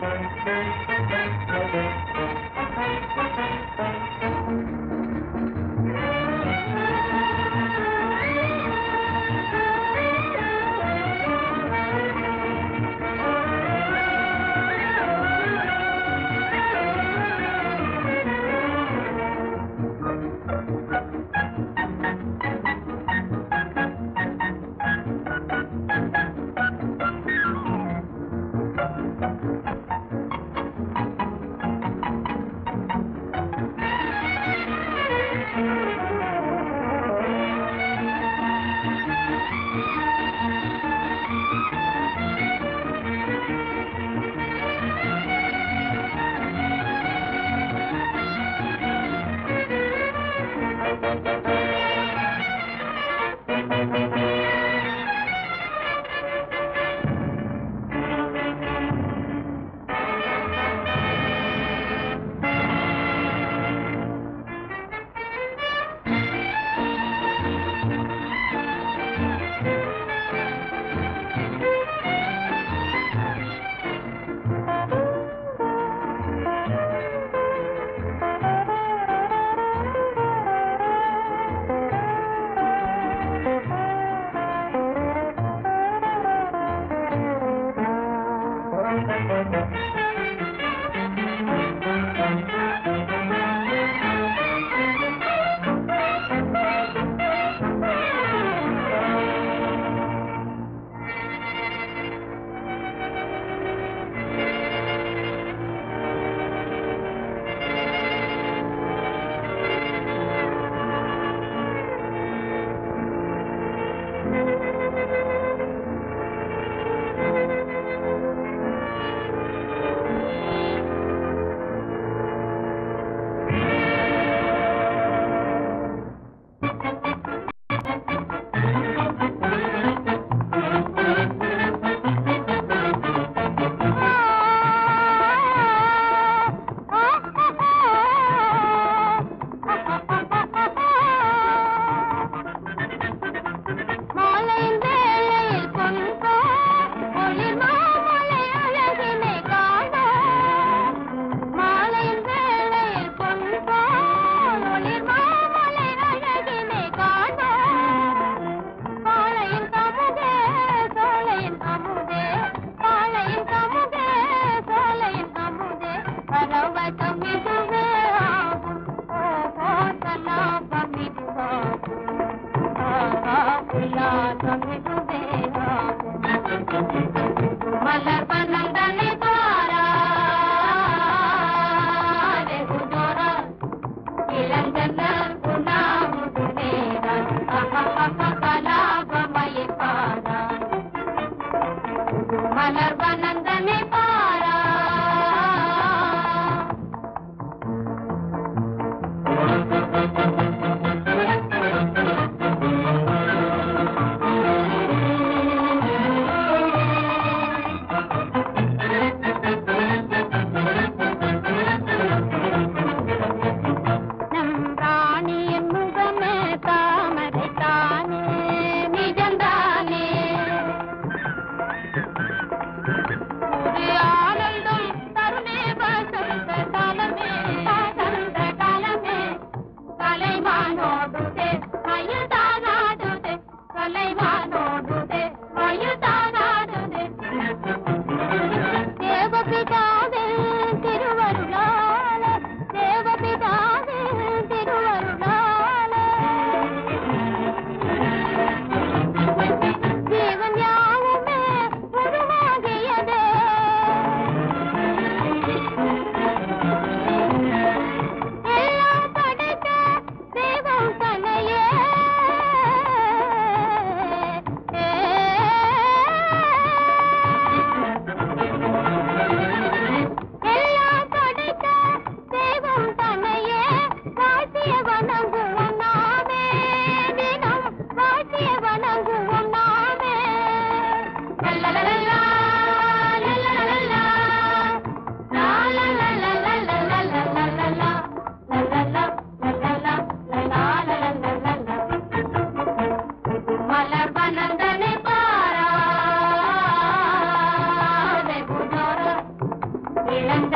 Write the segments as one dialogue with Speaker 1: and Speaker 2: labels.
Speaker 1: ஆ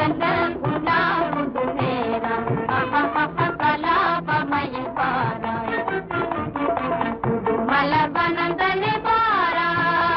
Speaker 1: என்ன உண்டாகுது நேரம் கலாபமய பாராய் மலர்வனந்தனே பாரா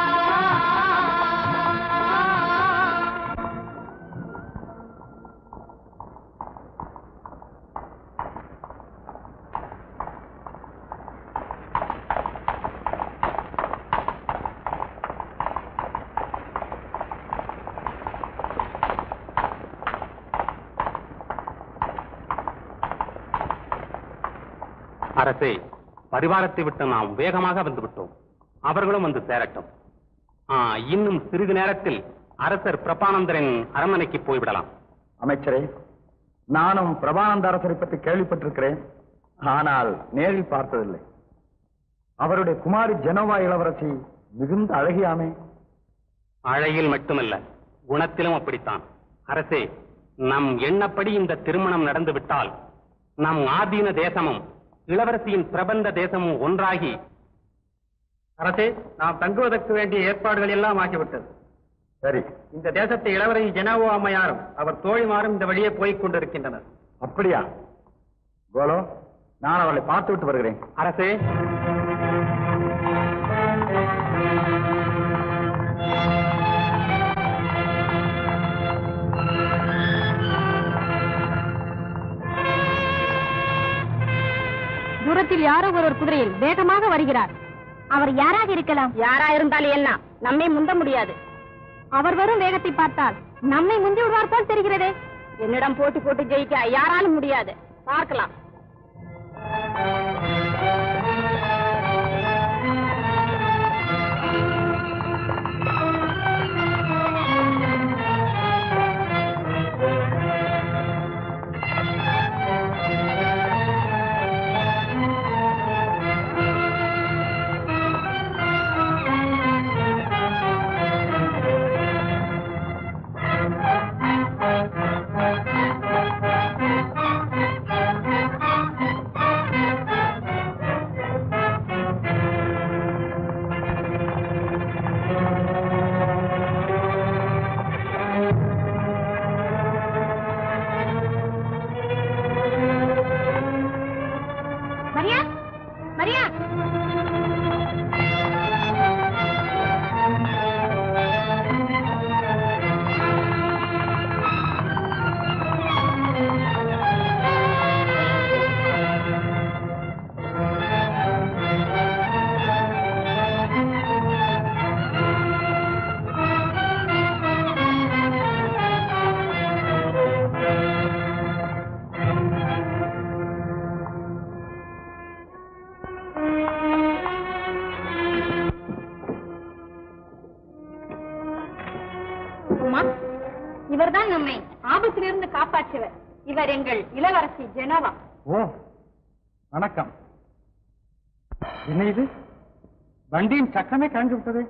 Speaker 2: அரசே பரிவாரத்தை விட்டு நாம் வேகமாக வந்து விட்டோம் அவர்களும் வந்து சேரட்டும் ஆ, இன்னும் சிறிது நேரத்தில் அரசர் பிரபானந்தரின் அரண்மனைக்கு போய்விடலாம்
Speaker 3: அமைச்சரே நானும் பிரபானந்த அரசரை பற்றி கேள்விப்பட்டிருக்கிறேன் ஆனால் நேரில் பார்த்ததில்லை அவருடைய குமாரி ஜெனோவா இளவரசி மிகுந்த அழகியாமே
Speaker 2: அழகில் மட்டுமல்ல குணத்திலும் அப்படித்தான் அரசே நம் எண்ணப்படி இந்த திருமணம் நடந்துவிட்டால் நம் ஆதீன தேசமும் இளவரசியின் பிரபந்த தேசமும் ஒன்றாகி
Speaker 4: அரசே நாம் தங்குவதற்கு வேண்டிய ஏற்பாடுகள் எல்லாம் ஆகிவிட்டது
Speaker 3: சரி
Speaker 4: இந்த தேசத்தை இளவரசி ஜெனாவோ அம்மையாரும் அவர் தோழிமாரும் இந்த வழியே போய்க் கொண்டிருக்கின்றனர்
Speaker 3: அப்படியா கோலோ நான் அவளை பார்த்து விட்டு வருகிறேன்
Speaker 2: அரசே
Speaker 5: தூரத்தில் யாரோ ஒருவர் குதிரையில் வேகமாக வருகிறார் அவர் யாராக இருக்கலாம் யாரா இருந்தாலும் என்ன நம்மை முந்த முடியாது அவர் வரும் வேகத்தை பார்த்தால் நம்மை முந்தி விடுவார் போல் தெரிகிறதே என்னிடம் போட்டி போட்டு ஜெயிக்க யாராலும் முடியாது பார்க்கலாம் மரியா மரியா உமா இவர்தான் நம்மை ஆபத்திலிருந்து காப்பாற்றியவர் இவர் எங்கள் இளவரசி ஜெனவா
Speaker 3: ஓ வணக்கம் என்ன இது வண்டியின் சக்கரமே கழண்டு விட்டது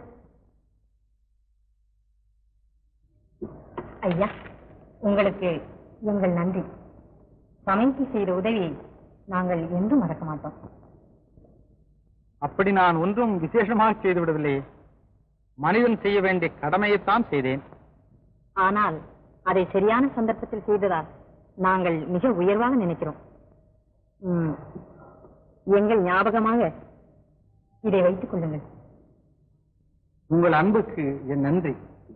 Speaker 5: ஐயா உங்களுக்கு எங்கள் நன்றி சமைக்கு செய்த உதவியை நாங்கள் என்றும் மறக்க மாட்டோம்
Speaker 3: அப்படி நான் ஒன்றும் விசேஷமாக செய்து விடவில்லையே மனிதன் செய்ய வேண்டிய கடமையைத்தான் செய்தேன்
Speaker 5: ஆனால் அதை சரியான சந்தர்ப்பத்தில் செய்ததால் நாங்கள் மிக உயர்வாக நினைக்கிறோம் ம், எங்கள் ஞாபகமாக இதை வைத்துக் கொள்ளுங்கள்
Speaker 3: உங்கள் அன்புக்கு என் நன்றி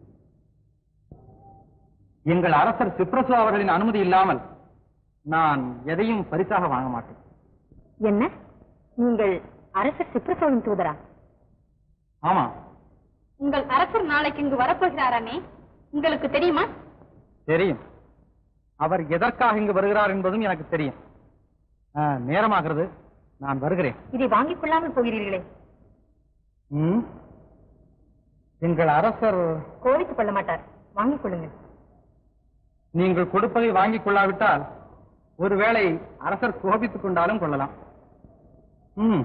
Speaker 3: எங்கள் அரசர் சிப்ரசு அவர்களின் அனுமதி இல்லாமல் நான் எதையும் பரிசாக வாங்க மாட்டேன்
Speaker 5: என்ன நீங்கள் அரசர் சிப்ரசோவின் தூதரா
Speaker 3: ஆமா
Speaker 5: உங்கள் அரசர் நாளைக்கு இங்கு வரப்போகிறாராமே உங்களுக்கு தெரியுமா
Speaker 3: தெரியும் அவர் எதற்காக இங்கு வருகிறார் என்பதும் எனக்கு தெரியும் ஆ, நேரமாகிறது நான் வருகிறேன்
Speaker 5: இதை வாங்கிக் கொள்ளாமல் போகிறீர்களே
Speaker 3: ம்? எங்கள் அரசர்
Speaker 5: கோவித்துக் கொள்ள மாட்டார் வாங்கிக் கொள்ளுங்கள்
Speaker 3: நீங்கள் கொடுப்பதை வாங்கிக் கொள்ளாவிட்டால் ஒருவேளை அரசர் கோபித்துக் கொண்டாலும் கொள்ளலாம் ம்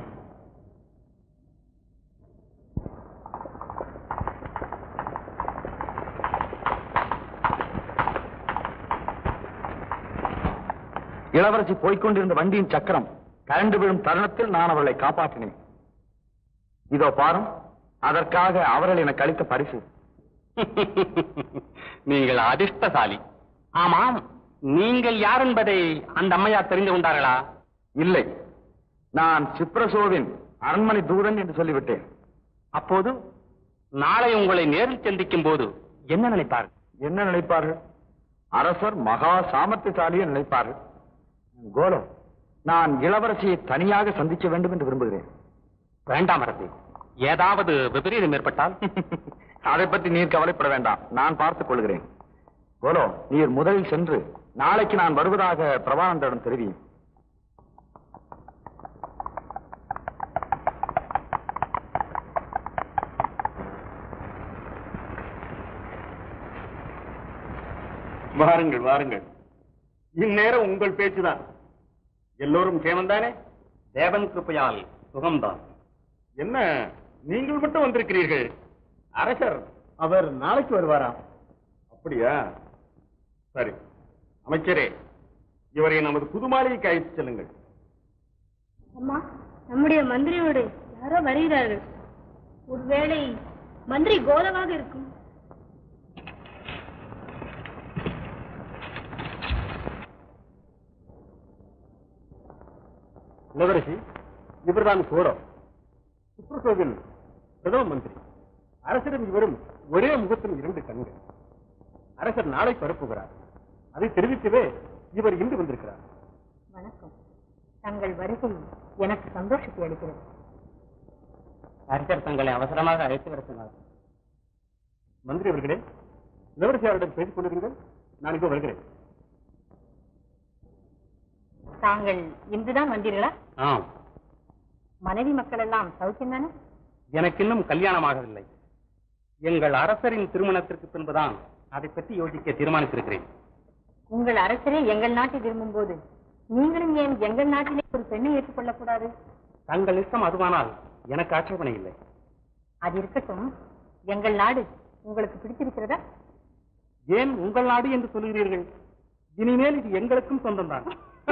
Speaker 3: இளவரசி போய்க்கொண்டிருந்த வண்டியின் சக்கரம் கரண்டு விழும் தருணத்தில் நான் அவர்களை காப்பாற்றினேன் இதோ பாரும் அதற்காக அவர்கள் எனக்கு அளித்த பரிசு
Speaker 2: நீங்கள் அதிர்ஷ்டசாலி ஆமாம் நீங்கள் யார் என்பதை அந்த அம்மையார் தெரிந்து கொண்டார்களா
Speaker 3: இல்லை நான் சிப்ரசோவின் அரண்மனை தூதன் என்று சொல்லிவிட்டேன்
Speaker 2: அப்போது நாளை உங்களை நேரில் சந்திக்கும் போது என்ன நினைப்பார்கள்
Speaker 3: என்ன நினைப்பார்கள் அரசர் மகா சாமர்த்தியசாலி என்று நினைப்பார்கள் கோலம் நான் இளவரசியை தனியாக சந்திக்க வேண்டும் என்று விரும்புகிறேன்
Speaker 2: வேண்டாம் அரசே ஏதாவது விபரீதம் ஏற்பட்டால்
Speaker 3: அதை பற்றி நீர் கவலைப்பட வேண்டாம் நான் பார்த்துக் கொள்கிறேன் கோலோ நீர் முதலில் சென்று நாளைக்கு நான் வருவதாக பிரபானந்தரிடம் தெரிவியும்
Speaker 4: வாருங்கள் வாருங்கள் இந்நேரம் உங்கள் பேச்சுதான் எல்லோரும் கேமந்தானே
Speaker 2: தேவன் கிருப்பையால் சுகம்தான்
Speaker 4: என்ன நீங்கள் மட்டும் வந்திருக்கிறீர்கள் அரசர் அவர் நாளைக்கு வருவாராம் அப்படியா சரி அமைச்சரே இவரை நமது புது மாளிகைக்கு அழைத்து செல்லுங்கள்
Speaker 5: அம்மா நம்முடைய மந்திரியோடு யாரோ வருகிறார்கள் ஒருவேளை மந்திரி கோலவாக இருக்கும்
Speaker 4: இளவரசி இவர்தான் கோரம் சுப்ரசோவில் பிரதம மந்திரி அரசரும் இவரும் ஒரே முகத்தில் இரண்டு கண்கள் அரசர் நாளை பரப்புகிறார் அதை தெரிவிக்கவே இவர் இன்று வந்திருக்கிறார்
Speaker 5: வணக்கம் தங்கள் வருகை எனக்கு சந்தோஷத்தை அளிக்கிறது
Speaker 2: அரசர் தங்களை அவசரமாக அழைத்து வர சொன்னார்
Speaker 4: மந்திரி அவர்களே இளவரசியாரிடம் பேசிக் கொண்டிருங்கள் நான் இப்போ வருகிறேன்
Speaker 5: தாங்கள் இன்றுதான் வந்தீர்களா
Speaker 2: ஆம்
Speaker 5: மனைவி மக்கள் எல்லாம் சௌக்கியம் தானே
Speaker 2: எனக்கு இன்னும் கல்யாணமாகவில்லை எங்கள் அரசரின் திருமணத்திற்கு பின்புதான் அதை பற்றி யோசிக்க தீர்மானித்திருக்கிறேன்
Speaker 5: உங்கள் அரசரே எங்கள் நாட்டை விரும்பும் போது நீங்களும் ஏன் எங்கள் நாட்டிலே ஒரு பெண்ணை ஏற்றுக்கொள்ளக் கூடாது
Speaker 2: தங்கள் இஷ்டம் அதுவானால் எனக்கு ஆட்சேபனை இல்லை
Speaker 5: அது இருக்கட்டும் எங்கள் நாடு உங்களுக்கு பிடிச்சிருக்கிறதா
Speaker 2: ஏன் உங்கள் நாடு என்று சொல்கிறீர்கள் இனிமேல் இது எங்களுக்கும் சொந்தம்தான்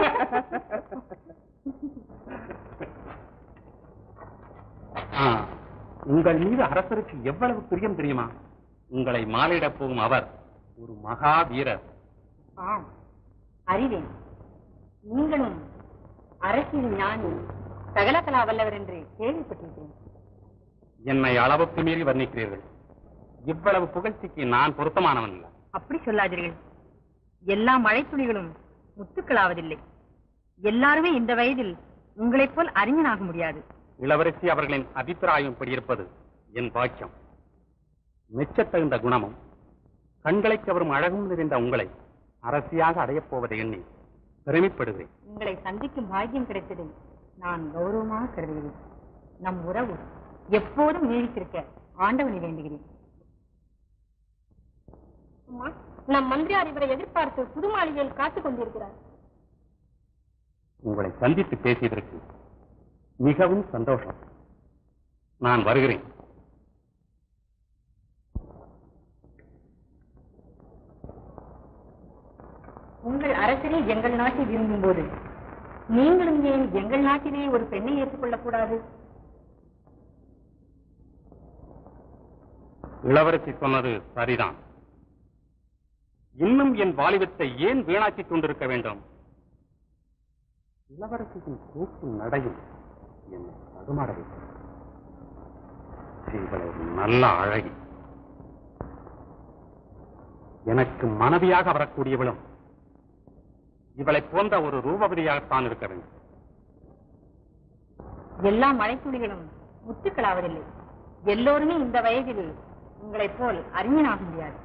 Speaker 2: ஆ, உங்கள் மீது அரசருக்கு எவ்வளவு பிரியம் தெரியுமா உங்களை மாலையிடப் போகும் அவர் ஒரு மகா வீரர்
Speaker 5: ஆம் அறிவேன் நீங்களும் அரசியல் ஞானி சகலகலா வல்லவர் என்று கேள்விப்பட்டிருக்கிறேன்
Speaker 2: என்னை அளவுக்கு மீறி வர்ணிக்கிறீர்கள் இவ்வளவு புகழ்ச்சிக்கு நான் பொருத்தமானவன் அல்ல
Speaker 5: அப்படி சொல்லாதீர்கள் எல்லா மழைத்துளிகளும் முத்துக்களாவதில்லை எல்லாருமே இந்த வயதில் உங்களைப் போல் அறிஞனாக முடியாது
Speaker 2: இளவரசி அவர்களின் அபிப்பிராயம் இப்படி இருப்பது என் பாக்கியம் மெச்சத் தகுந்த குணமும் கண்களை கவரும் அழகும் நிறைந்த உங்களை அரசியாக அடையப் போவதை எண்ணி பெருமைப்படுகிறேன்
Speaker 5: உங்களை சந்திக்கும் பாக்கியம் கிடைத்ததை நான் கௌரவமாக கருதுகிறேன் நம் உறவு எப்போதும் நீடித்திருக்க ஆண்டவனை வேண்டுகிறேன் நம் மந்திரியார் இவரை எதிர்பார்த்து புது மாளிகையில் காத்துக் கொண்டிருக்கிறார்
Speaker 2: உங்களை சந்தித்து பேசியதற்கு மிகவும் சந்தோஷம் நான் வருகிறேன்
Speaker 5: உங்கள் அரசரே எங்கள் நாட்டை விரும்பும் போது நீங்களும் ஏன் எங்கள் நாட்டிலேயே ஒரு பெண்ணை ஏற்றுக்கொள்ளக் கூடாது
Speaker 2: இளவரசி சொன்னது சரிதான் இன்னும் என் வாலிபத்தை ஏன் வீணாக்கிக் கொண்டிருக்க வேண்டும் இளவரசியின் கூட்டும் நடையும் என்னை தடுமாற வைத்தது இவ்வளவு நல்ல அழகி எனக்கு மனைவியாக வரக்கூடியவளும் இவளை போன்ற ஒரு ரூபவதியாகத்தான் இருக்க வேண்டும்
Speaker 5: எல்லா மழைத்துளிகளும் முத்துக்களாவதில்லை எல்லோருமே இந்த வயதில் உங்களைப் போல் அறிஞனாக முடியாது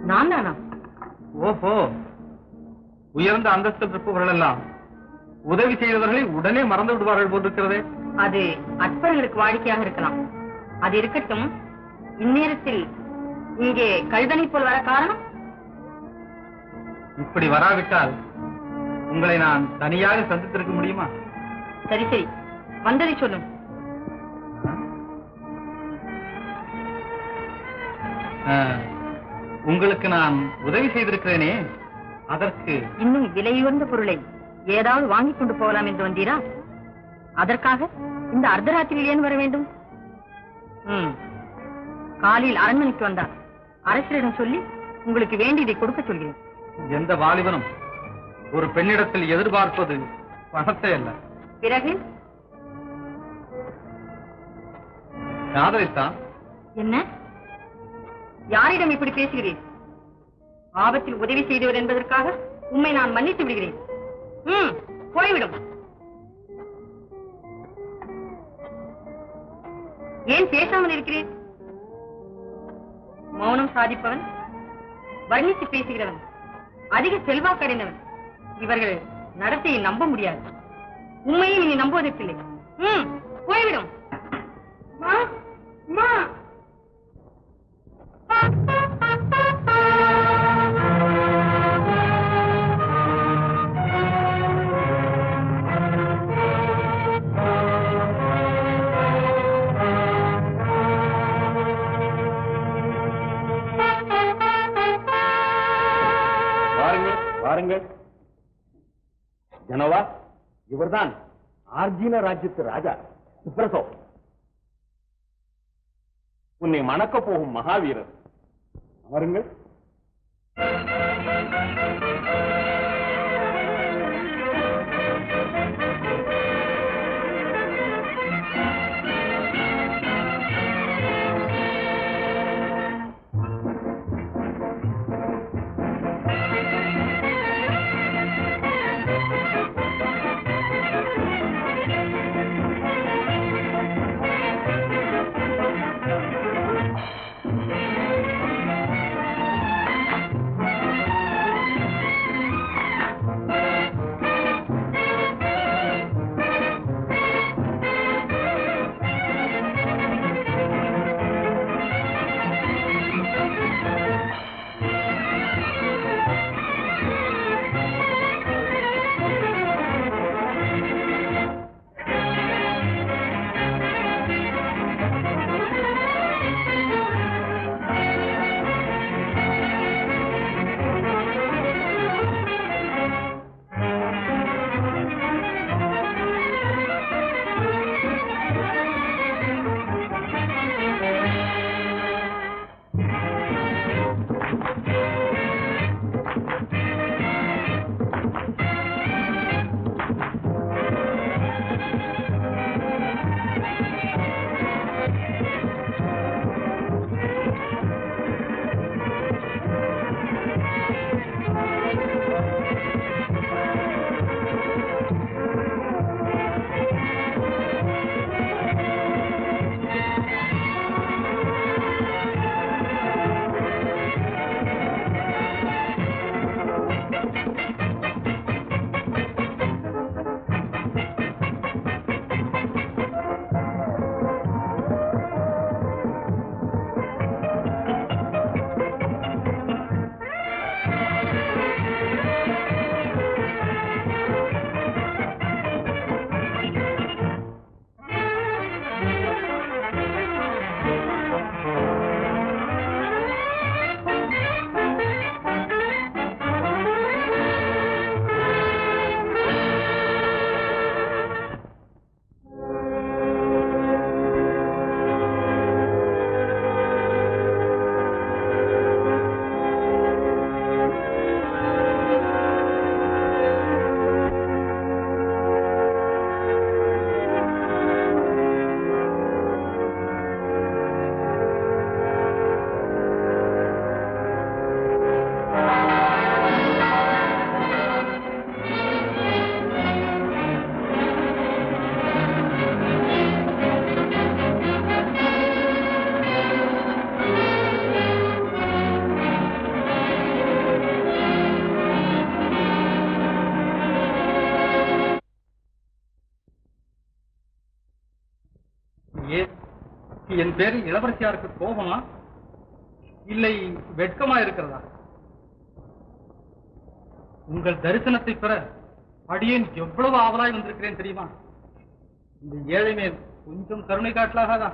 Speaker 5: நான் தானா
Speaker 3: ஓஹோ உயர்ந்த அந்தஸ்தில் இருப்பவர்கள் எல்லாம் உதவி செய்தவர்களை உடனே மறந்து விடுவார்கள் போன்றிருக்கிறதே
Speaker 5: அது அற்பர்களுக்கு வாடிக்கையாக இருக்கலாம் அது இருக்கட்டும் இந்நேரத்தில் இங்கே கழுதனை போல் வர காரணம்
Speaker 3: இப்படி வராவிட்டால் உங்களை நான் தனியாக சந்தித்திருக்க முடியுமா
Speaker 5: சரி சரி வந்ததை சொல்லும்
Speaker 3: ஆ, உங்களுக்கு நான் உதவி செய்திருக்கிறேனே அதற்கு
Speaker 5: இன்னும் விலையுயர்ந்த பொருளை ஏதாவது வாங்கிக் கொண்டு போகலாம் என்று வந்தீரா அதற்காக இந்த அர்த்தராத்திரியில் ஏன் வர வேண்டும் ம். காலையில் அரண்மனைக்கு வந்தார் அரசரிடம் சொல்லி உங்களுக்கு வேண்டியதை கொடுக்க சொல்கிறேன்
Speaker 3: எந்த வாலிபனும் ஒரு பெண்ணிடத்தில் எதிர்பார்ப்பது பணத்தை அல்ல
Speaker 5: பிறகு
Speaker 3: காதலித்தான்
Speaker 5: என்ன யாரிடம் இப்படி பேசுகிறீர் ஆபத்தில் உதவி செய்தவர் என்பதற்காக உம்மை நான் மன்னித்து விடுகிறேன் ம் போய்விடும் ஏன் பேசாமல் இருக்கிறீர் மௌனம் சாதிப்பவன் வர்ணித்து பேசுகிறவன் அதிக செல்வாக்கடைந்தவன் இவர்கள் நடத்தையை நம்ப முடியாது உண்மையை நீ நம்புவதற்கில்லை ம் போய்விடும் மா மா
Speaker 4: வாருங்கள் வாருங்கள் ஜனவா இவர்தான் ஆர்ஜீன ராஜ்யத்து ராஜா சுப்ரசோ உன்னை மணக்க போகும் மகாவீரர் அமருங்கள்
Speaker 6: என் பேரு இளவரசியாருக்கு கோபமா இல்லை வெட்கமா இருக்கிறதா உங்கள் தரிசனத்தை பெற அடியேன் எவ்வளவு ஆவலாய் வந்திருக்கிறேன் தெரியுமா இந்த ஏழை மேல் கொஞ்சம் கருணை காட்டலாகாதா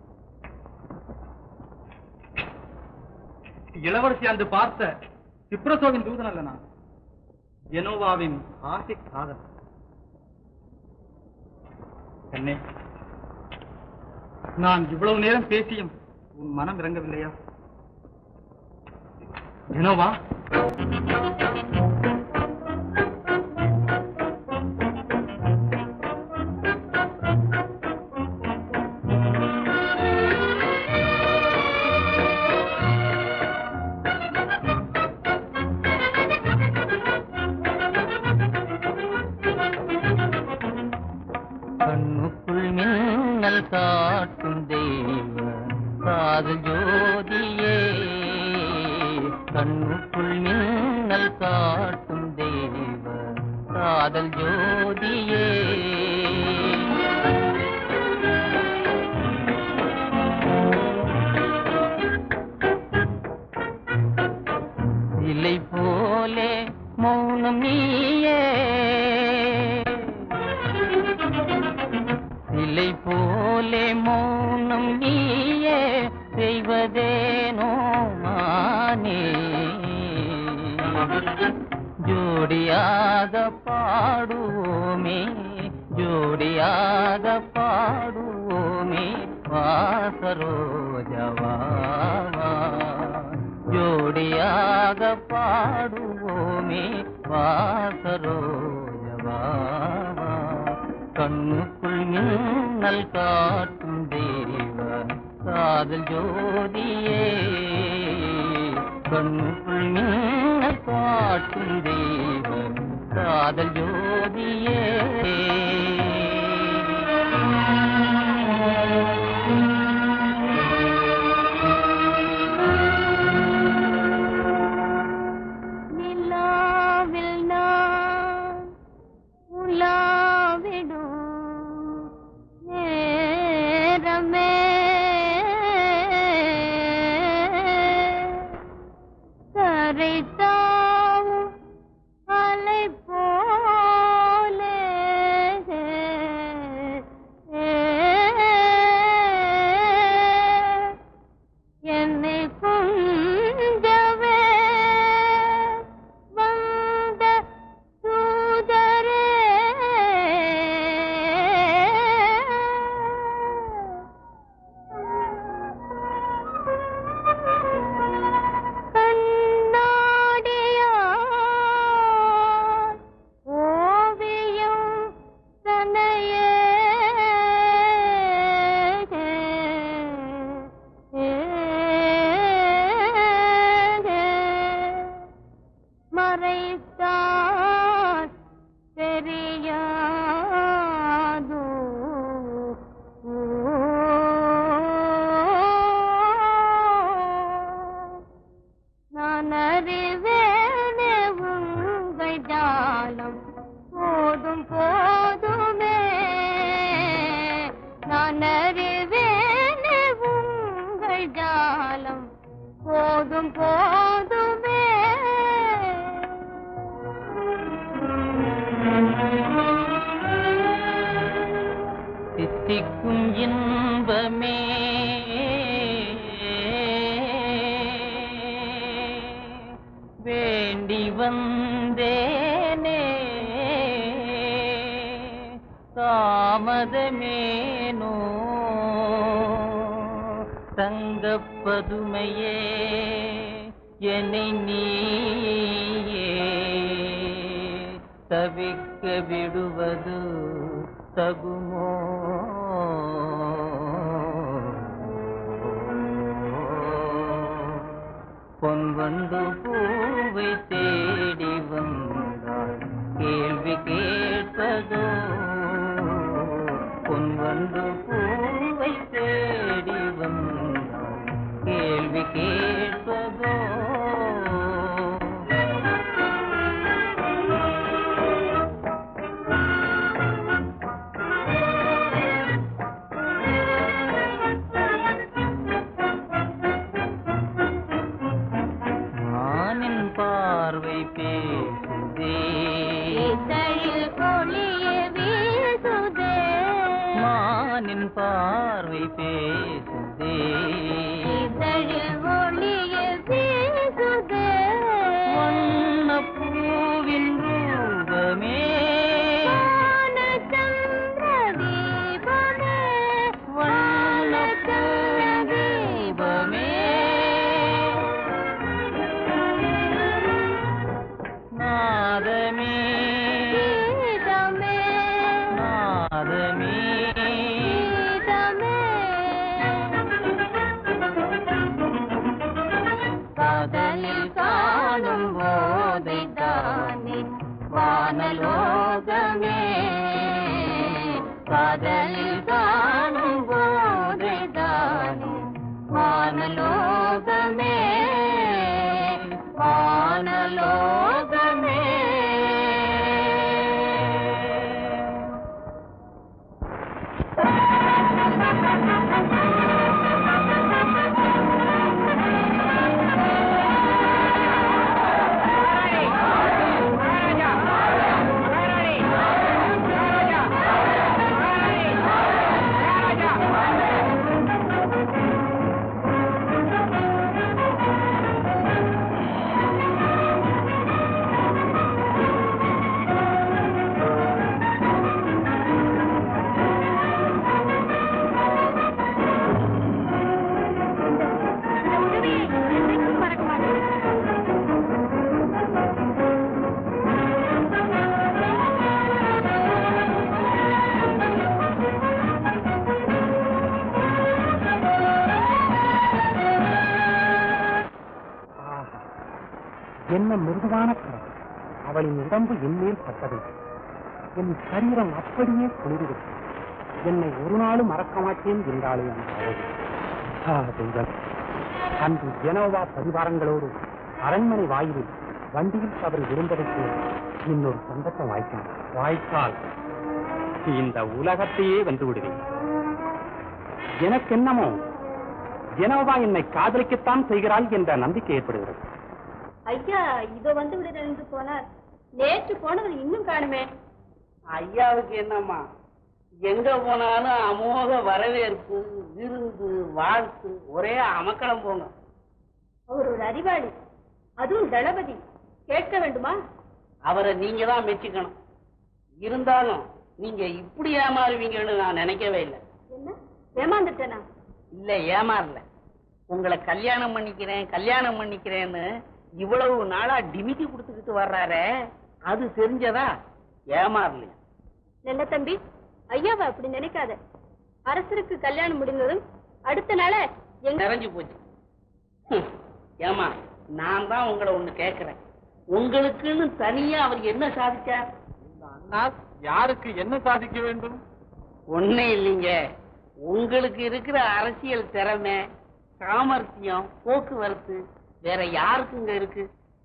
Speaker 6: இளவரசி அன்று பார்த்த சிப்ரசோவின் தூதன் அல்ல நான் ஜெனோவாவின் ஆசை காதல் கண்ணே நான் இவ்வளவு நேரம் பேசியும் உன் மனம் இறங்கவில்லையா ஜெனோவா
Speaker 7: கண்ணுக்குள் மின்னல் காட்டும் தெய்வ காதல் ஜோதியே கண்ணுக்குள் மின்னல் காட்டும் தெய்வ காதல் ஜோதியே இலை போலே மௌனம் நீயே சிலை போலே மௌனம் நீயே செய்வதேனோ மானே ஜோடியாக பாடுவோமே ஜோடியாக பாடுவோமே வாசரோஜவா ஜோடியாக பாடுவோமே வாசரோஜவா கண்ணுக்குள் மின்னல் காட்டும் தேவ காதல் ஜோதியே கண்ணுக்குள் மின்னல் காட்டும் தேவ காதல் ஜோதியே
Speaker 5: நிலாவில் நான் உலாவிடும் நேரமே கரைத்தாவும் அலை போலே என்னை குஞ்சவே வந்த தூதரே கண்ணாடியார் ஓவியம் தன்னையே மறைத்தார் தெரியாதோ நான் அறிவேனே உங்கள் ஜாலம் போதும் போதுமே நான் அறிவேனே உங்கள் ஜாலம் போதும் போதுமே
Speaker 7: தித்திக்கும் இன்பமே வேண்டி வந்தேனே தாமதமேனோ தங்கப்பதுமையே என்னை நீயே தவிக்க விடுவது தகுமோ பொன் வந்து பூவை தேடி வந்தாள் கேள்வி கேட்பதோ பொன் வந்து பூவை தேடி வந்தாள் கேள்வி கேட்பதோ பார்வை பேசுதே
Speaker 1: இதழில் ஒளிய வீசுதே
Speaker 7: மானின் பார்வை பேசுதே
Speaker 1: இதழில் ஒளிய வீசுதே
Speaker 7: வண்ணப் பூவின் ரூபமே
Speaker 1: வானச்சந்திர தீபமே வானச்சந்திர தீபமே
Speaker 7: நாதமே
Speaker 1: கீதமே
Speaker 7: நாதமே
Speaker 1: கீதமே காதலில் காணும் போதைதானே வானலோகமே காதலில் காணும் போதைதானே வானலோகமே வானலோகமே
Speaker 2: என்ன மிருதுவான கரம் அவளின் உடம்பு என்மேல் பட்டது என் சரீரம் அப்படியே குளிர்விட்டது என்னை ஒரு நாளும் மறக்க மாட்டேன் என்றாளே அந்த அழகு ஆ, தெய்வம் அன்று ஜெனோவா பரிவாரங்களோடு அரண்மனை வாயிலில் வண்டியில் தவறி விழுந்ததற்கு இன்னொரு சந்தர்ப்பம் வாய்க்கால் வாய்க்கால் இந்த உலகத்தையே வென்று விடுவேன் எனக்கென்னமோ ஜெனோவா என்னை காதலிக்கத்தான் செய்கிறாள் என்ற நம்பிக்கை ஏற்படுகிறது
Speaker 5: ஐயா இதோ வந்து விடுறேன் என்று போனார் நேற்று போனது இன்னும் காணுமே
Speaker 8: ஐயாவுக்கு என்னம்மா எங்க போனாலும் அமோக வரவேற்பு விருந்து வாழ்த்து ஒரே அமக்களம் போங்க
Speaker 5: அவர் ஒரு அறிவாளி அதுவும் தளபதி கேட்க வேண்டுமா
Speaker 8: அவரை நீங்க தான் மெச்சிக்கணும் இருந்தாலும் நீங்க இப்படி ஏமாறுவீங்கன்னு நான் நினைக்கவே இல்லை
Speaker 5: என்ன ஏமாந்துட்டேனா
Speaker 8: இல்ல ஏமாறல உங்களை கல்யாணம் பண்ணிக்கிறேன் கல்யாணம் பண்ணிக்கிறேன்னு இவ்வளவு நாளா டிமிட்டி கொடுத்துக்கிட்டு வர்றாரே அது தெரிஞ்சதா ஏமாறலையா
Speaker 5: நல்ல தம்பி ஐயாவை அப்படி நினைக்காத அரசருக்கு கல்யாணம் முடிந்ததும் அடுத்த நாள எங்க
Speaker 8: நிறைஞ்சு போச்சு ஹம், ஏமா நான் தான் உங்களை ஒண்ணு கேக்குறேன் உங்களுக்குன்னு தனியா அவர் என்ன சாதிச்சார்
Speaker 6: அண்ணா யாருக்கு என்ன சாதிக்க வேண்டும்
Speaker 8: ஒண்ணே இல்லைங்க உங்களுக்கு இருக்கிற அரசியல் திறமை சாமர்த்தியம் போக்குவரத்து வேற யாருக்குங்க இருக்கு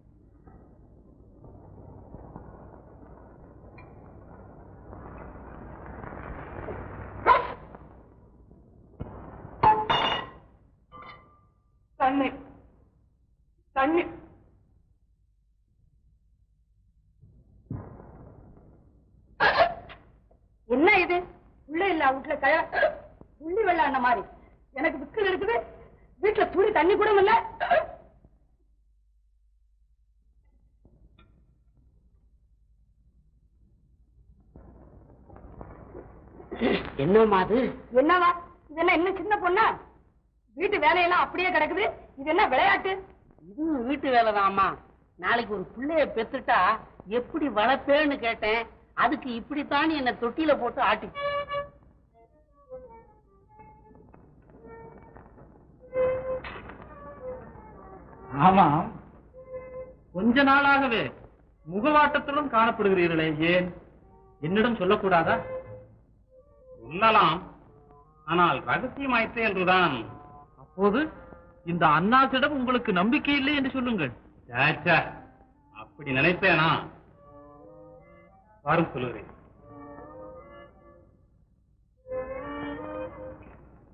Speaker 6: தண்ணி தண்ணி
Speaker 5: என்ன இது உள்ள இல்ல வீட்டுல கழ புள்ளி வெள்ளாண்ட மாதிரி எனக்கு விக்கல் இருக்குது வீட்டுல துளி தண்ணி கூட இல்ல
Speaker 8: என்னம்மா அது
Speaker 5: என்னவா இது என்ன இன்னும் சின்ன பொண்ணா வீட்டு வேலையெல்லாம் அப்படியே கிடக்குது இது என்ன விளையாட்டு
Speaker 8: இது வீட்டு வேலைதாம்மா நாளைக்கு ஒரு பிள்ளைய பெத்துட்டா எப்படி வளர்ப்பேன்னு கேட்டேன் அதுக்கு இப்படித்தான் என்ன தொட்டில போட்டு ஆட்டி
Speaker 6: ஆமாம் கொஞ்ச நாளாகவே முகவாட்டத்துடன் காணப்படுகிறீர்களே ஏன் என்னிடம் சொல்லக்கூடாதா
Speaker 2: சொல்லலாம் ஆனால் ரகசியமாயிற்று என்றுதான்
Speaker 6: அப்போது இந்த அண்ணாசிடம் உங்களுக்கு நம்பிக்கை இல்லை என்று சொல்லுங்கள்
Speaker 2: ச்சே, ச்சே. அப்படி நினைப்பேனா வரும் சொல்லுகிறேன்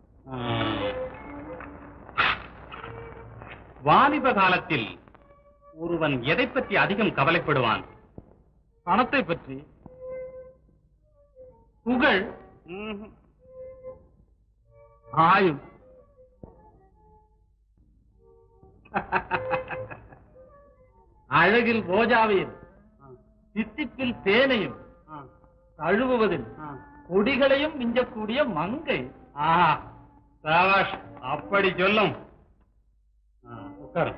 Speaker 2: ஆம். வாலிப காலத்தில் ஒருவன் எதை பற்றி அதிகம் கவலைப்படுவான்
Speaker 6: பணத்தை பற்றி புகழ்
Speaker 2: ம்ஹும்.
Speaker 6: ஆயுள் அழகில் ரோஜாவையும் சித்திப்பில் தேனையும் தழுவுவதில் கொடிகளையும் மிஞ்சக்கூடிய மங்கை
Speaker 2: ஆஹா சாபாஷ் அப்படி சொல்லும் ஆ, உட்காரு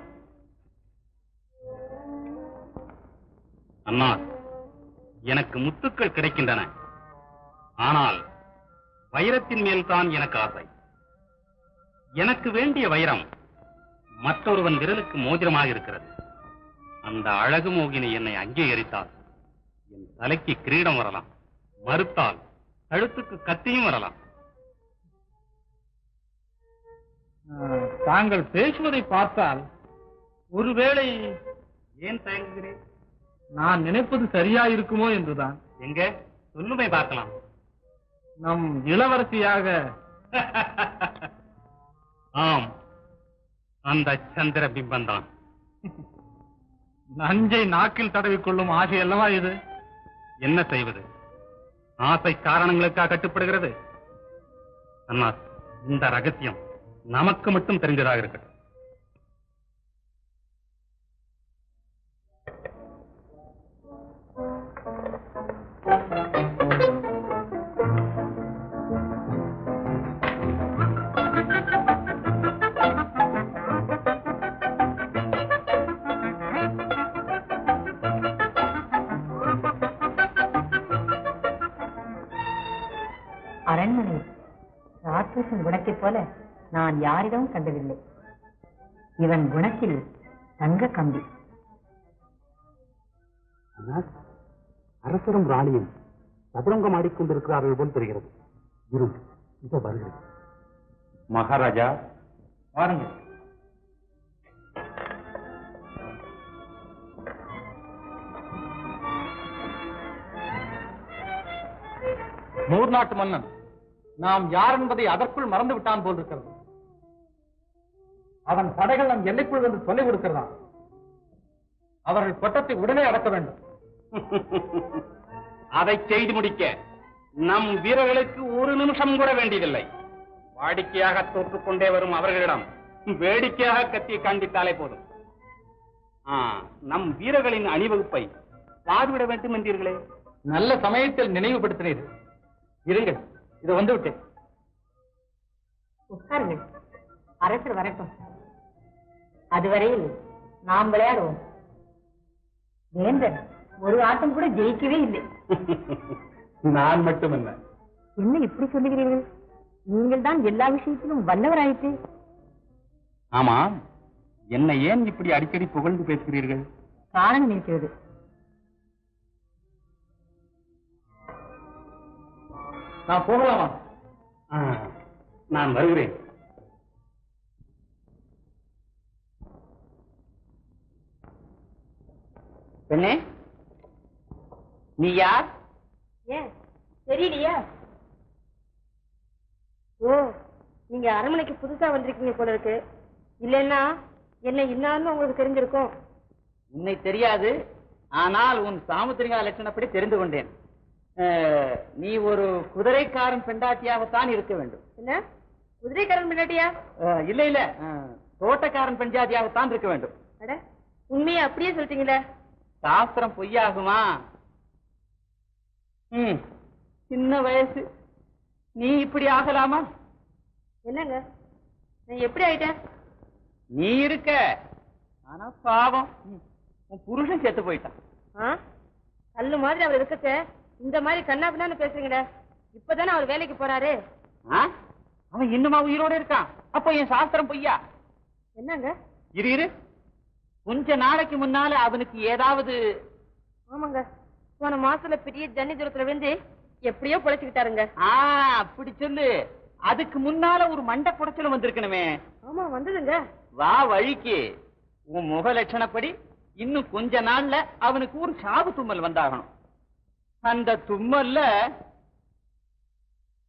Speaker 2: அண்ணா எனக்கு முத்துக்கள் கிடைக்கின்றன ஆனால் வைரத்தின் மேல் தான் எனக்கு ஆசை எனக்கு வேண்டிய வைரம் மற்றொருவன் விரலுக்கு மோதிரமாக இருக்கிறது அந்த அழகு மோகினி என்னை அங்கீகரித்தால் என் தலைக்கு கிரீடம் வரலாம் மறுத்தால் கழுத்துக்கு கத்தியும் வரலாம்
Speaker 6: ஆஹ், தாங்கள் பேசுவதை பார்த்தால் ஒருவேளை
Speaker 2: ஏன் தயங்குகிறேன்
Speaker 6: நான் நினைப்பது சரியா இருக்குமோ என்றுதான்
Speaker 2: எங்க சொல்லுமை பார்க்கலாம்
Speaker 6: நம் இளவரசியாக
Speaker 2: ஆம் அந்த சந்திர பிம்பம் தான்
Speaker 6: நஞ்சை நாக்கில் தடவிக்கொள்ளும் ஆசை அல்லவா இது
Speaker 2: என்ன செய்வது ஆசை காரணங்களுக்கா கட்டுப்படுகிறது அண்ணா இந்த ரகசியம் நமக்கு மட்டும் தெரிஞ்சதாக இருக்கட்டும்
Speaker 9: அரண்மனை ராட்சசன் குணத்தைப் போல நான் யாரிடமும் கண்டதில்லை இவன் குணத்தில் தங்க கம்பி
Speaker 4: அரசரும் ராணியும் சதுரங்கம் ஆடிக்கொண்டிருக்கிறார்கள் போல் தெரிகிறது இரு இதோ வருகிறேன்
Speaker 3: மகாராஜா
Speaker 6: வாருங்கள் நூறு நாட்டு மன்னன் நாம் யார் என்பதை அதற்குள் மறந்து விட்டான் போல் இருக்கிறது அவன் படைகள் நம் எல்லைக்குள் வந்து சொல்லிக் கொடுக்கிறதா அவர்கள் கொட்டத்தை உடனே அடக்க வேண்டும்
Speaker 2: அதை செய்து முடிக்க நம் வீரர்களுக்கு ஒரு நிமிஷம் கூட வேண்டியதில்லை வாடிக்கையாக தோற்றுக்கொண்டே வரும் அவர்களிடம் வேடிக்கையாக கத்தியை காண்பித்தாலே போதும் ஆ, நம் வீரர்களின் அணிவகுப்பை பார்விட வேண்டும் என்றீர்களே
Speaker 6: நல்ல சமயத்தில் நினைவுபடுத்தினீர் இருங்கள் இது வந்து விட்டேன்
Speaker 9: உட்காருங்கள் அரசர் வரட்டும் அதுவரையில் நாம் விளையாடுவோம் வேந்தன் ஒரு ஆட்டம் கூட ஜெயிக்கவே இல்லை
Speaker 2: நான் மட்டுமல்ல
Speaker 9: என்ன இப்படி சொல்லுகிறீர்கள் நீங்கள் தான் எல்லா விஷயத்திலும் வல்லவராயிற்று
Speaker 2: ஆமா என்னை ஏன் இப்படி அடிக்கடி புகழ்ந்து பேசுகிறீர்கள்
Speaker 9: காரணம் இருக்கிறது
Speaker 6: நான் போகலாமா
Speaker 2: ஆ, நான் வருகிறேன்
Speaker 8: பெண்ணே நீ யார்
Speaker 5: ஏன் தெரியலையா ஓ நீங்க அரண்மனைக்கு புதுசா வந்திருக்கீங்க போல இருக்கு இல்லைன்னா என்ன இன்னான்னு உங்களுக்கு தெரிஞ்சிருக்கும்
Speaker 8: உன்னை தெரியாது ஆனால் உன் சாமுத்திரிகா லட்சணப்படி தெரிந்து கொண்டேன் அஹ், நீ ஒரு குதிரைக்காரன் பெண்டாட்டியாகத்தான் இருக்க வேண்டும்
Speaker 5: என்ன குதிரைக்காரன் பின்னாட்டியா
Speaker 8: அஹ், இல்ல இல்ல அஹ், தோட்டக்காரன் பெண்ஜாதியாகத்தான் இருக்க வேண்டும்
Speaker 5: அட உண்மையை அப்படியே சொல்லிட்டீங்களே
Speaker 8: சாஸ்திரம் பொய்யாகுமா ம் சின்ன வயசு நீ இப்படி ஆகலாமா
Speaker 5: என்னங்க நான் எப்படி ஆயிட்டேன்
Speaker 8: நீ இருக்க ஆனா பாவம் ம், உன் புருஷன் செத்து போயிட்டான்
Speaker 5: ஆ கல்லு மாதிரி அவர் இருக்கச்ச இந்த மாதிரி கண்ணா பின்னான்னு பேசுறீங்கடா இப்பதானே அவர் வேலைக்கு போறாரு
Speaker 8: ஆ? அவன் இன்னுமா உயிரோட இருக்கான் அப்போ என் சாஸ்திரம் பொய்யா
Speaker 5: என்னங்க
Speaker 8: இரு இரு கொஞ்ச நாளைக்கு முன்னால அவனுக்கு ஏதாவது
Speaker 5: ஆமாங்க போன மாசத்துல பெரிய ஜன்னி தூரத்துல விழுந்து எப்படியோ பொழைச்சுக்கிட்டாருங்க
Speaker 8: ஆ அப்படி சொல்லு அதுக்கு முன்னால ஒரு மண்டை குடைச்சலும் வந்திருக்கணுமே
Speaker 5: ஆமா வந்ததுங்க
Speaker 8: வா வழிக்கு உன் முக லட்சணப்படி இன்னும் கொஞ்ச நாள்ல அவனுக்கு ஒரு சாவு தும்மல் வந்தாகணும் அந்த தும்மல்ல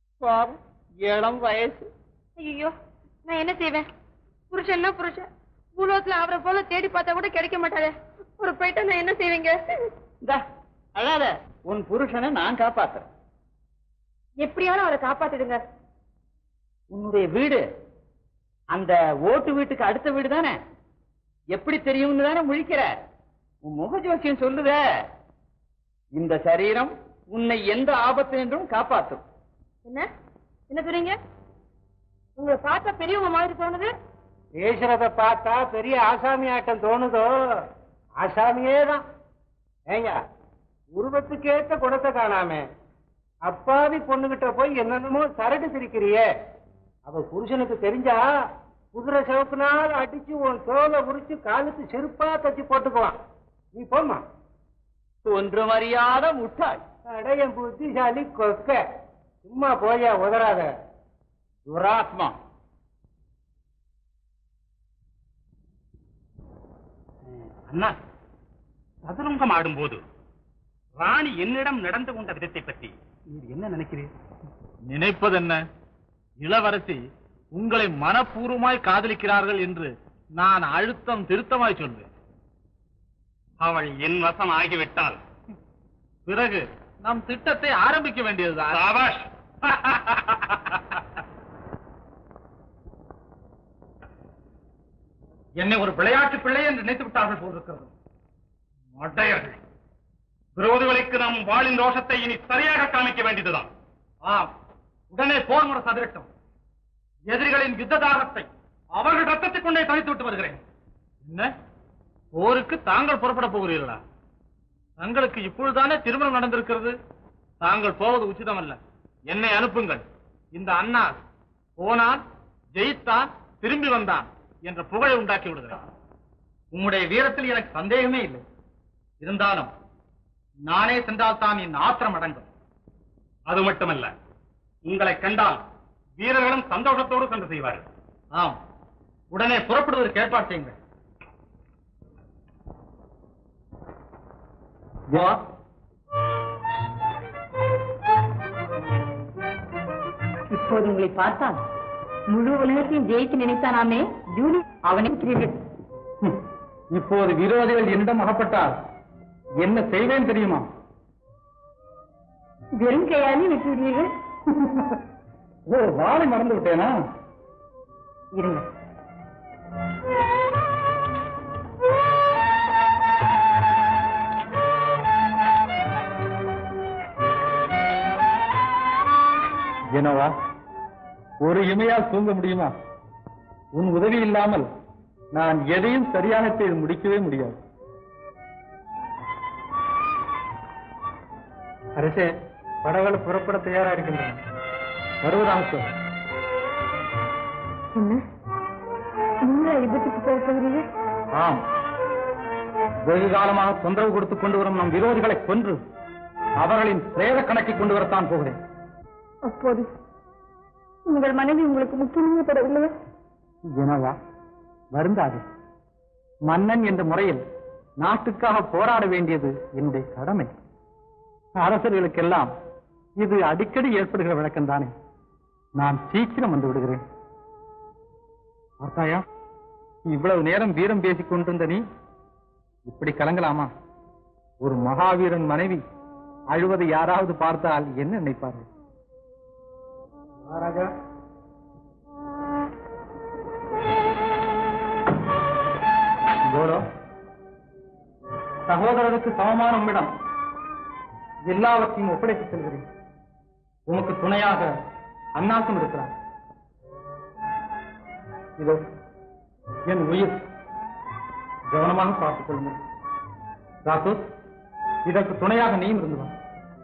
Speaker 8: பாவம் இளம் வயசு
Speaker 5: ஐயோ நான் என்ன செய்வேன் புருஷன்னா புருஷன் பூலோகத்துல அவரை போல தேடி பார்த்தா கூட கிடைக்க மாட்டாரே ஒரு போயிட்டா நான் என்ன செய்வீங்க
Speaker 8: இந்தா, அழாத உன் புருஷனை நான் காப்பாத்துறேன்
Speaker 5: எப்படியாவது அவரை காப்பாத்திடுங்க
Speaker 8: உன்னுடைய வீடு அந்த ஓட்டு வீட்டுக்கு அடுத்த வீடு தானே எப்படி தெரியும்னு தானே முழிக்கிற உன் முக ஜோசியம் சொல்லுதே இந்த சரீரம் உன்னை எந்த ஆபத்து என்றும் காப்பாற்றும்
Speaker 5: என்ன என்ன சொல்றீங்க உங்களை பார்த்தா பெரியவங்க மாதிரி தோணுது
Speaker 4: பேசுறத பார்த்தா பெரிய ஆசாமி ஆட்டம் தோணுதோ ஆசாமியே தான் ஏங்க உருவத்துக்கு ஏத்த குணத்தை காணாம அப்பாவி பொண்ணுகிட்ட போய் என்னென்னமோ சரடு சிரிக்கிறியே அவ புருஷனுக்கு தெரிஞ்சா குதிரை சிவப்புனால் அடிச்சு உன் தோலை உரிச்சு காலுக்கு செருப்பா தச்சு போட்டுக்குவான் நீ போம்மா
Speaker 8: ஒன்றும் அறியாத முட்டாள்
Speaker 4: அடைய புத்திசாலி கொக்க சும்மா போயா உதறாத
Speaker 8: துராத்மா
Speaker 2: அண்ணா சதுரங்கம் ஆடும்போது ராணி என்னிடம் நடந்து கொண்ட விதத்தை பற்றி நீர் என்ன நினைக்கிறீர்
Speaker 6: நினைப்பதென்ன இளவரசி உங்களை மனப்பூர்வமாய் காதலிக்கிறார்கள் என்று நான் அழுத்தம் திருத்தமாய் சொல்வேன்
Speaker 2: அவள் என் வசம் ஆகிவிட்டால்
Speaker 6: பிறகு நம் திட்டத்தை ஆரம்பிக்க வேண்டியதுதான்
Speaker 2: சாபாஷ்
Speaker 6: என்னை ஒரு விளையாட்டு பிள்ளை என்று நினைத்து விட்டார்கள் போல் இருக்கிறது
Speaker 2: மட்டையர்கள் விரோதிகளுக்கு நம் வாளின் ரோஷத்தை இனி சரியாக காமிக்க வேண்டியதுதான்
Speaker 6: ஆம் உடனே போர் முறை சதிரட்டும் எதிரிகளின் யுத்த தாகத்தை அவர்கள் ரத்தத்தை கொண்டே தனித்து விட்டு வருகிறேன் என்ன போருக்கு தாங்கள் புறப்பட போகிறீர்களா தங்களுக்கு இப்பொழுதுதானே திருமணம் நடந்திருக்கிறது தாங்கள் போவது உச்சிதமல்ல என்னை அனுப்புங்கள் இந்த அண்ணா போனான் ஜெயித்தான் திரும்பி வந்தான் என்ற புகழை உண்டாக்கி விடுகிறேன் உம்முடைய வீரத்தில் எனக்கு சந்தேகமே இல்லை இருந்தாலும் நானே சென்றால் தான் என் ஆத்திரம் அடங்கும்
Speaker 2: அது மட்டுமல்ல உங்களை கண்டால் வீரர்களும் சந்தோஷத்தோடு சென்று செய்வார்கள்
Speaker 6: ஆம் உடனே புறப்படுவதற்கு ஏற்பாடு செய்யுங்கள் வா
Speaker 9: இப்போது உங்களை பார்த்தால் முழு உலகத்தையும் ஜெயித்து நினைத்தானாமே ஜூலி அவனை இருக்கிறீர்கள்
Speaker 6: ஹம், இப்போது விரோதிகள் என்னிடம் அகப்பட்டால் என்ன செய்வேன் தெரியுமா
Speaker 9: வெறும் கையாலே விட்டு விடுவீர்கள்
Speaker 6: ஓ வாளை மறந்து விட்டேனா
Speaker 9: இருங்க
Speaker 6: என்னவா ஒரு இமையால் தூங்க முடியுமா உன் உதவி இல்லாமல் நான் எதையும் சரியான செய்து முடிக்கவே முடியாது
Speaker 4: அரசே படகுகள் புறப்பட தயாரா இருக்கின்றன
Speaker 6: வருவதாக சொல்
Speaker 9: என்ன நீங்களா விபத்துக்கு போக போகிறீர்கள்
Speaker 6: ஆம் வெகு காலமாக தொந்தரவு கொடுத்து கொண்டு வரும் நம் விரோதிகளை கொன்று அவர்களின் பிரேத கணக்கை கொண்டு வரத்தான் போகிறேன்
Speaker 9: அப்போது உங்கள் மனைவி உங்களுக்கு முக்கியமாக படவில்லையா
Speaker 6: எனவா வருந்தாது மன்னன் என்ற முறையில் நாட்டுக்காக போராட வேண்டியது என்னுடைய கடமை அரசர்களுக்கெல்லாம் இது அடிக்கடி ஏற்படுகிற விளக்கம் தானே நான் சீக்கிரம் வந்து விடுகிறேன் பார்த்தாயா இவ்வளவு நேரம் வீரம் பேசிக் கொண்டிருந்த நீ இப்படி கலங்கலாமா ஒரு மகாவீரன் மனைவி அழுவதை யாராவது பார்த்தால் என்ன நினைப்பார்கள்
Speaker 4: மகாராஜா
Speaker 6: கோலோ சகோதரருக்கு சமமான உம்மிடம் எல்லாவற்றையும் ஒப்படைத்து செல்கிறேன் உமக்கு துணையாக அண்ணாசும் இருக்கிறார் இதோ என் உயிர் கவனமாக பார்த்துக் கொள்ளுங்கள் ராசு இதற்கு துணையாக நீயும் இருந்து வா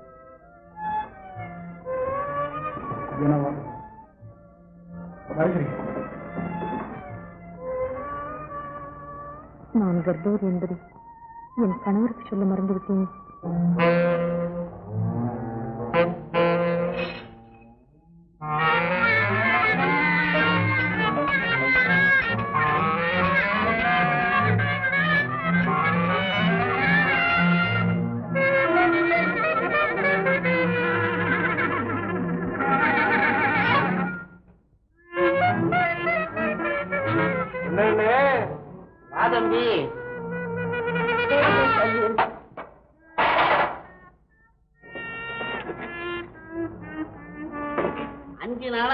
Speaker 6: எனவா வருகிறேன்
Speaker 9: நான் கர்ப்பவதி என்பதை என் கணவருக்கு சொல்ல மறந்துவிட்டேன்
Speaker 4: என்னண்ணே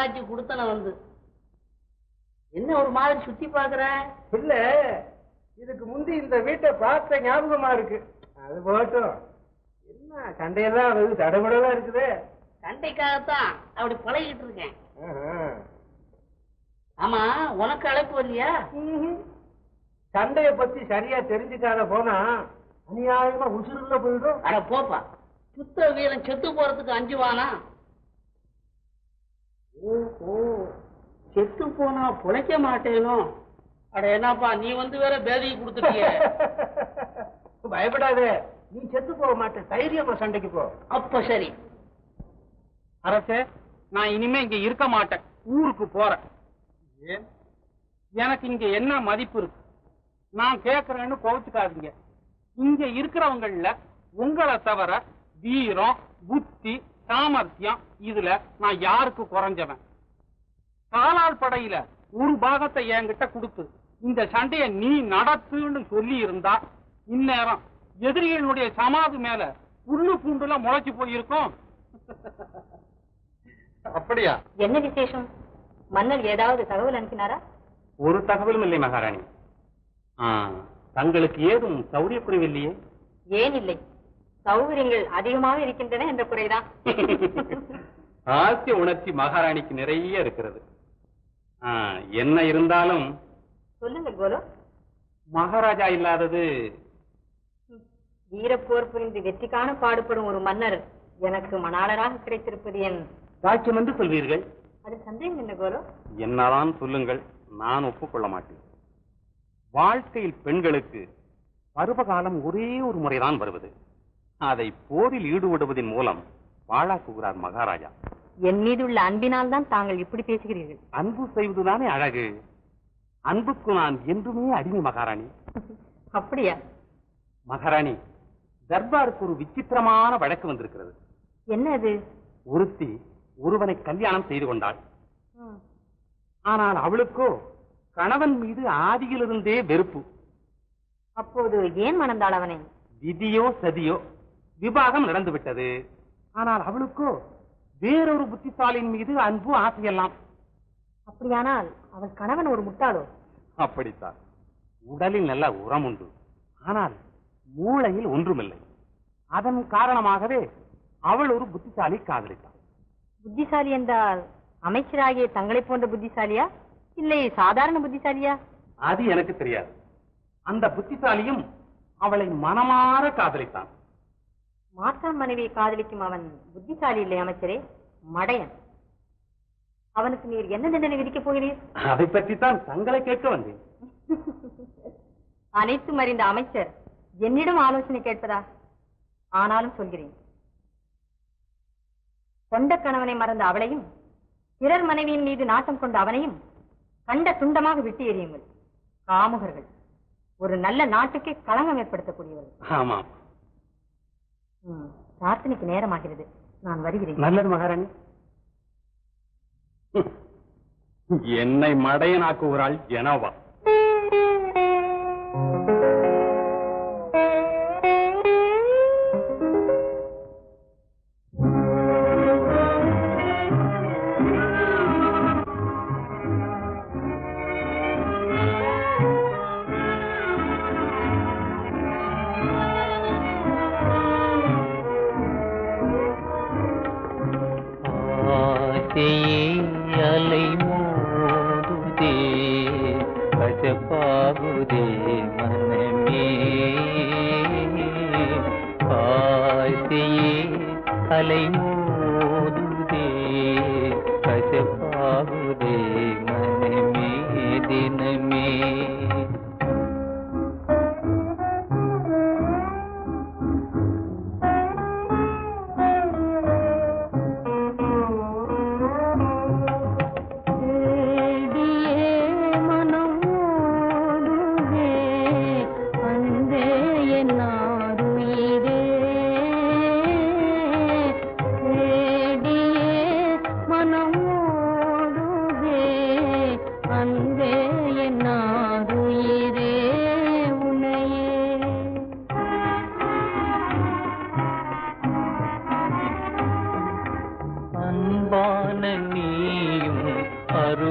Speaker 10: நாளாச்சு கொடுத்தன வந்து என்ன ஒரு மாதிரி சுத்தி பாக்குற
Speaker 4: இல்ல இதுக்கு முந்தி இந்த வீட்டை பார்த்த ஞாபகமா இருக்கு அது போட்டும் என்ன சண்டையெல்லாம் வந்து தடபடலாம் இருக்குது
Speaker 10: சண்டைக்காகத்தான் அப்படி பழகிட்டு இருக்கேன் ஆமா உனக்கு அழைப்பு வரலையா
Speaker 4: சண்டைய பத்தி சரியா தெரிஞ்சுக்காத போனா அநியாயமா உசுருல போயிடும்
Speaker 10: அட போப்பா சுத்த வீரன் செத்து போறதுக்கு அஞ்சுவானா ஓஹோ செத்து போனா புழைக்க மாட்டேனோ அட என்னப்பா நீ வந்து வேற பேதியை கொடுத்துட்டிய
Speaker 4: பயப்படாத நீ செத்து போக மாட்ட தைரியமா சண்டைக்கு போ
Speaker 10: அப்ப சரி
Speaker 6: அரசே நான் இனிமே இங்க இருக்க மாட்டேன் ஊருக்கு போறேன் ஏன் எனக்கு இங்க என்ன மதிப்பு இருக்கு நான் கேக்குறேன்னு கோவிச்சுக்காதீங்க இங்க இருக்கிறவங்கள உங்களை தவிர வீரம் புத்தி சாமர்த்தியம் இதுல நான் யாருக்கு குறைஞ்சவன் காலாள் படையில ஒரு பாகத்தை என்கிட்ட கொடுத்து இந்த சண்டைய நீ நடத்துன்னு சொல்லி இருந்தா இந்நேரம் எதிரிகளுடைய சமாதி மேல புல்லு பூண்டுல முளைச்சு போயிருக்கும்
Speaker 3: அப்படியா
Speaker 5: என்ன விசேஷம் மன்னர் ஏதாவது தகவல் அனுப்பினாரா
Speaker 2: ஒரு தகவலும் இல்லை மகாராணி ஆ, தங்களுக்கு ஏதும் சௌரியக்குறைவு இல்லையே
Speaker 5: ஏன் இல்லை சௌகரியங்கள் அதிகமாக இருக்கின்றன என்ற குறைதான்
Speaker 2: ஆசிய உணர்ச்சி மகாராணிக்கு நிறைய இருக்கிறது ஆ, என்ன இருந்தாலும்
Speaker 5: சொல்லுங்கள் கோலோ
Speaker 2: மகாராஜா இல்லாதது
Speaker 5: வீரப்போர் புரிந்து வெற்றி காண பாடுபடும் ஒரு மன்னர் எனக்கு மணாளராக கிடைத்திருப்பது என்
Speaker 2: சாட்சியம் என்று சொல்வீர்கள்
Speaker 5: அது சந்தேகம் என்ன கோலோ
Speaker 2: என்னதான் சொல்லுங்கள் நான் ஒப்புக்கொள்ள மாட்டேன் வாழ்க்கையில் பெண்களுக்கு பருவகாலம் ஒரே ஒரு முறைதான் வருவது அதை போரில் ஈடுபடுவதன் மூலம் பாழாக்குகிறார் மகாராஜா
Speaker 5: என் மீது உள்ள அன்பினால் தான் தாங்கள் இப்படி பேசுகிறீர்கள்
Speaker 2: அன்பு செய்வதுதானே அழகு அன்புக்கு நான் என்றுமே அடிமை மகாராணி
Speaker 5: அப்படியா
Speaker 2: மகாராணி தர்பாருக்கு ஒரு விசித்திரமான வழக்கு வந்திருக்கிறது
Speaker 5: என்ன அது
Speaker 2: ஒருத்தி ஒருவனை கல்யாணம் செய்து கொண்டாள்
Speaker 5: ம்,
Speaker 2: ஆனால் அவளுக்கோ கணவன் மீது ஆதியிலிருந்தே வெறுப்பு
Speaker 5: அப்போது ஏன் மணந்தாள் அவனை
Speaker 2: விதியோ சதியோ விவாகம் நடந்துவிட்டது ஆனால் அவளுக்கோ வேறொரு புத்திசாலியின் மீது அன்பு ஆசையெல்லாம்
Speaker 5: அப்படியானால் அவள் கணவன் ஒரு முட்டாளோ
Speaker 2: அப்படித்தான் உடலில் நல்ல உரம் உண்டு ஆனால் மூளையில் ஒன்றுமில்லை அதன் காரணமாகவே அவள் ஒரு புத்திசாலி காதலித்தாள்
Speaker 5: புத்திசாலி என்றால் அமைச்சராகிய தங்களைப் போன்ற புத்திசாலியா இல்லை சாதாரண புத்திசாலியா
Speaker 2: அது எனக்கு தெரியாது அந்த புத்திசாலியும் அவளை மனமாற காதலித்தான்
Speaker 5: மாற்றான் மனைவியை காதலிக்கும் அவன் புத்திசாலி இல்லை அமைச்சரே மடையன் அவனுக்கு நீர் என்ன தண்டனை விதிக்கப் போகிறீர்
Speaker 2: அதை பற்றித்தான் தங்களை கேட்க வந்தேன்
Speaker 5: அனைத்தும் அறிந்த அமைச்சர் என்னிடம் ஆலோசனை கேட்பதா ஆனாலும் சொல்கிறேன் கொண்ட கணவனை மறந்த அவளையும் பிறர் மனைவியின் மீது நாட்டம் கொண்ட அவனையும் கண்ட துண்டமாக விட்டு எறியுங்கள் காமுகர்கள் ஒரு நல்ல நாட்டுக்கே களங்கம் ஏற்படுத்தக்கூடியவர்கள்
Speaker 2: ஆமாம்
Speaker 5: ம், பிரார்த்தனைக்கு நேரமாகிறது நான் வருகிறேன்
Speaker 2: நல்லது மகாராணி என்னை மடையனாக்குகிறாள் ஜெனோவா
Speaker 7: ஆசையே அலை மோதுதே கசப்பாகுதே மனமே ஆசையே அலை மோதுதே கசப்பாகுதே மனமே தினமே
Speaker 1: தேடியே மனம் ஓடுதே அன்பே என்னாருயிரே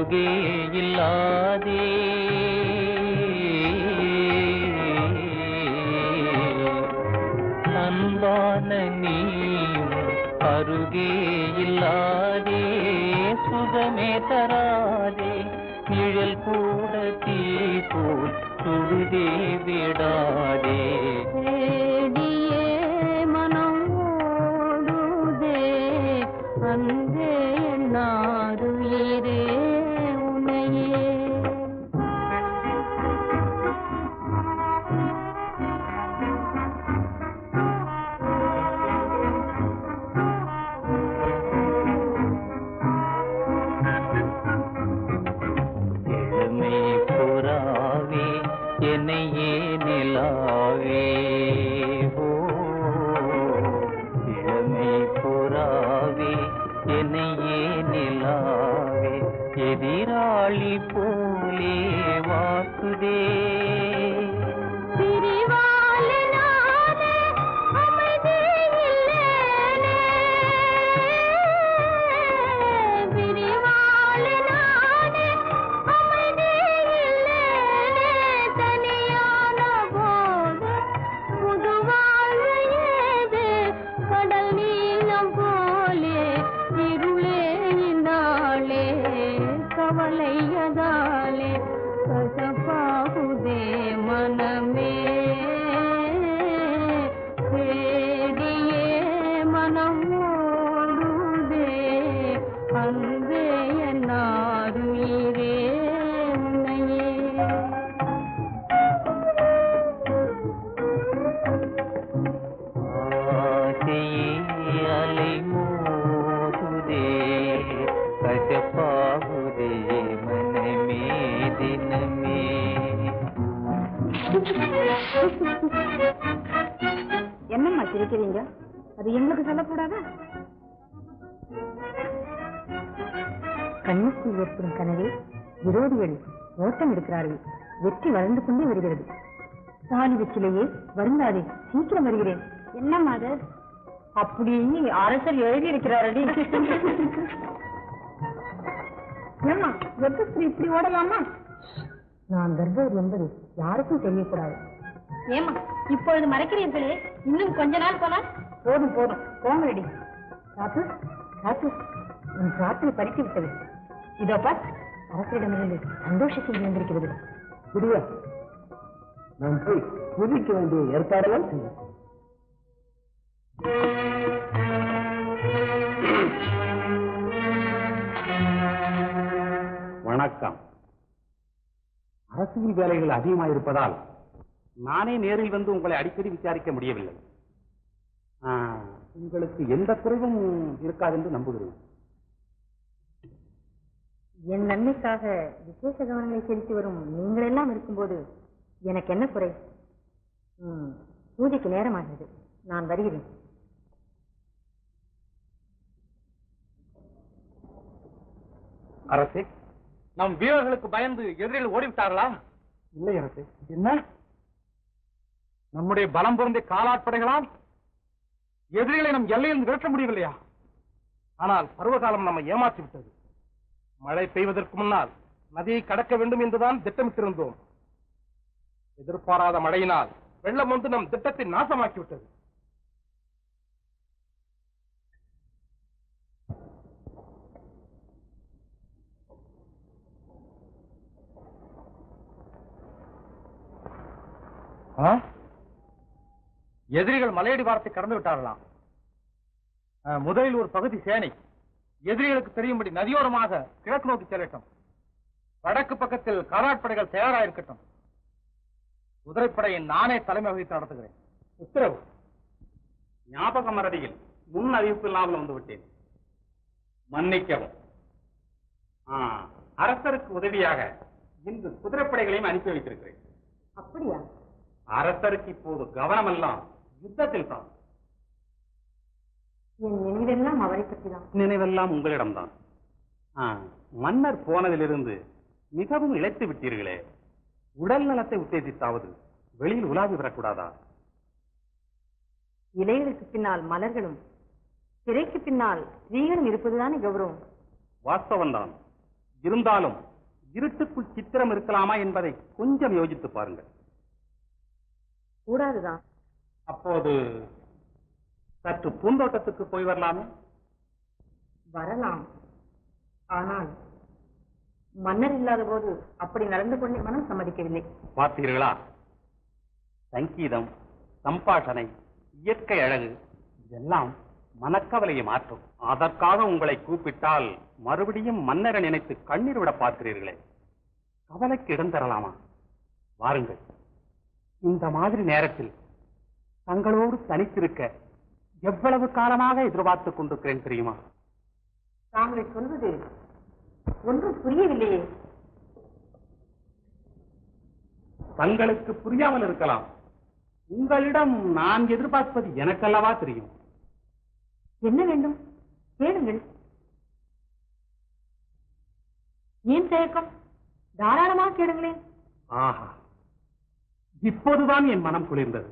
Speaker 7: அருகே இல்லாதே அன்பான நீயும் அருகே இல்லாதே சுகமே தராதே நிழல் கூட தீ போல் சுடுதே விடாதே
Speaker 1: தேடியே மனம் ஓடுதே அன்பே என்னாருயிரே உனையே
Speaker 7: இளமை புறாவே என்னையே நிலாவே ஓ இளமை புறாவே என்னையே நிலாவே எதிராளி போலே வாக்குதே
Speaker 1: பிரிவாலே நானே அமைதி இல்லேனே பிரிவாலே நானே அமைதி இல்லேனே தனியான போது புது வாழ்வு ஏது கடல் நீளம் போலே இருளே இந்நாளே கவலையதாலே கசப்பாகுதே மனமே தேடியே மனம் ஓடுதே அன்பே என்னாருயிரே உன்னையே
Speaker 7: ஆசையே அலை மோதுதே கசப்பாகுதே மனமே தினமே
Speaker 9: என்னம்மா சிரிக்கிறீங்க அது எங்களுக்கு சொல்லக்கூடாதா கண்ணுக்குள் ஏற்படும் கனவே விரோதிகள் ஓட்டம் எடுக்கிறார்கள் வெற்றி வளர்ந்து கொண்டே வருகிறது தாலி வெற்றிலேயே வருந்தாதே சீக்கிரம் வருகிறேன் என்னம்மா அது அப்படி அரசர் எழுதி இருக்கிறாரடி ஏம்மா வெப்பஸ்ரீ இப்படி ஓடலாமா நான் கர்ப்பவதி என்பது யாருக்கும் தெரியக்கூடாது
Speaker 5: ஏமா இப்பொழுது மறைக்கிறீர்களே இன்னும் கொஞ்ச நாள் போனால்
Speaker 9: போதும் போதும் போங்கடி ராத்து ராத்து உன் பிரார்த்தனை பறித்து விட்டது இதோ பார் அரசரிடமிருந்து சந்தோஷ செய்தி வந்திருக்கிறது
Speaker 4: விடுவா நான் போய் புதிக்க வேண்டிய ஏற்பாடுகள் செய்ய
Speaker 2: வணக்கம் அரசியல் வேலைகள் அதிகமாயிருப்பதால் நானே நேரில் வந்து உங்களை அடிக்கடி விசாரிக்க முடியவில்லை ஆ, உங்களுக்கு எந்த குறைவும் இருக்காது என்று நம்புகிறேன்
Speaker 9: என் நன்மைக்காக விசேஷ கவனங்களை செலுத்தி வரும் நீங்கள் எல்லாம் இருக்கும்போது எனக்கு என்ன குறை ம், பூஜைக்கு நேரமாகிறது நான் வருகிறேன்
Speaker 6: அரசே நம் வீரர்களுக்கு பயந்து எதிரில் ஓடிவிட்டார்களா
Speaker 4: இல்லை அரசே
Speaker 6: என்ன நம்முடைய பலம் பொருந்திய காலாட்படைகளால் எதிரிகளை நம் எல்லையில் விரட்ட முடியவில்லையா ஆனால் பருவகாலம் நம்மை ஏமாற்றி விட்டது மழை பெய்வதற்கு முன்னால் நதியை கடக்க வேண்டும் என்றுதான் திட்டமிட்டிருந்தோம் எதிர்பாராத மழையினால் வெள்ளம் வந்து நம் திட்டத்தை நாசமாக்கி விட்டது ஆ? எதிரிகள் மலையடி வாரத்தை கடந்து விட்டார்களாம் ஆ, முதலில் ஒரு பகுதி சேனை எதிரிகளுக்கு தெரியும்படி நதியோரமாக கிழக்கு நோக்கி செல்லட்டும் வடக்கு பக்கத்தில் காலாட்படைகள் தயாராயிருக்கட்டும் குதிரைப்படையை நானே தலைமை வகித்து நடத்துகிறேன் உத்தரவு
Speaker 2: ஞாபக மறதியில் முன் அறிவிப்பு இல்லாமல் வந்து விட்டேன் மன்னிக்கவும் ஆ, அரசருக்கு உதவியாக இன்று குதிரைப்படைகளையும் அனுப்பி வைத்திருக்கிறேன்
Speaker 9: அப்படியா
Speaker 2: அரசருக்கு இப்போது கவனமெல்லாம் யுத்தத்தில் தான்
Speaker 9: என் நினைவெல்லாம் அவரை பற்றிதான்
Speaker 2: நினைவெல்லாம் உங்களிடம்தான் ஆ, மன்னர் போனதிலிருந்து மிகவும் இழைத்து விட்டீர்களே உடல் நலத்தை உத்தேசித்தாவது வெளியில் உலாவி வரக்கூடாதா
Speaker 9: இலைகளுக்கு பின்னால் மலர்களும் திரைக்கு பின்னால் ஸ்திரீகளும் இருப்பதுதானே கௌரவம்
Speaker 2: வாஸ்தவம்தான் இருந்தாலும் இருட்டுக்குள் சித்திரம் இருக்கலாமா என்பதை கொஞ்சம் யோசித்து பாருங்கள்
Speaker 9: கூடாதுதான்
Speaker 2: அப்போது சற்று பூந்தோட்டத்துக்கு போய் வரலாமே
Speaker 9: வரலாம் ஆனால் மன்னர் இல்லாத போது அப்படி நடந்து கொண்டே மனம் சம்மதிக்கவில்லை
Speaker 2: பார்த்தீர்களா சங்கீதம் சம்பாஷணை இயற்கை அழகு இதெல்லாம் மனக்கவலையை மாற்றும் அதற்காக உங்களை கூப்பிட்டால் மறுபடியும் மன்னரை நினைத்து கண்ணீர் விட பார்க்கிறீர்களே கவலைக்கு இடம் தரலாமா வாருங்கள் இந்த மாதிரி நேரத்தில் தங்களோடு தனித்திருக்க எவ்வளவு காலமாக எதிர்பார்த்துக் கொண்டிருக்கிறேன் தெரியுமா
Speaker 9: தாங்கள் சொல்வது ஒன்றும் புரியவில்லையே
Speaker 2: தங்களுக்கு புரியாமல் இருக்கலாம் உங்களிடம் நான் எதிர்பார்ப்பது எனக்கல்லவா தெரியும்
Speaker 9: என்ன வேண்டும் கேளுங்கள் ஏன் தயக்கம் தாராளமாக கேளுங்களேன்
Speaker 2: ஆஹா இப்போதுதான் என் மனம் குளிர்ந்தது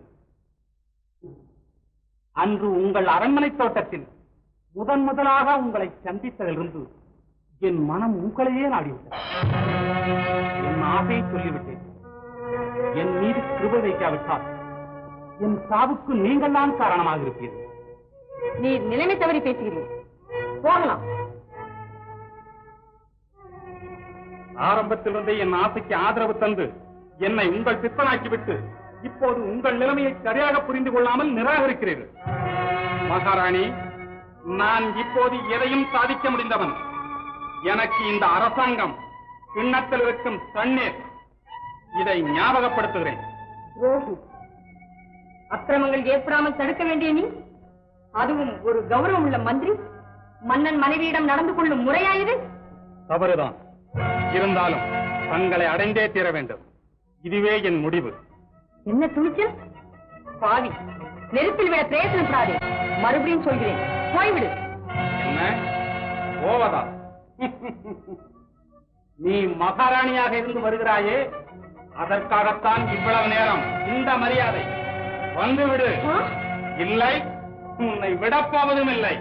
Speaker 2: அன்று உங்கள் அரண்மனை தோட்டத்தில் முதன் முதலாக உங்களை சந்தித்ததிலிருந்து என் மனம் உங்களையே நாடிவிட்டது என் ஆசையை சொல்லிவிட்டேன் என் மீது கிருபை வைக்காவிட்டால் என் சாவுக்கு நீங்கள் தான் காரணமாக இருப்பீர்கள்
Speaker 9: நீ நிலைமை தவறி பேசுகிறீர் போகலாம்
Speaker 2: ஆரம்பத்திலிருந்தே என் ஆசைக்கு ஆதரவு தந்து என்னை உங்கள் பித்தனாக்கிவிட்டு இப்போது உங்கள் நிலைமையை சரியாக புரிந்து கொள்ளாமல் நிராகரிக்கிறீர்கள் மகாராணி நான் இப்போது எதையும் சாதிக்க முடிந்தவன் எனக்கு இந்த அரசாங்கம் கிண்ணத்தில் இருக்கும் தண்ணீர் இதை ஞாபகப்படுத்துகிறேன்
Speaker 9: துரோகி அக்கிரமங்கள் ஏற்படாமல் தடுக்க வேண்டிய நீ அதுவும் ஒரு கௌரவம் உள்ள மந்திரி மன்னன் மனைவியிடம் நடந்து கொள்ளும் முறையாயுது
Speaker 2: தவறுதான் இருந்தாலும் தங்களை அடைந்தே தீர வேண்டும் இதுவே என் முடிவு
Speaker 9: என்ன துணிச்சல் பாவி நெருப்பில் விட பிரயத்தனப்படாதே மறுபடியும் சொல்கிறேன் போய்விடு
Speaker 2: என்ன போவதா நீ மகாராணியாக இருந்து வருகிறாயே அதற்காகத்தான் இவ்வளவு நேரம் இந்த மரியாதை வந்துவிடு
Speaker 9: ஆ?
Speaker 2: இல்லை உன்னை விடப்போவதும் இல்லை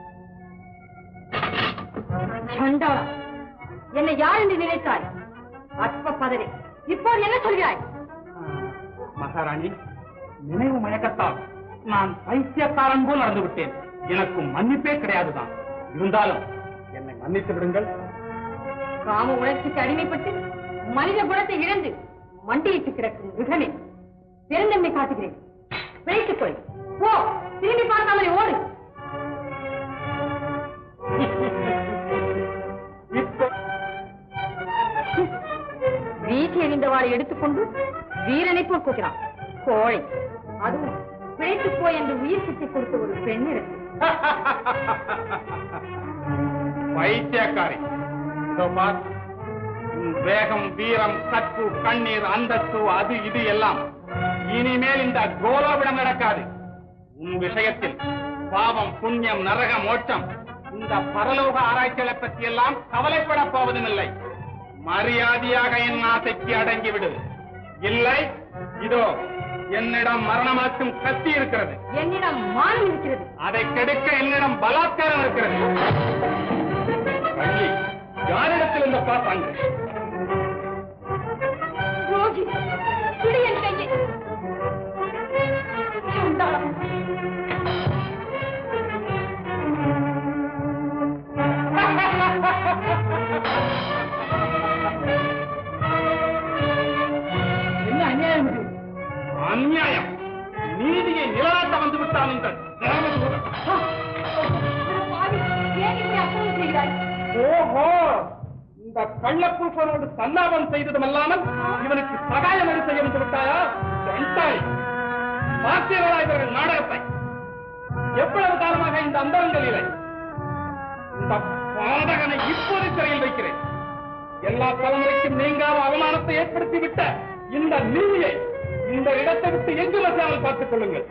Speaker 9: சண்டாளா என்னை யார் என்று நினைத்தாய் அற்ப பதவி இப்போது என்ன சொல்கிறாய்
Speaker 2: மகாராணி நினைவு மயக்கத்தால் நான் பைத்தியக்காரன் போல் நடந்து விட்டேன் எனக்கு மன்னிப்பே கிடையாதுதான் இருந்தாலும் என்னை மன்னித்து விடுங்கள்
Speaker 9: காம உணர்ச்சிக்கு அடிமைப்பட்டு மனித குணத்தை இழந்து மண்டியிட்டு கிடக்கும் மிருகமே பெருந்தன்மை காட்டுகிறேன் பிழைத்துக் கொள் போ திரும்பி பார்க்காமலே ஓடு
Speaker 2: இப்போ
Speaker 9: வீசி எறிந்தவாளை எடுத்துக்கொண்டு வீரனை போல் கூக்கிறான் கோழை அதுவும் பிழைத்துப் போய் என்று உயிர் சித்தி கொடுத்த ஒரு பெண் இருக்கு
Speaker 2: பைத்தியக்காரி இதோ பார் உன் வேகம் வீரம் கற்பு கண்ணீர் அந்தஸ்து அது இது எல்லாம் இனிமேல் இந்த கோலாவிடம் நடக்காது உன் விஷயத்தில் பாவம் புண்ணியம் நரக மோட்சம் இந்த பரலோக ஆராய்ச்சிகளை பற்றி எல்லாம் கவலைப்பட போவதும் இல்லை மரியாதையாக என் ஆசைக்கு அடங்கிவிடு இல்லை இதோ என்னிடம் மரணமாக்கும் கத்தி இருக்கிறது
Speaker 9: என்னிடம் மானம் இருக்கிறது
Speaker 2: அதை கெடுக்க என்னிடம் பலாத்காரம் இருக்கிறது வள்ளி யாரிடத்தில் இந்த பார்த்தாங்க
Speaker 9: ரோகி பிடி என் கையை சண்டாளம்.
Speaker 10: என்ன அநியாயம் இது
Speaker 2: அநியாயம் நீதியை நிலநாட்ட வந்து விட்டான் இந்த கிராமத்துடன்.
Speaker 9: பாவி, ஏன் இப்படி அக்கிரமம் செய்கிறாய்
Speaker 2: ஓஹோ இந்த கள்ளப்பூசனோடு சல்லாபம் செய்ததும் அல்லாமல் இவனுக்கு சகாயம் எது செய்ய வந்து விட்டாயா வெண்டாய் பார்த்தீர்களா இவர்கள் நாடகத்தை எவ்வளவு காலமாக இந்த அந்தரங்களிலே இந்த பாதகனை இப்போது சிறையில் வைக்கிறேன் எல்லா தலைமுறைக்கும் நீங்காத அவமானத்தை ஏற்படுத்தி விட்ட இந்த நீதியை இந்த இடத்தை விட்டு எங்கு வச்சாமல் பார்த்துக் கொள்ளுங்கள்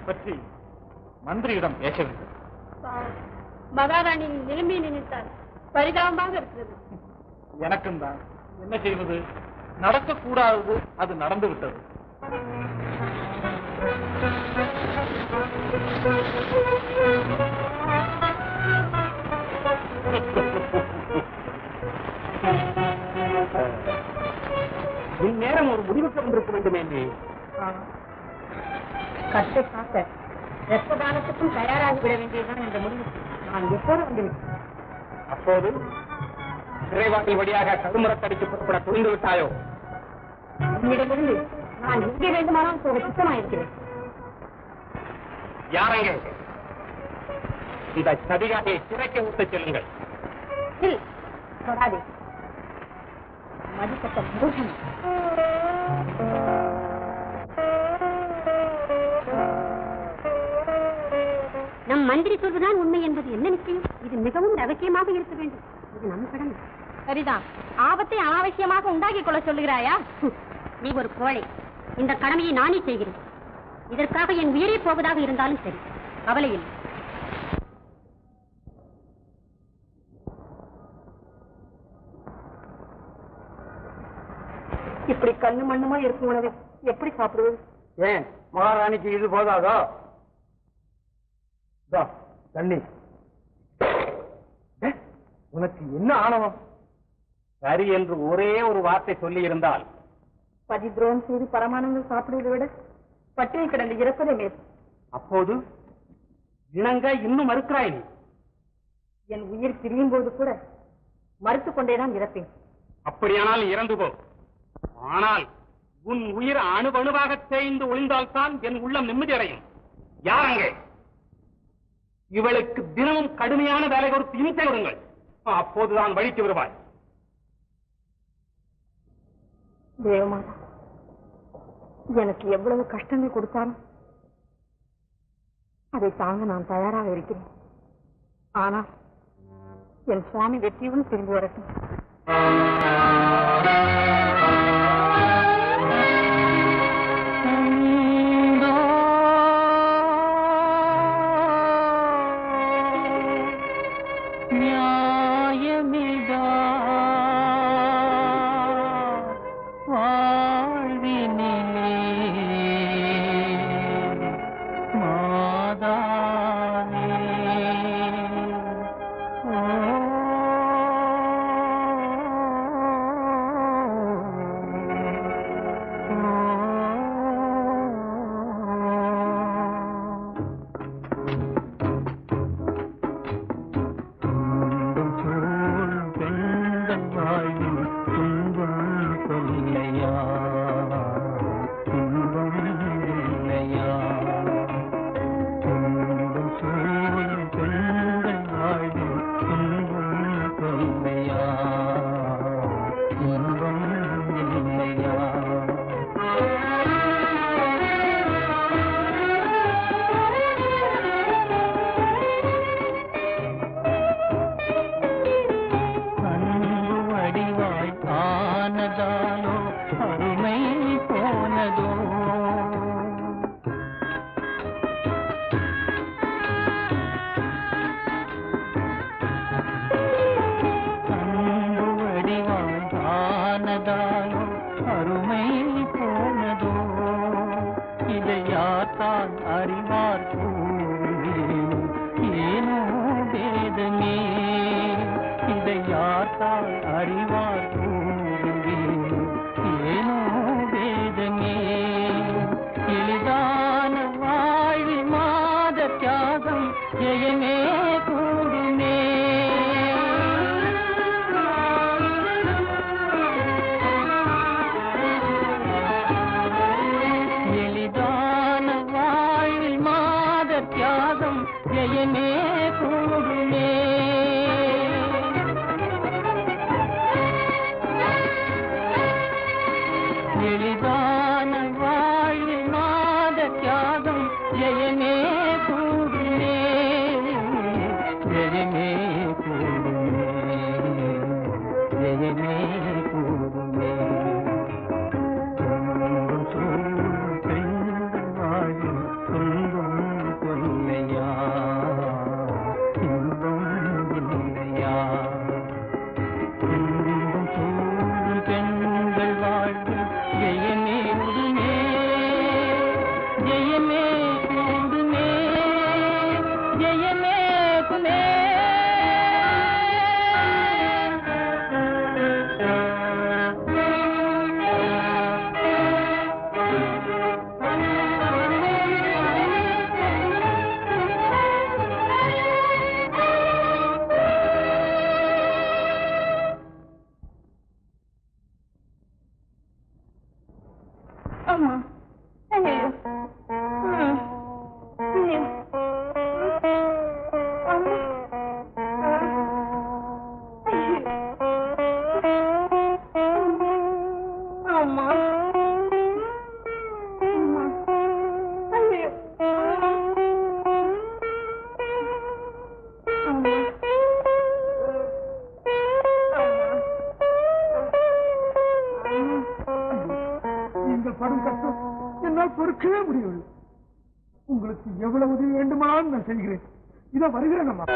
Speaker 6: பற்றி மந்திரியிடம் பேச வேண்டும்
Speaker 5: மகாராணியின் நிலைமை நினைத்தால் பரிதாபமாக இருக்கிறது
Speaker 6: எனக்கும் தான் என்ன செய்வது நடக்கக்கூடாதது அது நடந்து விட்டது
Speaker 2: இந்நேரம் ஒரு முடிவுக்கு வந்திருக்க வேண்டுமே நீ
Speaker 9: கட்டை காக்க ரத்த தானத்துக்கும் தயாராகி விட வேண்டியதுதான் இந்த முடிவு நான் எப்போது வந்துவிட்டேன்
Speaker 2: அப்போது சிறைவாட்டி வழியாக கருமரத்தடிக்கு புறப்பட துணிந்து விட்டாயோ
Speaker 9: உன்னிடமிருந்து நான் எங்கே வேண்டுமானாலும் போக சித்தமாயிருக்கிறேன்
Speaker 2: யாரங்க இந்த சதிகாரியை சிறைக்கு விட்டுச் செல்லுங்கள்
Speaker 9: நில் தொடாதே மதிக்கட்ட மிருகம் நம் மந்திரி சொல்வதுதான் உண்மை என்பது என்ன நிச்சயம் இது மிகவும் ரகசியமாக இருக்க வேண்டும் இது நம் கடமை
Speaker 5: சரிதான் ஆபத்தை அனாவசியமாக உண்டாக்கிக் கொள்ள சொல்லுகிறாயா
Speaker 9: நீ ஒரு கோழை இந்த கடமையை நானே செய்கிறேன் இதற்காக என் உயிரே போவதாக இருந்தாலும் சரி கவலை இல்லை இப்படி கண்ணு மண்ணுமா இருக்கும் உணவை எப்படி சாப்பிடுவது
Speaker 4: ஏன் மகாராணிக்கு இது போதாதோ இதோ, தண்ணி ஏ, உனக்கு என்ன ஆணவம்
Speaker 2: சரி என்று ஒரே ஒரு வார்த்தை சொல்லி இருந்தால்
Speaker 9: பதித்ரோகம் செய்து பரமானங்கள் சாப்பிடுவதை விட பட்டினி கிடந்து இறப்பதே மேல்
Speaker 2: அப்போது இணங்க இன்னும் மறுக்கிறாய் நீ
Speaker 9: என் உயிர் பிரியும் போது கூட மறுத்துக் கொண்டேதான் இறப்பேன்
Speaker 2: அப்படியானால் இறந்து போ ஆனால் உன் உயிர் அணுவணுவாக தேய்ந்து ஒளிந்தால்தான் என் உள்ளம் நிம்மதி அடையும் யாரங்க இவளுக்கு தினமும் கடுமையான வேலை கொடுத்து இனித்தை விடுங்கள் அப்போதுதான் வழிக்கு வருவாய்
Speaker 9: தேவமாதா எனக்கு எவ்வளவு கஷ்டங்கள் கொடுத்தாலும் அதை தாங்க நான் தயாராக இருக்கிறேன் ஆனால் என் சுவாமி வெற்றியுடன் திரும்பி வரட்டும்
Speaker 7: நியாயமிதா வாழ்வினிலே மாதாவே துன்பம் சூழும் பெண்கள் வாழ்வில் துன்பம் கொல்லையா துன்பம் இல்லையா துன்பம் சூழும் பெண்கள் வாழ்வில் துன்பம் கொல்லையா துன்பம் இல்லையா அன்பு வடிவாய் ஆனதாலோ அருமை போனதோ அன்பு வடிவாய் ஆனதாலோ அருமை போனதோ இதை யாத்தான் அறிவார் கூறுவேன் ஏனோ வேதமே இதை யாத்தால் அறிவார் கூறுவேன் ஏனோ வேதமே எளிதான வாழ்வி மாத தியாகம் ஜெயமே கூடுமே எளிதான வாழ்வில் மாத தியாகம் ஜெயமே கூடுமே எளிதான வாழ்வில் மாத தியாகம் ஜெயமே கூடுமே ஜெயமே கூடுமே ஜெயமே கூடுமே துன்பம் சூழும் பெண்கள் வாழ்வில் துன்பம்
Speaker 5: ஆமா ஐயோ ம். ஐயோ அம்மா. ஐயோ. அம்மா அம்மா. ஐயோ. அம்மா.
Speaker 11: நீங்கள் படும் கஷ்டம் என்னால் பொறுக்கவே முடியவில்லை உங்களுக்கு எவ்வளவு உதவி வேண்டுமானாலும் நான் செய்கிறேன் இதோ வருகிறேன் அம்மா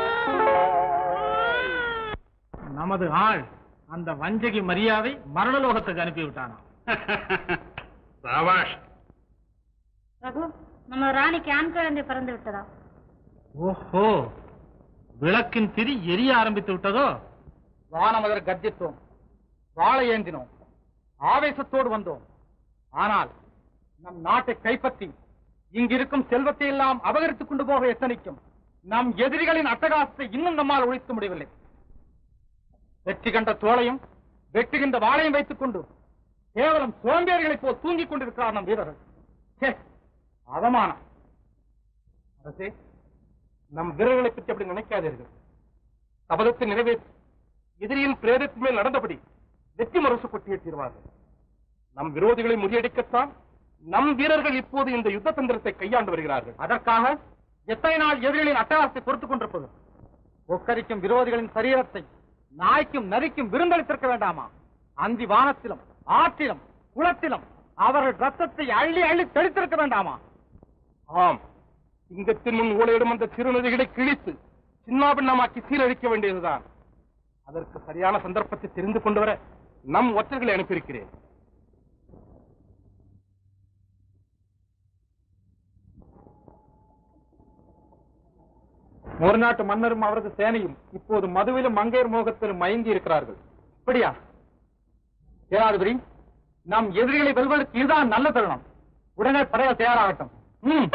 Speaker 6: நமது ஆள் அந்த வஞ்சகி மரியாதை மரணலோகத்துக்கு அனுப்பிவிட்டானா
Speaker 4: சாபாஷ்
Speaker 5: ரகு நம்ம ராணிக்கு ஆண் குழந்தை பிறந்து விட்டதா
Speaker 6: ஓஹோ விளக்கின் திரி எரிய ஆரம்பித்து விட்டதோ வானமதர் கர்ஜித்தோம் வாழை ஏந்தினோம் ஆவேசத்தோடு வந்தோம் ஆனால் நம் நாட்டை கைப்பற்றி இங்கிருக்கும் செல்வத்தை எல்லாம் அபகரித்துக் கொண்டு போக எத்தனைக்கும் நம் எதிரிகளின் அட்டகாசத்தை இன்னும் நம்மால் ஒழிக்க முடியவில்லை வெற்றி கண்ட தோளையும் வெட்டுகின்ற வாளையும் வைத்துக் கொண்டு கேவலம் சோம்பேறிகளைப் போல் தூங்கிக் கொண்டிருக்கிறார் நம் வீரர்கள் ச்சே, அவமானம் அரசே நம் வீரர்களை பற்றி அப்படி நினைக்காதீர்கள் சபதத்தை நிறைவேற்றி எதிரியின் பிரேதத்தின் மேல் நடந்தபடி வெற்றி முரசு கொட்டியே தீர்வார்கள் நம் விரோதிகளை முறியடிக்கத்தான் நம் வீரர்கள் இப்போது இந்த யுத்த தந்திரத்தை கையாண்டு வருகிறார்கள் அதற்காக எத்தனை நாள் எதிரிகளின் அட்டகாசத்தை பொறுத்துக் கொண்டிருப்பது ஒக்கரிக்கும் விரோதிகளின் சரீரத்தை நாய்க்கும் நரிக்கும் விருந்தளித்திருக்க வேண்டாமா அந்தி வானத்திலும் ஆற்றிலும் குளத்திலும் அவர்கள் ரத்தத்தை அள்ளி அள்ளி தெளித்திருக்க வேண்டாமா ஆம் சிங்கத்தின் முன் ஊழையிடும் அந்த சிறுநதிகளை கிழித்து சின்னாபின்னமாக்கி சீரழிக்க வேண்டியதுதான் அதற்கு சரியான சந்தர்ப்பத்தை தெரிந்து கொண்டு வர நம் ஒற்றர்களை அனுப்பியிருக்கிறேன் ஒரு நாட்டு மன்னரும் அவரது சேனையும் இப்போது மதுவிலும் மங்கையர் மோகத்திலும் மயங்கி இருக்கிறார்கள் அப்படியா சேனாதிபதி நம் எதிரிகளை வெல்வதற்கு இதுதான் நல்ல தருணம் உடனே படையால் தயாராகட்டும் ம்.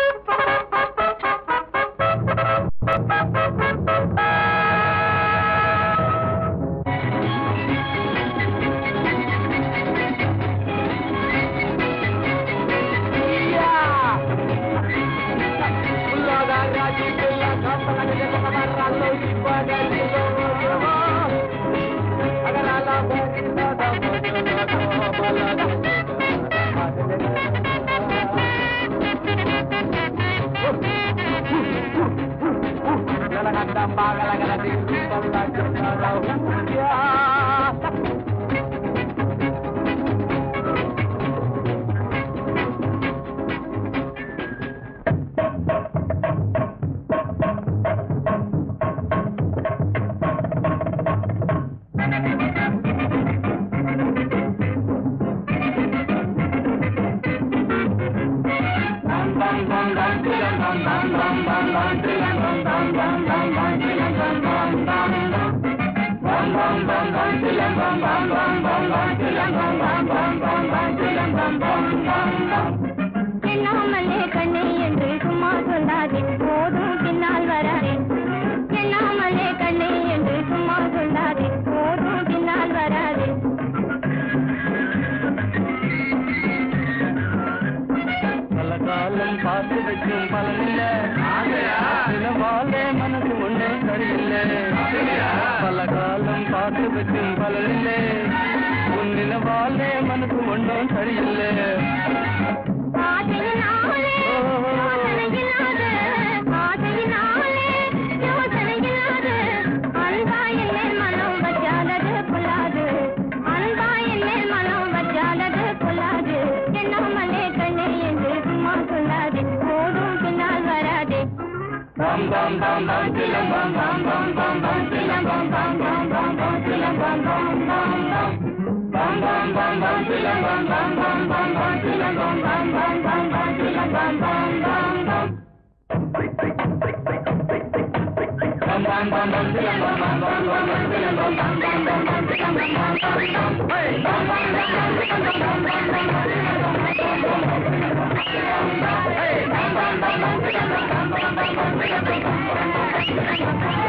Speaker 5: எண்ணாமலே கண்ணே என்று சும்மா சொல்லாதே போதும் பின்னால் வராதே எண்ணாமலே கண்ணே என்று சும்மா சொல்லாதே போதும் பின்னால் வராதே
Speaker 7: பல காலம் பார்த்து வைக்கும் பலனில்ல தினவாலே மனது ஒன்றும் சரியில்லை பல காலம் பார்த்து வைக்கும் பலனில்லை உன் நிலவாலே மனது ஒன்றும் சரியில்லை
Speaker 5: ஆசையினாலே யோசனையில்லாத ஆசையினாலே யோசனையில்லாத அன்பாயின் மேல் மனம் வச்சாலது பொல்லாது அன்பாயின் மேல் மனம் வச்சாலது பொல்லாது எண்ணாமலே கண்ணே என்று சும்மா சொல்லாதே போதும் பின்னால் வராதே
Speaker 7: பம் பம் பம் பம் திலம் பம் பம் பம் பம் பம் திலம் பம் பம் பம் பம் பம் திலம் பம் பம் பம் பம் பம் பம் பம் பம் திலம் பம் பம் பம் பம் பம் திலம் பம் பம் பம் பம் பம் திலம் பம் பம் பம் பம் Bam bam bam bam tilam bam bam bam bam bam tilam bam bam bam bam bam tilam bam bam bam bam hey bam bam bam bam tilam bam bam bam bam bam tilam bam bam bam bam bam bam hey bam bam bam bam tilam bam bam bam bam bam tilam bam bam bam bam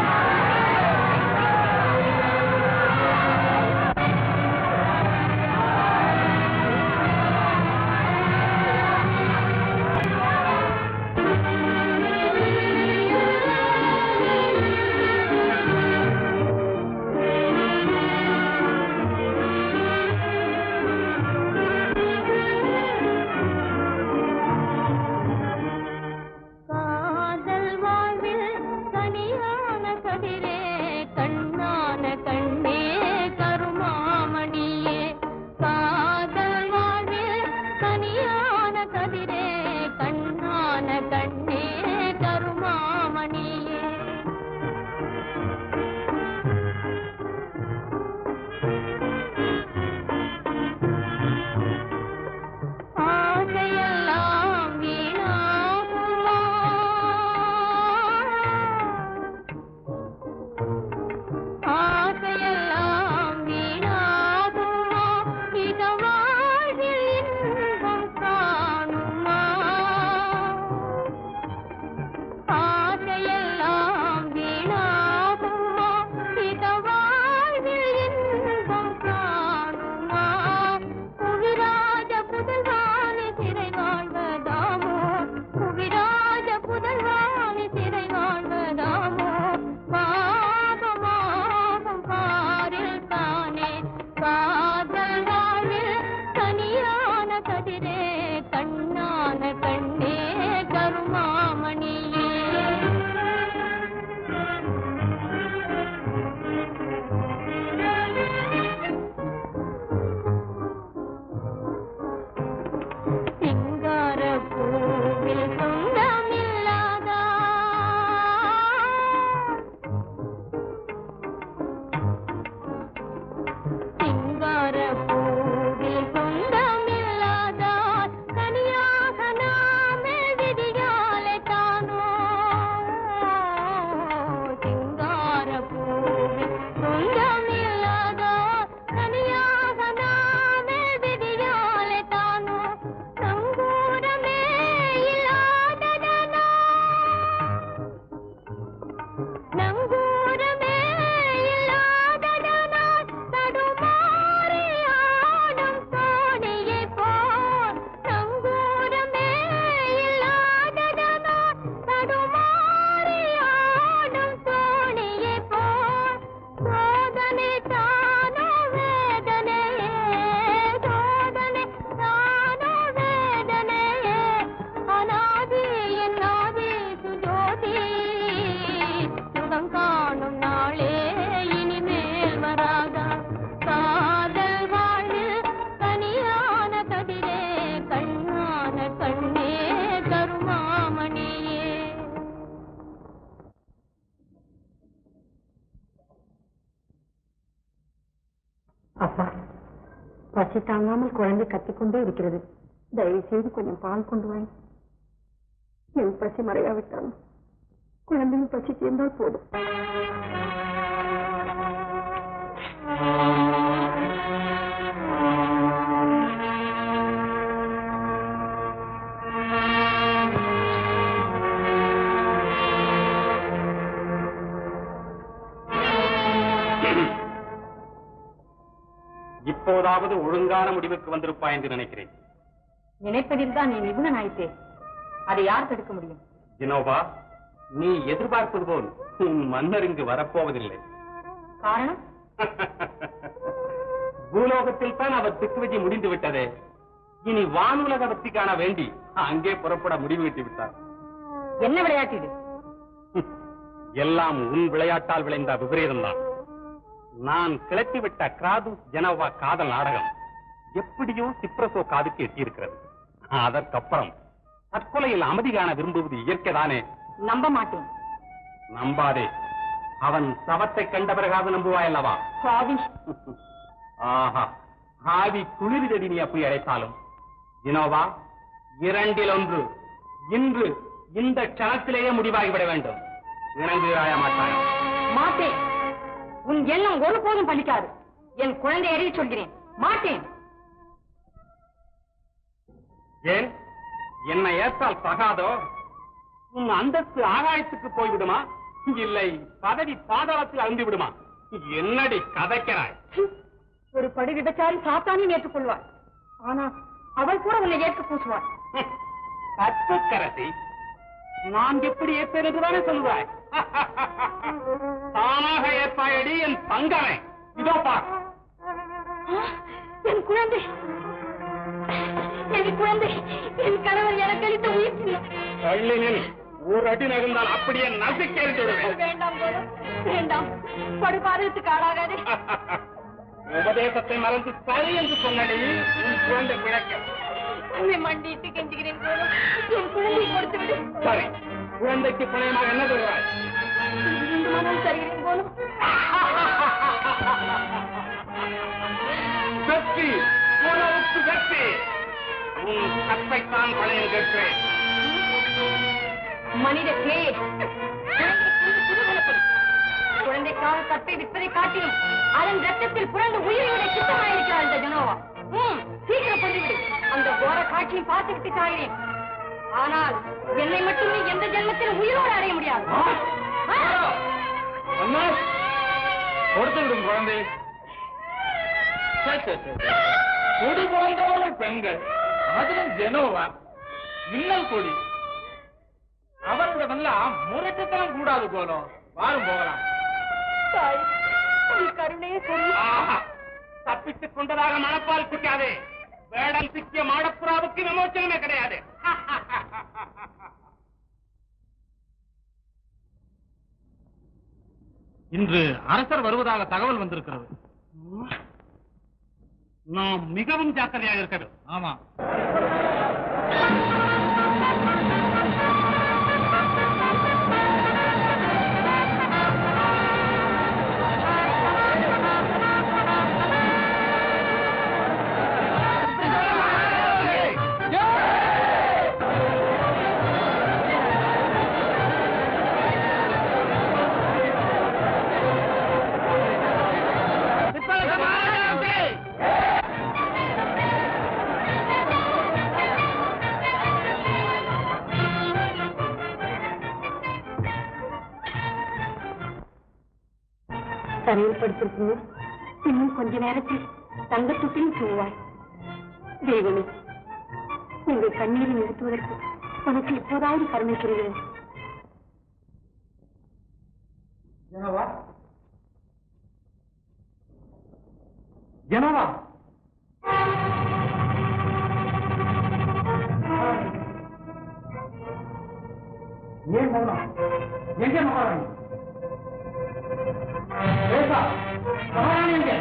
Speaker 7: bam
Speaker 1: கதிரே கண்ணான கண்ணே கருமாமணியே ஆசையெல்லாம் வீணாகுமா ஆசையெல்லாம் வீணாகுமா இக வாழ்வில் இன்பம் காணுமா ஆசையெல்லாம் வீணாகுமா இக வாழ்வில் இன்பம் காணுமா புவிராஜ புதல்வாணி சிறை வாழ்வதாமோ புவிராஜ புதல்வாணி சிறை வாழ்வதாமோ பாபமாகும் பாரில் தானே காதல் வாழ்வில் தனியான கதிரே கண்ணான கண்ணே கருமாமணியே சிங்கார பூவில் சொந்தமில்லாதா சிங்கார பூவில் சொந்தமில்லாதா தனியாக நாமே விதியாலே தானோ சிங்கார பூவில் சொந்தமில்லாதா தனியாக நாமே விதியாலே தானோ நங்கூரமே இல்லாததனா நங்கூரமே இல்லாததனால் தடுமாறி ஆடும் தோணியை போல் நங்கூரமே இல்லாததனால் தடுமாறி ஆடும் தோணியை போல் சோதனை தானோ வேதனையே சோதனை தானோ வேதனையே அநாதி என் ஆதி சுஜோதி சுகம் காணும் நாளே இனிமேல் வராதா காதல் வாழ்வில் தனியான கதிரே கண்ணான கண்ணே கருமாமணியே
Speaker 9: அப்பா பசி தாங்காமல் குழந்தை கத்திக்கொண்டே இருக்கிறது தயவு செய்து கொஞ்சம் பால் கொண்டு வாய் என் பசி மறையாவிட்டாலும் குழந்தையும் பசி தீர்ந்தால் போதும்
Speaker 2: இப்போதாவது ஒழுங்கான முடிவுக்கு வந்திருப்பாய் என்று நினைக்கிறேன்
Speaker 9: நினைப்பதில் தான் நீ நிபுணன் ஆயிட்டே அதை யார் தடுக்க முடியும்
Speaker 2: ஜினோபா நீ எதிர்பார்ப்பது போல் உன் மன்னர் இங்கு வரப்போவதில்லை
Speaker 9: காரணம்
Speaker 2: பூலோகத்தில் தான் அவர் திக்குவிஜி முடிந்து விட்டதே இனி வானுலக வெற்றி காண வேண்டி அங்கே புறப்பட முடிவு விட்டார்
Speaker 9: என்ன விளையாட்டு இது
Speaker 2: எல்லாம் உன் விளையாட்டால் விளைந்த விபரீதம்தான் நான் கிளப்பிவிட்ட கிராது ஜெனோவா காதல் நாடகம் எப்படியோ சிப்ரசோ காதுக்கு எட்டியிருக்கிறது அதற்கப்புறம் தற்கொலையில் அமைதி காண விரும்புவது இயற்கைதானே
Speaker 9: நம்ப மாட்டேன்
Speaker 2: நம்பாதே அவன் சவத்தை கண்ட பிறகாவது நம்புவாய் அல்லவா
Speaker 9: சுவாமி
Speaker 2: ஆஹா ஆவி குளிர்தடி நீ அப்படி அழைத்தாலும் ஜினோவா இரண்டில் ஒன்று இன்று இந்த க்ஷணத்திலேயே முடிவாகிவிட வேண்டும் இணங்குகிறாயா மாட்டாயா
Speaker 9: மாட்டேன் உன் எண்ணம் ஒருபோதும் பலிக்காது என் குழந்தை அறிய சொல்கிறேன் மாட்டேன்
Speaker 2: ஏன் என்னை ஏற்றால் தகாதோ உன் அந்தஸ்து ஆகாயத்துக்கு போய்விடுமா இல்லை பதவி பாதாளத்தில் அழுந்து விடுமா என்னடி கதைக்கிறாய்
Speaker 9: ஒரு படுகிடச்சாரி சாத்தானையும் ஏற்றுக்கொள்வாள் ஆனா அவள் கூட உன்னை ஏற்க பூசுவாள்
Speaker 2: கற்புக்கரசி நான் எப்படி ஏற்பேன் என்றுதானே சொல்லுவாய் தானாக ஏற்பாயடி என் தங்கமே இதோ பார்
Speaker 9: என் குழந்தை என் குழந்தை என் கணவர் எனக்கு அளித்த உயிர் சின்னம்.
Speaker 2: தள்ளினில் ஒரு அடி நகர்ந்தால் அப்படியே நசுக்கேறிட்டு விடுவேன்
Speaker 9: வேண்டாம் போதும் வேண்டாம் படுபாதகத்துக்கு ஆளாகாதே
Speaker 2: உபதேசத்தை மறந்து சரி என்று சொன்னடி உன் குழந்தை பிழைக்க
Speaker 5: உண்மை மண்டிட்டு கெஞ்சுகிறேன் கோலோ என் குழந்தை கொடுத்து விடு
Speaker 6: சரி குழந்தைக்கு பிணையமாக என்ன சொல்றாய்
Speaker 5: ரெண்டு மனம் தருகிறேன் கோலோ
Speaker 6: வெற்றி உணவுக்கு வெற்றி உன் கற்பைத்தான் பழையம் கேட்கிறேன்
Speaker 5: மனித பேய் குழந்தைக்காக கற்பை விற்பதை காட்டிலும் அதன் ரத்தத்தில் புரண்டு உயிரை சுத்தமாயிருக்கிறார் இந்த ஜனோவா ம், சீக்கிரம் கொண்டுவிடு அந்த கோர காட்சியை பார்த்துக்கிட்டு சாகிறேன் ஆனால் என்னை மட்டும் நீ எந்த ஜென்மத்திலும் உயிரோடு அடைய முடியாது ஆ?
Speaker 6: அம்மா கொடுத்து விடும் குழந்தை சரி, சரி, சரி. கொடி பிறந்தவர்கள் பெண்கள் அதிலும் ஜெனோவா மின்னல் கொடி அவர்களிடமெல்லாம் முரட்டுத்தனம் கூடாது போலும் வாரும் போகலாம்
Speaker 5: தாய், உன் கருணையை சொல்லி
Speaker 6: ஆஹா, தப்பித்துக் கொண்டதாக மனப்பால் குடிக்காதே வேடம் சிக்கிய மாடப்புறாவுக்கு விமோச்சனமே கிடையாது இன்று அரசர் வருவதாக தகவல் வந்திருக்கிறது நாம் மிகவும் ஜாக்கிரதையாக இருக்கிறது ஆமா
Speaker 5: தரையில் படுத்திருக்கீங்க இன்னும் கொஞ்ச நேரத்தில் தங்கத்துட்டில் தூவாய் தெய்வமே உங்கள் கண்ணீரை நிறுத்துவதற்கு உனக்கு இப்போதாவது கருணை புரிகிறேன்
Speaker 6: ஜனவா ஜனவா ஏன் மௌனம் எங்க மகாராணி பேசா மகாராணி எங்க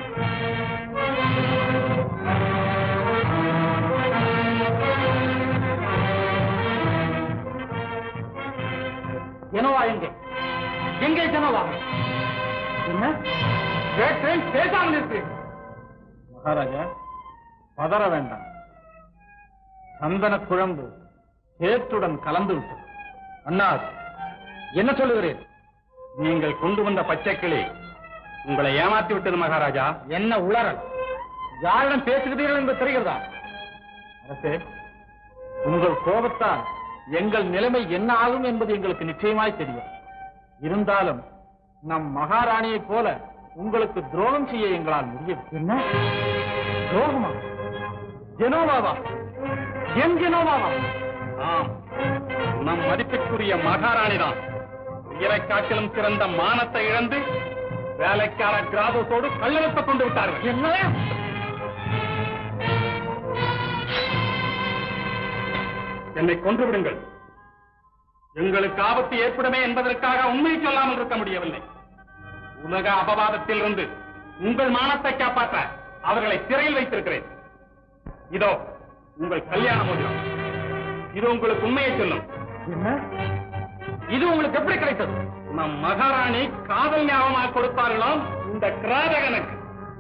Speaker 6: ஜனவா எங்கே எங்கே ஜனவா என்ன கேட்டேன் பேசாமல் இருக்கு மகாராஜா பதற வேண்டாம் சந்தன குழம்பு சேத்துடன் கலந்து விட்டது அண்ணா என்ன சொல்லுகிறேன் நீங்கள் கொண்டு வந்த பச்சை கிளி உங்களை ஏமாத்தி விட்டது மகாராஜா என்ன உளறல் யாரிடம் பேசுகிறீர்கள் என்று தெரிகிறதா அரசே உங்கள் கோபத்தால் எங்கள் நிலைமை என்ன ஆகும் என்பது எங்களுக்கு நிச்சயமாய் தெரியும் இருந்தாலும் நம் மகாராணியைப் போல உங்களுக்கு துரோகம் செய்ய எங்களால் முடியும் என்ன துரோகமா ஜெனோவாவா என் ஜெனோவாவா ஆம் நம் மதிப்பிற்குரிய மகாராணி தான் உயிரை காட்டிலும் சிறந்த மானத்தை இழந்து வேலைக்கார கிராதத்தோடு கல்லெழுப்ப கொண்டு விட்டார்கள் என்ன என்னை கொன்று விடுங்கள் எங்களுக்கு ஆபத்து ஏற்படுமே என்பதற்காக உண்மை சொல்லாமல் இருக்க முடியவில்லை உலக அபவாதத்தில் இருந்து உங்கள் மானத்தை காப்பாற்ற அவர்களை சிறையில் வைத்திருக்கிறேன் இதோ உங்கள் கல்யாண மோதிரம் இது உங்களுக்கு உண்மையை சொல்லும் என்ன இது உங்களுக்கு எப்படி கிடைத்தது நம் மகாராணி காதல் ஞாபகமாக கொடுத்தார்களாம் இந்த கிராதகனுக்கு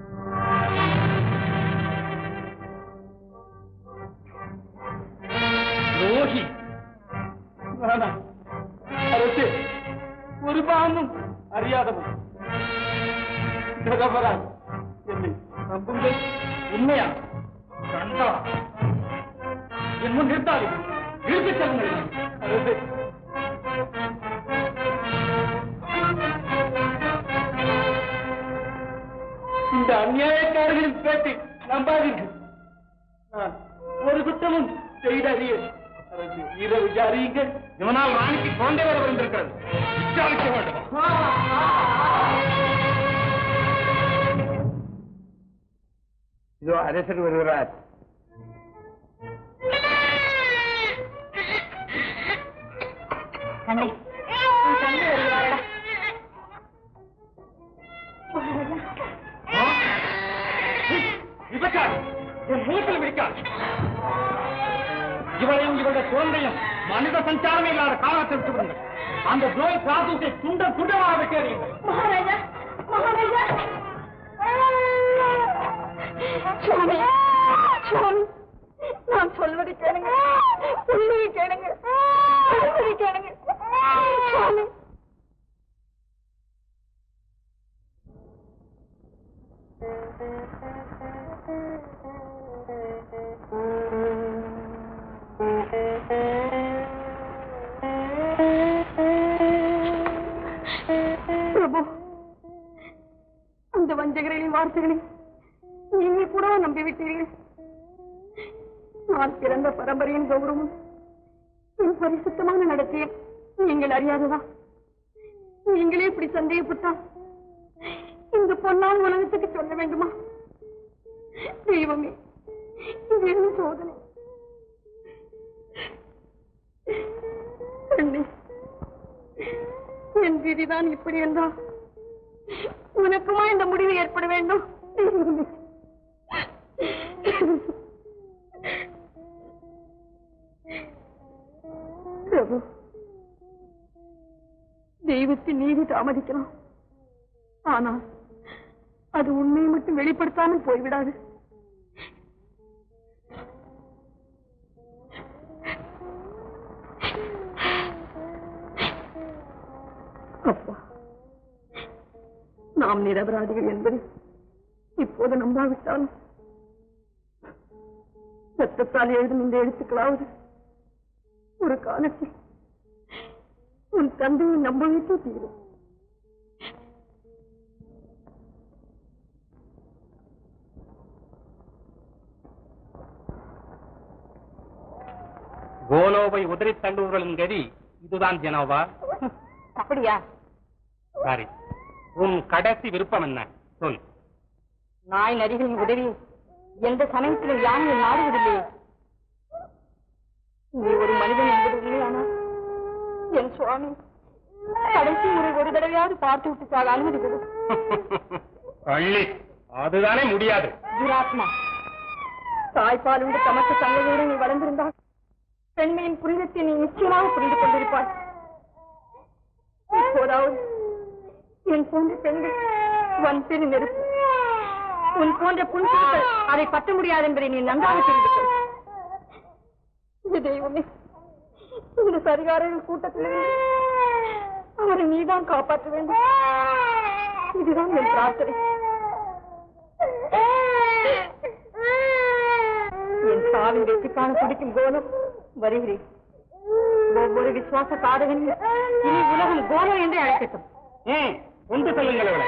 Speaker 6: துரோகி வேணாம். அரசே ஒரு பாவமும் அறியாதவன் நிரபராதி என்னை நம்புங்கள் உண்மையா கண்டா என் முன் நிறுத்தாது இழுத்துச் செல்லுங்கள் அரசே இந்த அநியாயக்காரர்களின் பேட்டை நம்பாதீர்கள் நான் ஒரு குற்றமும் செய்தறிய இரவு அறியுங்கள் இவனால் ராணிக்கு குழந்தை வர வந்திருக்கிறது விசாரிக்க வேண்டும் இதோ அரசர் வருகிறார்
Speaker 5: கண்ணே உன் தந்தை வருகிறாரடா
Speaker 6: விபச்சாரி என் முகத்தில் விழிக்காது இவளையும் இவளுடைய குழந்தையும் மனித சஞ்சாரமே இல்லாத காலத்தை விட்டு விடுங்கள் அந்த துரோய் பிராதுசை துண்டம் துண்டமாக வெட்டியறியுங்கள்
Speaker 5: மகாராஜா மகாராஜா சுவாமி சுவாமி நான் சொல்வதை கேளுங்க சொல்வதை கேளுங்க சொல்வதை கேளுங்க சுவாமி பிரபு அந்த வஞ்சகர்களின் வார்த்தைகளை நீங்கள் கூட நம்பிவிட்டீர்கள் நான் பிறந்த பரம்பரையின் கௌரவம் என் பரிசுத்தமான நடத்தையை நீங்கள் அறியாததா நீங்களே இப்படி சந்தேகப்பட்டால் இந்த பொன்னாள் உலகத்துக்கு சொல்ல வேண்டுமா தெய்வமே இது என்ன சோதனை அண்ணே, என் விதிதான் இப்படி என்றால் உனக்குமா இந்த முடிவு ஏற்பட வேண்டும் தெய்வமே. பிரபு தெய்வத்தின் நீதி தாமதிக்கலாம் ஆனால் அது உண்மையை மட்டும் வெளிப்படுத்தாமல் போய்விடாது அப்பா நாம் நிரபராதிகள் என்பதை இப்போது நம்பாவிட்டாலும் சத்தத்தால் எழுதும் இந்த எழுத்துக்களாவது ஒரு காலத்தில் உன் தந்தையை நம்ப வைத்து தீரும்
Speaker 2: கோலோவை உதறித் தள்ளுவர்களின் கதி இதுதான் ஜெனோவா
Speaker 5: அப்படியா
Speaker 2: சாரி உன் கடைசி விருப்பம் என்ன சொல்
Speaker 5: நாய் நரிகளின் உதவி எந்த சமயத்திலும் யானை நாடுவதில்லையே நீ ஒரு மனிதன் என்பது உண்மையானா என் சுவாமி கடைசி முறை ஒரு தடவையாவது பார்த்து விட்டு சாக அனுமதி கொடு
Speaker 2: பள்ளி அதுதானே முடியாது
Speaker 5: துராத்மா தாய்ப்பால் உண்டு தமக்கு தங்கையோடு நீ வளர்ந்திருந்தால் பெண்மையின் புனிதத்தை நீ நிச்சயமாக புரிந்து கொண்டிருப்பாய் இப்போதாவது என் போன்ற பெண்கள் வன் பெரு நெருப்பு உன் போன்ற புண்புண்கள் அதை பற்ற முடியாது என்பதை நீ நன்றாக தெரிந்து கொள் இது தெய்வமே இந்த சரிகாரர்கள் கூட்டத்தில் அவரை நீதான் காப்பாற்ற வேண்டும் இதுதான் என் பிரார்த்தனை என் சாவின் வெற்றிக்கான துடிக்கும் கோலம் வருகிறேன் ஒவ்வொரு விசுவாச காதகனையும் இனி உலகம் கோலம் என்றே அழைக்கட்டும்
Speaker 2: ம் கொண்டு செல்லுங்கள் அவளை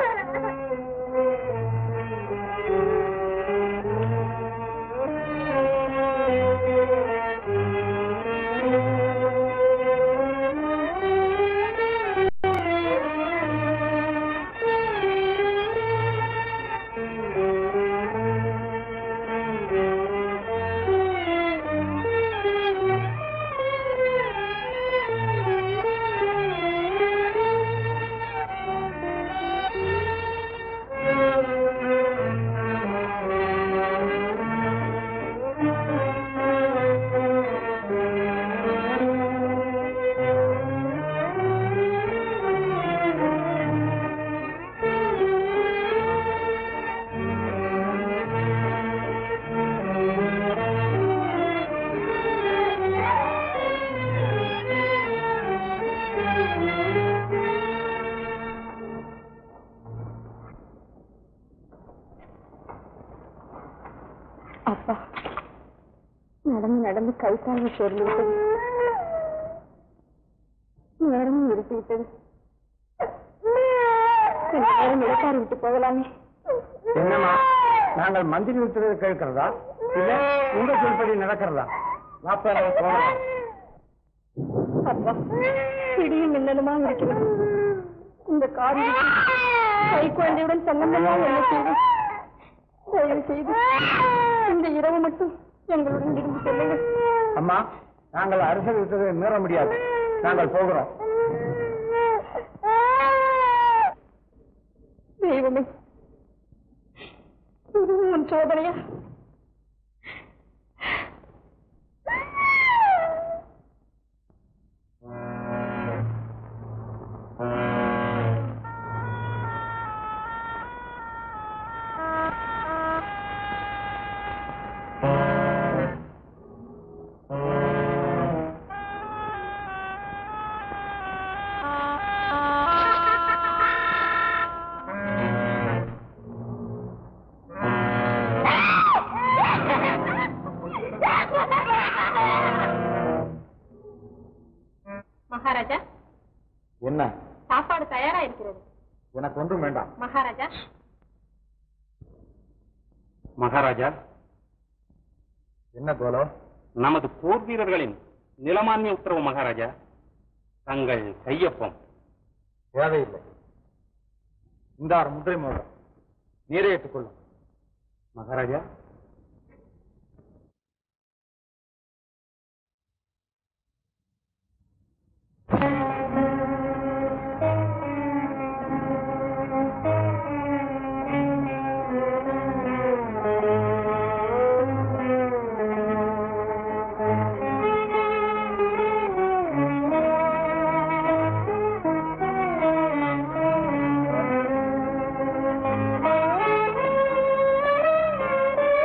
Speaker 5: அப்பா நடந்து நடந்து கை கால்கள் சேர்ந்து விட்டது நேரமும் இருட்டு விட்டது கொஞ்ச நேரம் இடைக்காரி விட்டு போகலாமே
Speaker 3: என்னம்மா நாங்கள் மந்திரி விட்டுறது கேட்கிறதா இல்ல உங்க சொல்படி நடக்கிறதா வாப்பா நம்ம போகலாம்
Speaker 5: அப்பா பிடியும் மின்னலுமா இருக்கிறது இந்த காரியம் கை குழந்தையுடன் சம்பந்தமாக என்ன செய்து தயவு செய்து இந்த இரவு மட்டும் எங்களுடன் இருந்து செல்லுங்கள்
Speaker 3: அம்மா நாங்கள் அரசர் விட்டதை மீற முடியாது நாங்கள் போகிறோம்
Speaker 5: தெய்வமே இதுவும் உன் சோதனையா மகாராஜா
Speaker 3: என்ன
Speaker 5: சாப்பாடு தயாரா இருக்கிறது
Speaker 3: எனக்கு ஒன்றும் வேண்டாம்
Speaker 5: மகாராஜா
Speaker 2: மகாராஜா
Speaker 3: என்ன கோலோ
Speaker 2: நமது போர் வீரர்களின் நிலமான்ய உத்தரவு மகாராஜா தங்கள் கையொப்பம்
Speaker 3: தேவையில்லை இந்த முதிரை மோதிரம் நீரே ஏற்றுக்கொள்ளும்
Speaker 2: மகாராஜா
Speaker 1: ஆ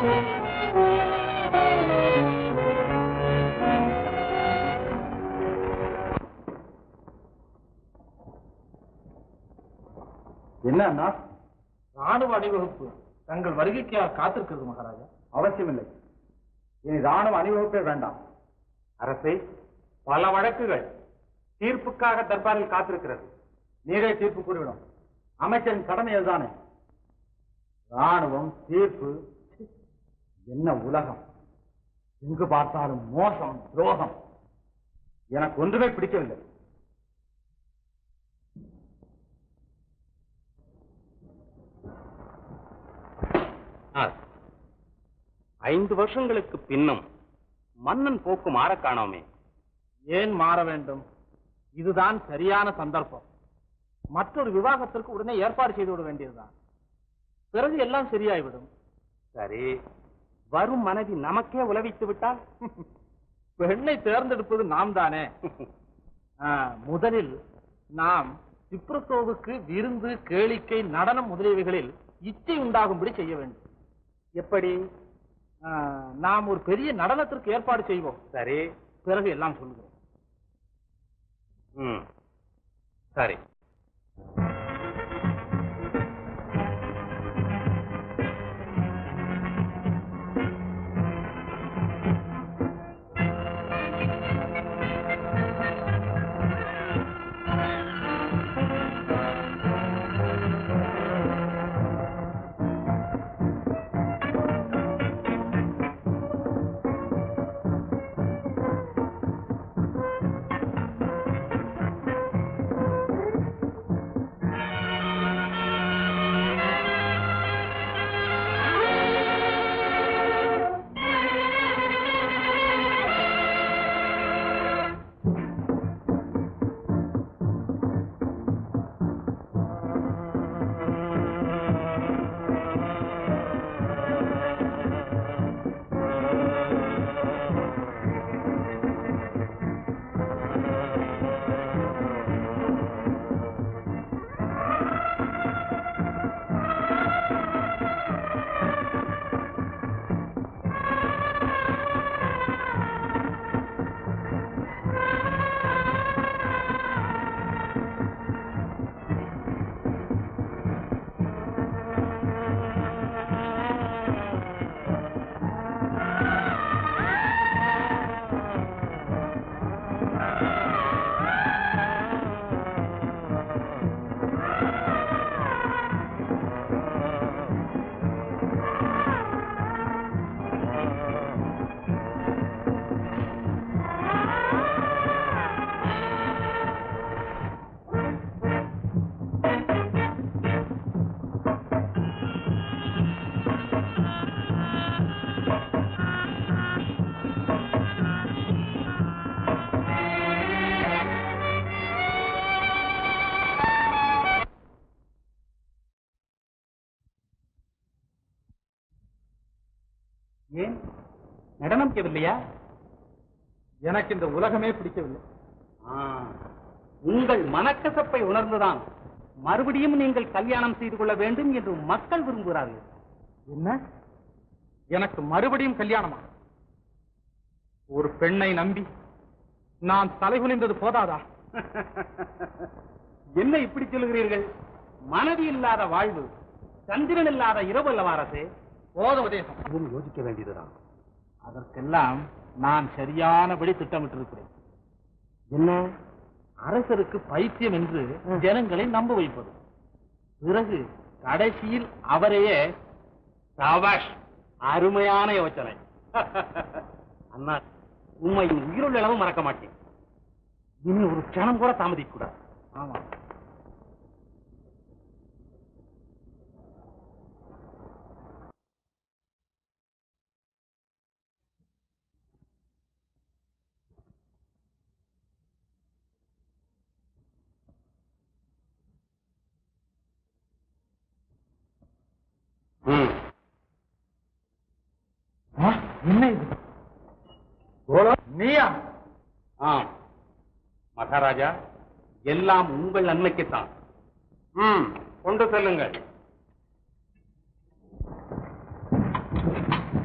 Speaker 3: என்ன அண்ணா
Speaker 6: ராணுவ அணிவகுப்பு தங்கள் வருகைக்கு காத்திருக்கிறது மகாராஜா
Speaker 3: அவசியமில்லை இனி ராணுவ அணிவகுப்பே வேண்டாம்
Speaker 2: அரசே பல வழக்குகள் தீர்ப்புக்காக தர்பாரில் காத்திருக்கிறது
Speaker 3: நீரே தீர்ப்பு கூறிவிடும் அமைச்சரின் கடமை அதுதானே ராணுவம் தீர்ப்பு சி, என்ன உலகம் எங்கு பார்த்தாலும் மோசம் துரோகம் எனக்கு ஒன்றுமே பிடிக்கவில்லை
Speaker 2: ஆ. ஐந்து வருஷங்களுக்கு பின்னும் மன்னன் போக்கு மாறக் காணோமே
Speaker 6: ஏன் மாற வேண்டும் இதுதான் சரியான சந்தர்ப்பம் மற்றொரு விவாகத்திற்கு உடனே ஏற்பாடு செய்து விட வேண்டியதுதான் பிறகு எல்லாம் சரியாய்விடும்
Speaker 2: சரி வரும் மனைவி நமக்கே உலவித்து விட்டால்
Speaker 6: பெண்ணை தேர்ந்தெடுப்பது நாம் தானே ஆ, முதலில் நாம் சிப்ரத்தோவுக்கு விருந்து கேளிக்கை நடனம் முதலியவைகளில் இச்சை உண்டாகும்படி செய்ய வேண்டும் எப்படி ஆ, நாம் ஒரு பெரிய நடனத்திற்கு ஏற்பாடு செய்வோம்
Speaker 2: சரி
Speaker 6: பிறகு எல்லாம் சொல்லுகிறேன்
Speaker 2: ம் சரி
Speaker 6: ஏன் நடனம் பிடிக்கவில்லையா எனக்கு இந்த உலகமே பிடிக்கவில்லை
Speaker 2: ஆ, உங்கள் மனக்கசப்பை உணர்ந்துதான் மறுபடியும் நீங்கள் கல்யாணம் செய்து கொள்ள வேண்டும் என்று மக்கள் விரும்புகிறார்கள்
Speaker 6: என்ன எனக்கு மறுபடியும் கல்யாணமா ஒரு பெண்ணை நம்பி நான் தலைகுனிந்தது போதாதா
Speaker 2: என்ன இப்படி சொல்லுகிறீர்கள் மனைவி இல்லாத வாழ்வு சந்திரன் இல்லாத இரவு அல்லவா அரசே
Speaker 6: போத உதயம்
Speaker 2: இதுவும் யோசிக்க வேண்டியதுதான்
Speaker 6: அதற்கெல்லாம் நான் சரியானபடி திட்டமிட்டிருக்கிறேன்
Speaker 2: என்ன
Speaker 6: அரசருக்கு பைத்தியம் என்று ஜனங்களை நம்ப வைப்பது பிறகு கடைசியில் அவரையே
Speaker 2: சாபாஷ் அருமையான யோசனை அண்ணா உண்மையின் உயிருள்ள அளவு மறக்க மாட்டேன் இன்னும் ஒரு க்ஷணம் கூட தாமதிக்க கூடாது
Speaker 6: ஆமா
Speaker 2: ம்
Speaker 6: ஆ, என்ன இது கோலா நீயா
Speaker 2: ஆம் மகாராஜா எல்லாம் உங்கள் நன்மைக்குத்தான் ம் கொண்டு செல்லுங்கள்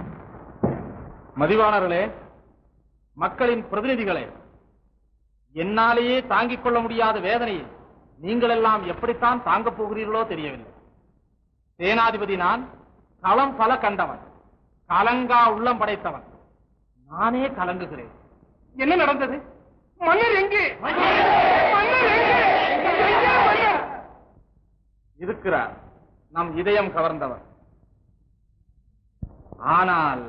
Speaker 6: மதிவாணர்களே மக்களின் பிரதிநிதிகளே என்னாலேயே தாங்கிக் கொள்ள முடியாத வேதனையை நீங்கள் எல்லாம் எப்படித்தான் தாங்கப் போகிறீர்களோ தெரியவில்லை சேனாதிபதி நான் களம் பல கண்டவன் கலங்கா உள்ளம் படைத்தவன் நானே கலங்குகிறேன் என்ன நடந்தது மன்னர் எங்கே மன்னர் எங்கே? எங்கே மன்னர்? இருக்கிறார் நம் இதயம் கவர்ந்தவர் ஆனால்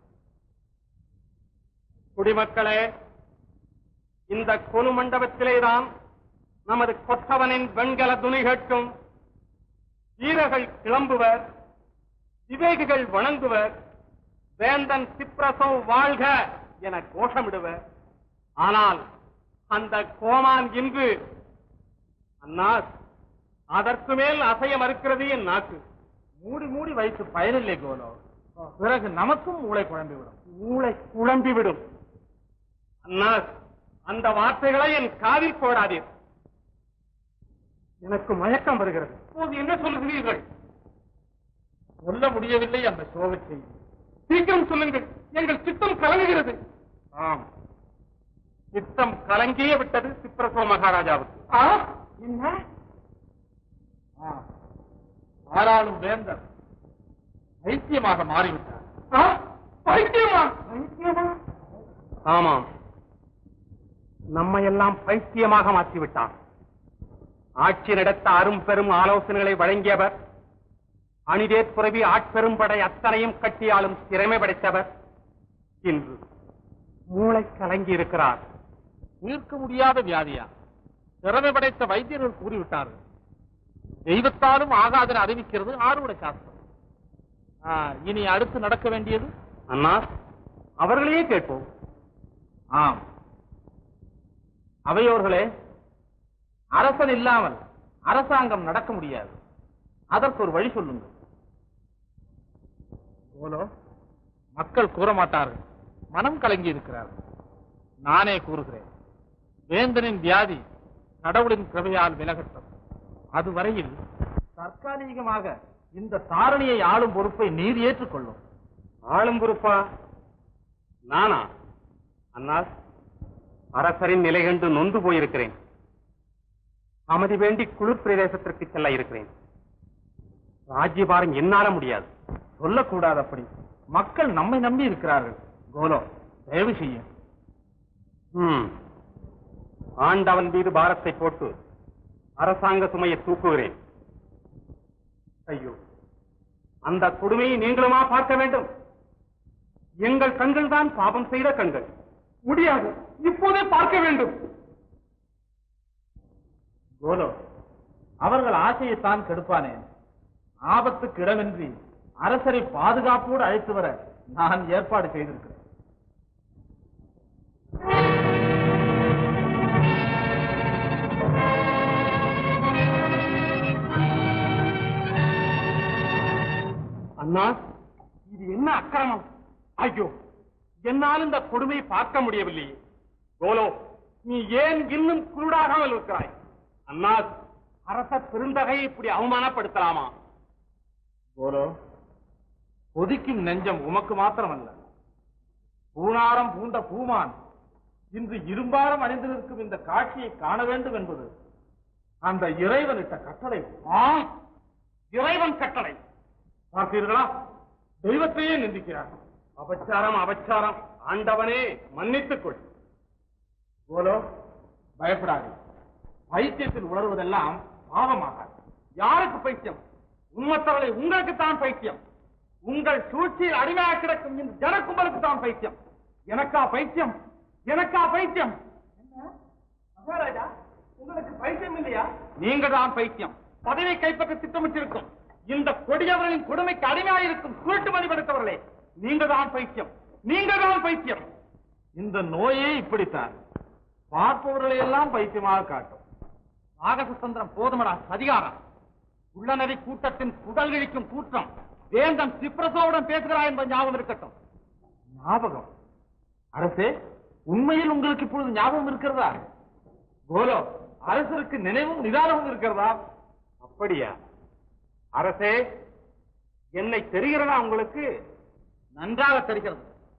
Speaker 2: குடிமக்களே இந்த கொலு மண்டபத்திலேதான் நமது கொத்தவனின் வெண்கல துணி கேட்கும் வீரர்கள் கிளம்புவர் விவேகிகள் வணங்குவர் வேந்தன் சிப்ரசோ வாழ்க என கோஷமிடுவர் ஆனால் அந்த கோமான் இன்று அண்ணா அதற்கு மேல் அசைய மறுக்கிறது என் நாக்கு
Speaker 6: மூடி மூடி வைத்து பயனில்லை கோலோ பிறகு நமக்கும் மூளை குழம்பிவிடும்
Speaker 2: மூளை குழம்பிவிடும் அண்ணா அந்த வார்த்தைகளை என் காதில் போடாதீர் எனக்கு மயக்கம் வருகிறது
Speaker 6: இப்போது என்ன சொல்லுகிறீர்கள் சொல்ல முடியவில்லை அந்த சோகச் செய்தி
Speaker 2: சீக்கிரம் சொல்லுங்கள் எங்கள் சித்தம் கலங்குகிறது ஆம் சித்தம் கலங்கியே விட்டது சிப்ரசோ மகாராஜாவுக்கு
Speaker 6: ஆ? என்ன ஆ. ஆனாலும் வேந்தர் பைத்தியமாக மாறிவிட்டார் ஆ? பைத்தியமா பைத்தியமா
Speaker 2: ஆமாம் நம்மையெல்லாம் பைத்தியமாக மாற்றிவிட்டார் ஆட்சி நடத்த அரும் பெரும் ஆலோசனைகளை வழங்கியவர் அணிதேற்புறவி ஆட்பெரும் படை அத்தனையும் கட்டியாலும் திறமை படைத்தவர் இன்று மூளை கலங்கி இருக்கிறார்
Speaker 6: தீர்க்க முடியாத வியாதியா திறமை படைத்த வைத்தியர்கள் கூறிவிட்டார்கள் தெய்வத்தாலும் ஆகாதன அறிவிக்கிறது ஆறுவட சாஸ்திரம் ஆ, இனி அடுத்து நடக்க வேண்டியது
Speaker 2: அண்ணா அவர்களையே கேட்போம்
Speaker 6: ஆம் அவையோர்களே அரசன் இல்லாமல் அரசாங்கம் நடக்க முடியாது அதற்கு ஒரு வழி சொல்லுங்கள் போலோ மக்கள் கூற மாட்டார்கள் மனம் கலங்கி இருக்கிறார்கள் நானே கூறுகிறேன் வேந்தனின் வியாதி கடவுளின் கிருபையால் விலகட்டும் அதுவரையில் தற்காலிகமாக இந்த தாரணியை ஆளும் பொறுப்பை நீர் ஏற்றுக்கொள்ளும்
Speaker 2: ஆளும் பொறுப்பா நானா அண்ணா அரசரின் நிலை கண்டு நொந்து போயிருக்கிறேன் அமைதி வேண்டி குளிர் பிரதேசத்திற்கு செல்ல இருக்கிறேன் ராஜ்யபாரம் என்னால முடியாது
Speaker 6: சொல்லக்கூடாது அப்படி மக்கள் நம்மை நம்பி இருக்கிறார்கள் கோலோ தயவு செய்யும்
Speaker 2: ம். ஆண்டவன் மீது பாரத்தை போட்டு அரசாங்க சுமையை தூக்குகிறேன் ஐயோ அந்த கொடுமையை நீங்களுமா பார்க்க வேண்டும் எங்கள் கண்கள் தான் பாபம் செய்த கண்கள் முடியாது இப்போதே பார்க்க வேண்டும்
Speaker 6: கோலோ அவர்கள் ஆசையைத்தான் கெடுப்பானேன் ஆபத்துக்கு இடமின்றி அரசரை பாதுகாப்போடு அழைத்து வர நான் ஏற்பாடு செய்திருக்கிறேன்
Speaker 2: அண்ணா இது என்ன அக்கிரமம் ஐயோ என்னால் இந்த கொடுமையை பார்க்க முடியவில்லையே கோலோ நீ ஏன் இன்னும் குருடாகாமல் இருக்கிறாய் அண்ணா அரச பெருந்தகையை இப்படி அவமானப்படுத்தலாமா
Speaker 6: கோலோ கொதிக்கும் நெஞ்சம் உமக்கு மாத்திரமல்ல பூணாரம் பூண்ட பூமான் இன்று இரும்பாரம் அணிந்து நிற்கும் இந்த காட்சியை காண வேண்டும் என்பது அந்த இறைவனிட்ட கட்டளை
Speaker 2: ஆம் இறைவன் கட்டளை பார்த்தீர்களா தெய்வத்தையே நிந்திக்கிறார் அபச்சாரம் அபச்சாரம் ஆண்டவனே மன்னித்துக் கொள்
Speaker 6: கோலோ பயப்படாதே பைத்தியத்தில் உணர்வதெல்லாம் பாவமாகாது
Speaker 2: யாருக்கு பைத்தியம் உண்மத்தவர்களை உங்களுக்கு தான் பைத்தியம் உங்கள் சூழ்ச்சியில் அடிமையாக கிடக்கும் இந்த ஜனக்கும்பலுக்கு தான் பைத்தியம் எனக்கா பைத்தியம் எனக்கா பைத்தியம் மகாராஜா உங்களுக்கு பைத்தியம் இல்லையா நீங்க தான் பைத்தியம் பதவி கைப்பற்ற திட்டமிட்டிருக்கும் இந்த கொடியவர்களின் கொடுமைக்கு அடிமையாக இருக்கும் சுருட்டு மணி படுத்தவர்களே நீங்க தான் பைத்தியம் நீங்க தான் பைத்தியம்
Speaker 6: இந்த நோயே இப்படித்தான் பார்ப்பவர்களை எல்லாம் பைத்தியமாக காட்டும்
Speaker 2: நாகசுதந்திரம் போதுமடா அதிகாரம் உள்ளநதி கூட்டத்தின் குடல் இழிக்கும் கூட்டம் வேந்தன் சிப்ரசோவுடன் பேசுகிறாய் என்பது ஞாபகம் இருக்கட்டும்
Speaker 6: ஞாபகம் அரசே உண்மையில் உங்களுக்கு இப்பொழுது ஞாபகம் இருக்கிறதா கோலோ அரசருக்கு நினைவும் நிதானமும் இருக்கிறதா
Speaker 2: அப்படியா அரசே என்னை தெரிகிறதா உங்களுக்கு
Speaker 6: நன்றாக தெரிகிறது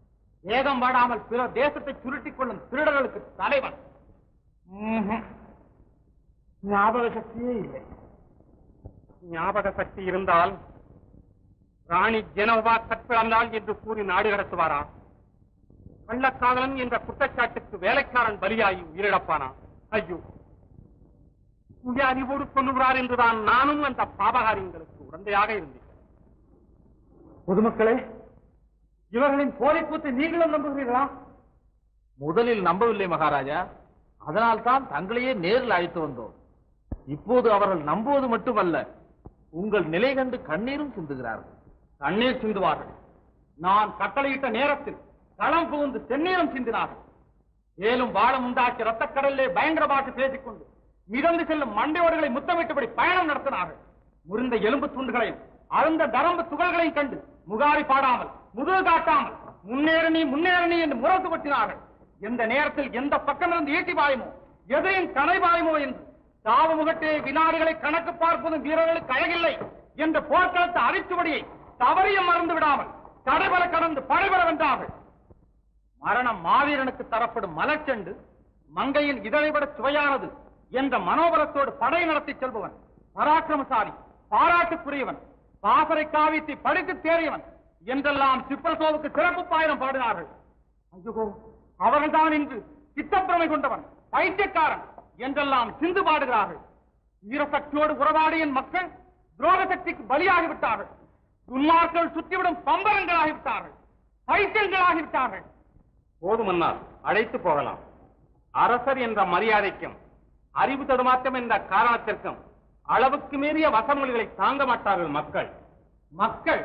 Speaker 6: வேகம் வாடாமல் பிற தேசத்தை சுருட்டிக் கொள்ளும் திருடர்களுக்கு தலைவன் ம்ஹும். ஞாபக சக்தியே இல்லை
Speaker 2: ஞாபக சக்தி இருந்தால் ராணி ஜெனோவா கற்பிழந்தாள் என்று கூறி நாடு கடத்துவாரா கள்ளக்காதலன் என்ற குற்றச்சாட்டுக்கு வேலைக்காரன் பலியாகி உயிரிழப்பானா ஐயோ சுய அறிவோடு கொள்ளுகிறார் என்றுதான் நானும் அந்த பாபகாரியங்களுக்கு உடந்தையாக இருந்தேன்
Speaker 6: பொதுமக்களே இவர்களின் போலிக்கூத்தை நீங்களும் நம்புகிறீர்களா முதலில் நம்பவில்லை மகாராஜா அதனால்தான் தங்களையே நேரில் அழைத்து வந்தோம் இப்போது அவர்கள் நம்புவது மட்டுமல்ல உங்கள் நிலை கண்டு கண்ணீரும் சிந்துகிறார்கள்
Speaker 2: கண்ணீர் சிந்துவார்கள் நான் கட்டளையிட்ட நேரத்தில் களம் புகுந்து தென்னீரம் சிந்தினார்கள் மேலும் வாழம் உண்டாக்கி ரத்தக்கடலிலே பயங்கரமாக பேசிக்கொண்டு மிதந்து செல்லும் மண்டையோடுகளை முத்தமிட்டபடி பயணம் நடத்தினார்கள் முறிந்த எலும்பு துண்டுகளையும் அழுந்த தரம்பு துகள்களையும் கண்டு முகாரி பாடாமல் முதுகு காட்டாமல் முன்னேறு நீ முன்னேறு நீ என்று முரசு கொட்டினார்கள் எந்த நேரத்தில் எந்த பக்கமிருந்து ஈட்டி பாயுமோ எதையும் கனை பாயுமோ என்று சாவு முகட்டே வினாடிகளை கணக்கு பார்ப்பதும் வீரர்களுக்கு அழகில்லை என்ற போர்க்களத்து அரிச்சுவடியை தவறியும் மறந்து விடாமல் தடைபல கடந்து படைபல வென்றார்கள் மரணம் மாவீரனுக்கு தரப்படும் மலர்ச்செண்டு மங்கையின் இதழைவிட சுவையானது என்ற மனோபலத்தோடு படை நடத்தி செல்பவன் பராக்கிரமசாலி பாராட்டுக்குரியவன் பாசறை காவியத்தை படித்து தேறியவன் என்றெல்லாம் சிப்பரசோவுக்கு சிறப்பு பாயிரம் பாடினார்கள் ஐயோ அவர்கள்தான் இன்று சித்தப்பிரமை கொண்டவன் பைத்தியக்காரன் என்றெல்லாம் சிந்து பாடுகிறார்கள் வீரசக்தியோடு உறவாடியின் மக்கள் துரோக சக்திக்கு பலியாகிவிட்டார்கள் துன்மார்கள் சுற்றிவிடும் பம்பரங்களாகிவிட்டார்கள் பைத்தியங்களாகிவிட்டார்கள் போதுமன்னார் அழைத்து போகலாம் அரசர் என்ற மரியாதைக்கும் அறிவு தடுமாற்றம் என்ற காரணத்திற்கும் அளவுக்கு மீறிய வசமொழிகளை தாங்க மாட்டார்கள் மக்கள் மக்கள்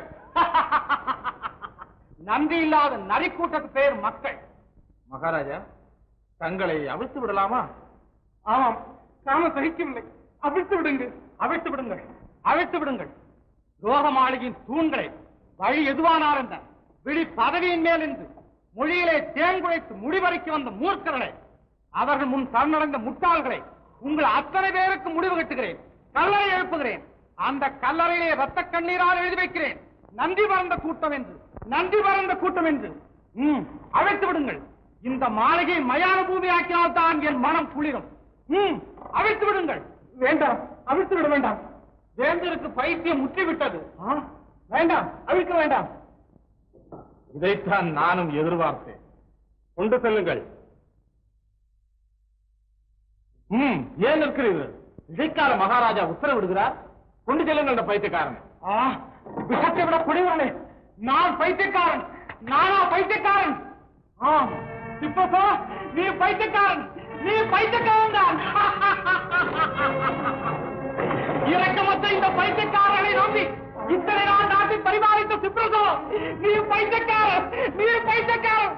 Speaker 2: நன்றி இல்லாத நரிக்கூட்டத்து பெயர் மக்கள்
Speaker 6: மகாராஜா தங்களை அவிழ்த்து விடலாமா
Speaker 2: ஆமாம் காம சகிக்கவில்லை அவிழ்த்து விடுங்கள் அவிழ்த்து விடுங்கள் அவிழ்த்து விடுங்கள் ரோக மாளிகையின் தூண்களை வழி எதுவானார் என்ற விழி பதவியின் மேல் இருந்து மொழியிலே தேங்குழைத்து முடிவரைக்கு வந்த மூர்க்கர்களை அவர்கள் முன் சரணடைந்த முட்டாள்களை உங்கள் அத்தனை பேருக்கு முடிவு கட்டுகிறேன் கல்லறை எழுப்புகிறேன் அந்த கல்லறையிலே ரத்த கண்ணீரால் எழுதி வைக்கிறேன் நன்றி மறந்த கூட்டம் என்று நன்றி மறந்த கூட்டம் என்று ம், அழைத்து விடுங்கள் இந்த மாளிகை மயான பூமி ஆக்கினால் தான் என் மனம் குளிரும் ம், அவிழ்த்து விடுங்கள் வேண்டாம் அவிழ்த்து விட வேண்டாம் வேந்தருக்கு பைத்தியம் முற்றிவிட்டது ஆ, வேண்டாம் அவிழ்க்க வேண்டாம்
Speaker 6: இதைத்தான் நானும் எதிர்பார்த்தேன்
Speaker 2: கொண்டு செல்லுங்கள்
Speaker 6: ம் ஏன் இருக்கிறீர்கள் இடைக்கால மகாராஜா உத்தரவிடுகிறார் கொண்டு செல்லுங்கள் அந்த பைத்தியக்காரனை
Speaker 2: ஆ, விஷத்தை விட குடிவரனே நான் பைத்தியக்காரன் நானா பைத்தியக்காரன் ஆம் இப்பப்போ நீ பைத்தியக்காரன் நீ பைத்தியக்காரன் தான் இறக்கமற்ற இந்த பைத்தியக்காரனை நம்பி இத்தனை நாள் நாட்டை பரிமாறித்த சிப்ரசோ நீ பைத்தியக்காரன் நீ பைத்தியக்காரன்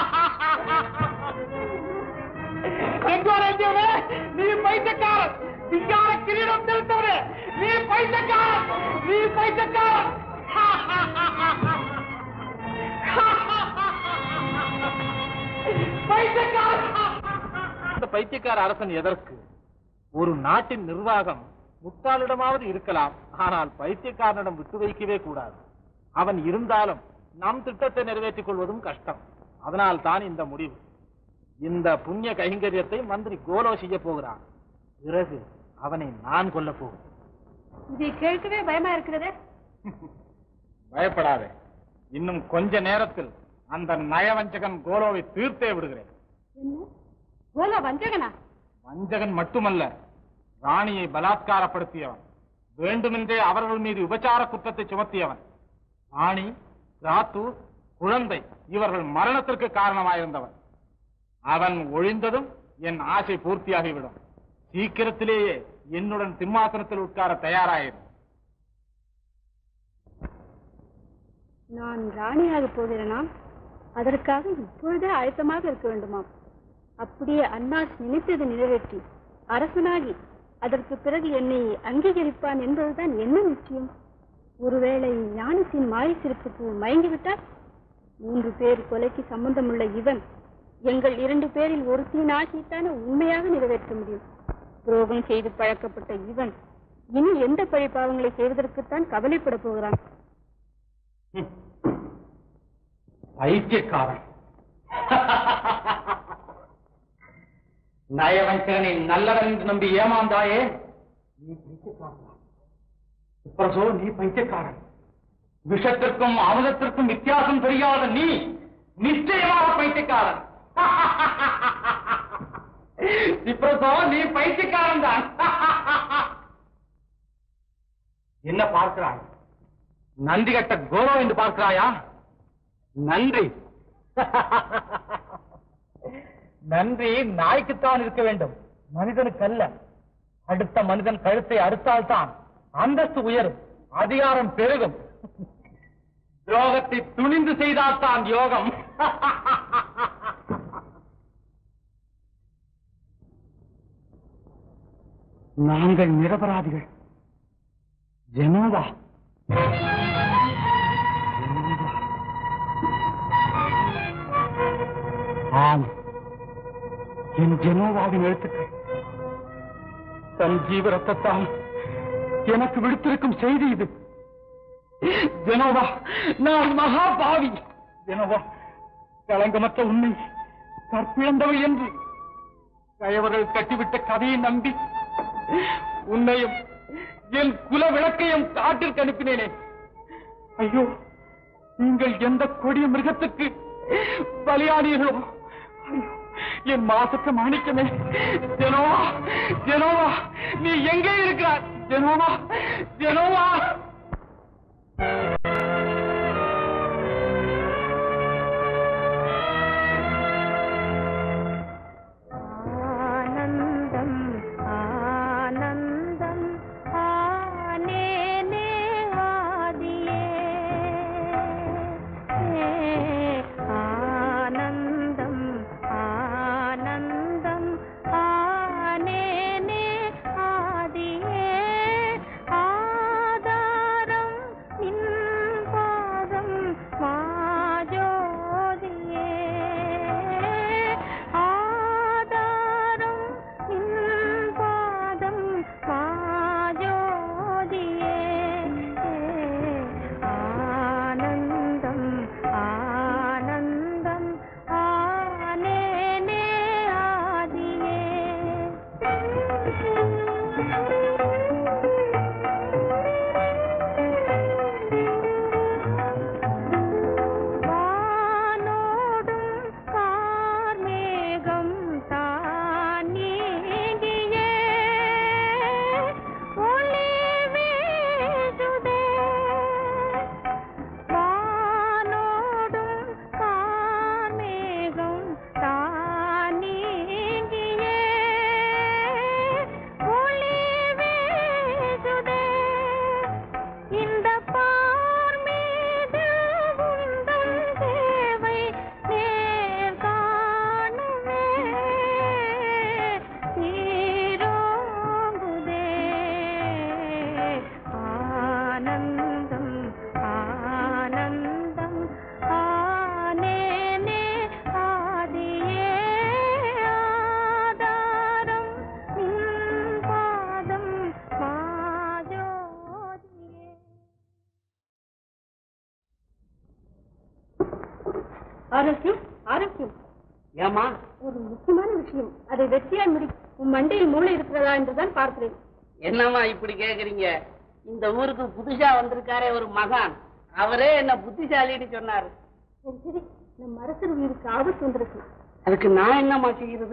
Speaker 2: செங்கோல் எழுதியவனே நீ பைத்தியக்காரன் சிங்கார கிரீடம் செலுத்தவனே நீ பைத்தியக்காரன் நீ பைத்தியக்காரன் பைத்தியக்காரன்
Speaker 6: இந்த பைத்தியக்கார அரசன் எதற்கு ஒரு நாட்டின் நிர்வாகம் முட்டாளிடமாவது இருக்கலாம் ஆனால் பைத்தியக்காரனிடம் விட்டு வைக்கவே கூடாது அவன் இருந்தாலும் நம் திட்டத்தை நிறைவேற்றிக் கொள்வதும் கஷ்டம் அதனால் தான் இந்த முடிவு இந்த புண்ணிய கைங்கரியத்தை மந்திரி கோலோ செய்ய போகிறான் பிறகு அவனை நான் கொல்ல போகிறேன்
Speaker 5: இதை கேட்கவே பயமா இருக்கிறதே
Speaker 6: பயப்படாதே இன்னும் கொஞ்ச நேரத்தில் அந்த நயவஞ்சகன் கோலோவை தீர்த்தே விடுகிறேன்
Speaker 5: என்ன கோலா வஞ்சகனா
Speaker 6: வஞ்சகன் மட்டுமல்ல ராணியை பலாத்காரப்படுத்தியவன் வேண்டுமென்றே அவர்கள் மீது உபச்சார குற்றத்தை சுமத்தியவன் ராணி ராத்து குழந்தை இவர்கள் மரணத்திற்கு காரணமாயிருந்தவன் அவன் ஒழிந்ததும் என் ஆசை பூர்த்தியாகிவிடும் சீக்கிரத்திலேயே என்னுடன் சிம்மாசனத்தில் உட்கார தயாராயிரு
Speaker 5: நான் ராணியாக போகிறேனா அதற்காக இப்பொழுதே ஆயத்தமாக இருக்க வேண்டுமாம் அப்படியே அன்னாஸ் நினைத்தது நிறைவேற்றி அரசனாகி அதற்கு பிறகு என்னை அங்கீகரிப்பான் என்பதுதான் என்ன நிச்சயம் ஒருவேளை ஞானத்தின் மாய சிறப்புக்கு மயங்கிவிட்டால் மூன்று பேர் கொலைக்கு சம்பந்தமுள்ள இவன் எங்கள் இரண்டு பேரில் ஒருத்தியின் ஆசைத்தானே உண்மையாக நிறைவேற்ற முடியும் துரோகம் செய்து பழக்கப்பட்ட இவன் இனி எந்த பழி பாவங்களை செய்வதற்குத்தான் கவலைப்பட போகிறான்
Speaker 2: பைத்தியக்காரன்
Speaker 6: நயவஞ்சகனை நல்லவன் என்று நம்பி ஏமாந்தாயே நீ பைத்தியக்காரன் பிரசோ நீ பைத்தியக்காரன் விஷத்திற்கும் அமுதத்திற்கும் வித்தியாசம் தெரியாத நீ நிச்சயமாக பைத்தியக்காரன் சிப்ரசோ நீ பைத்தியக்காரன் தான் என்ன பார்க்கிறாய் நன்றி கட்ட கோரோ என்று பார்க்கிறாயா நன்றி நன்றி நாய்க்குத்தான் இருக்க வேண்டும் மனிதனுக்கு அல்ல அடுத்த மனிதன் கழுத்தை அறுத்தால்தான் அந்தஸ்து உயரும் அதிகாரம் பெருகும் துரோகத்தை துணிந்து செய்தால்தான் யோகம் நாங்கள் நிரபராதிகள் ஜெனோவா ஆம் என் ஜெனோவாவின் எழுத்துக்கள் தன் ஜீவ ரத்தத்தால் எனக்கு விடுத்திருக்கும் செய்தி இது ஜெனோவா நான் மகா பாவி ஜெனோவா களங்கமற்ற உண்மை கற்பிழந்தவள் என்று கயவர்கள் கட்டிவிட்ட கதையை நம்பி உன்னையும் என் குல விளக்கையும் காட்டிற்கு அனுப்பினேனே ஐயோ நீங்கள் எந்த கொடிய மிருகத்துக்கு பலியானீர்களோ ஐயோ என் மாசற்ற மாணிக்கமே ஜெனோவா ஜெனோவா நீ எங்கே இருக்கிறாய் ஜெனோவா ஜெனோவா
Speaker 1: ஆனந்தம் ஆனந்தம் ஆனேனே ஆதியே ஆனந்தம் ஆனந்தம் ஆனேனே ஆதியே ஆதாரம் நின் பாதம் மாஜோதியே ஆதாரம் நின் பாதம் மாஜோதியே ஆனந்தம் ஆனந்தம் ஆனேனே ஆதியே வானோடும் கார்மேகம் தானீகியே ஒளி வீசுதே வானோடும் கார்மேகம் தானீகியே ஒளி வீசுதே இந்த பார் மீது உந்தன் தேவை நேர் காணுமே நீரோங்குதே ஆனந்தம் ஆனந்தம் ஆனேனே ஆதியே ஆதாரம் நின் பாதம் மாஜோதியே ஆரோக்கியம் ஆரோக்கியம்
Speaker 10: ஏமா
Speaker 5: ஒரு முக்கியமான விஷயம் அதை வெற்றியாய் முடி உன் மண்டையில் மூளை இருக்கிறதா என்றுதான் பார்க்கிறேன்
Speaker 10: என்னம்மா இப்படி கேக்குறீங்க இந்த ஊருக்கு புதுசா வந்திருக்காரே ஒரு மகான் அவரே என்ன புத்திசாலின்னு சொன்னாரு
Speaker 5: சரி சரி நம் அரசர் உயிருக்கு ஆபத்து வந்திருக்கு
Speaker 10: அதுக்கு நான் என்னம்மா செய்யறது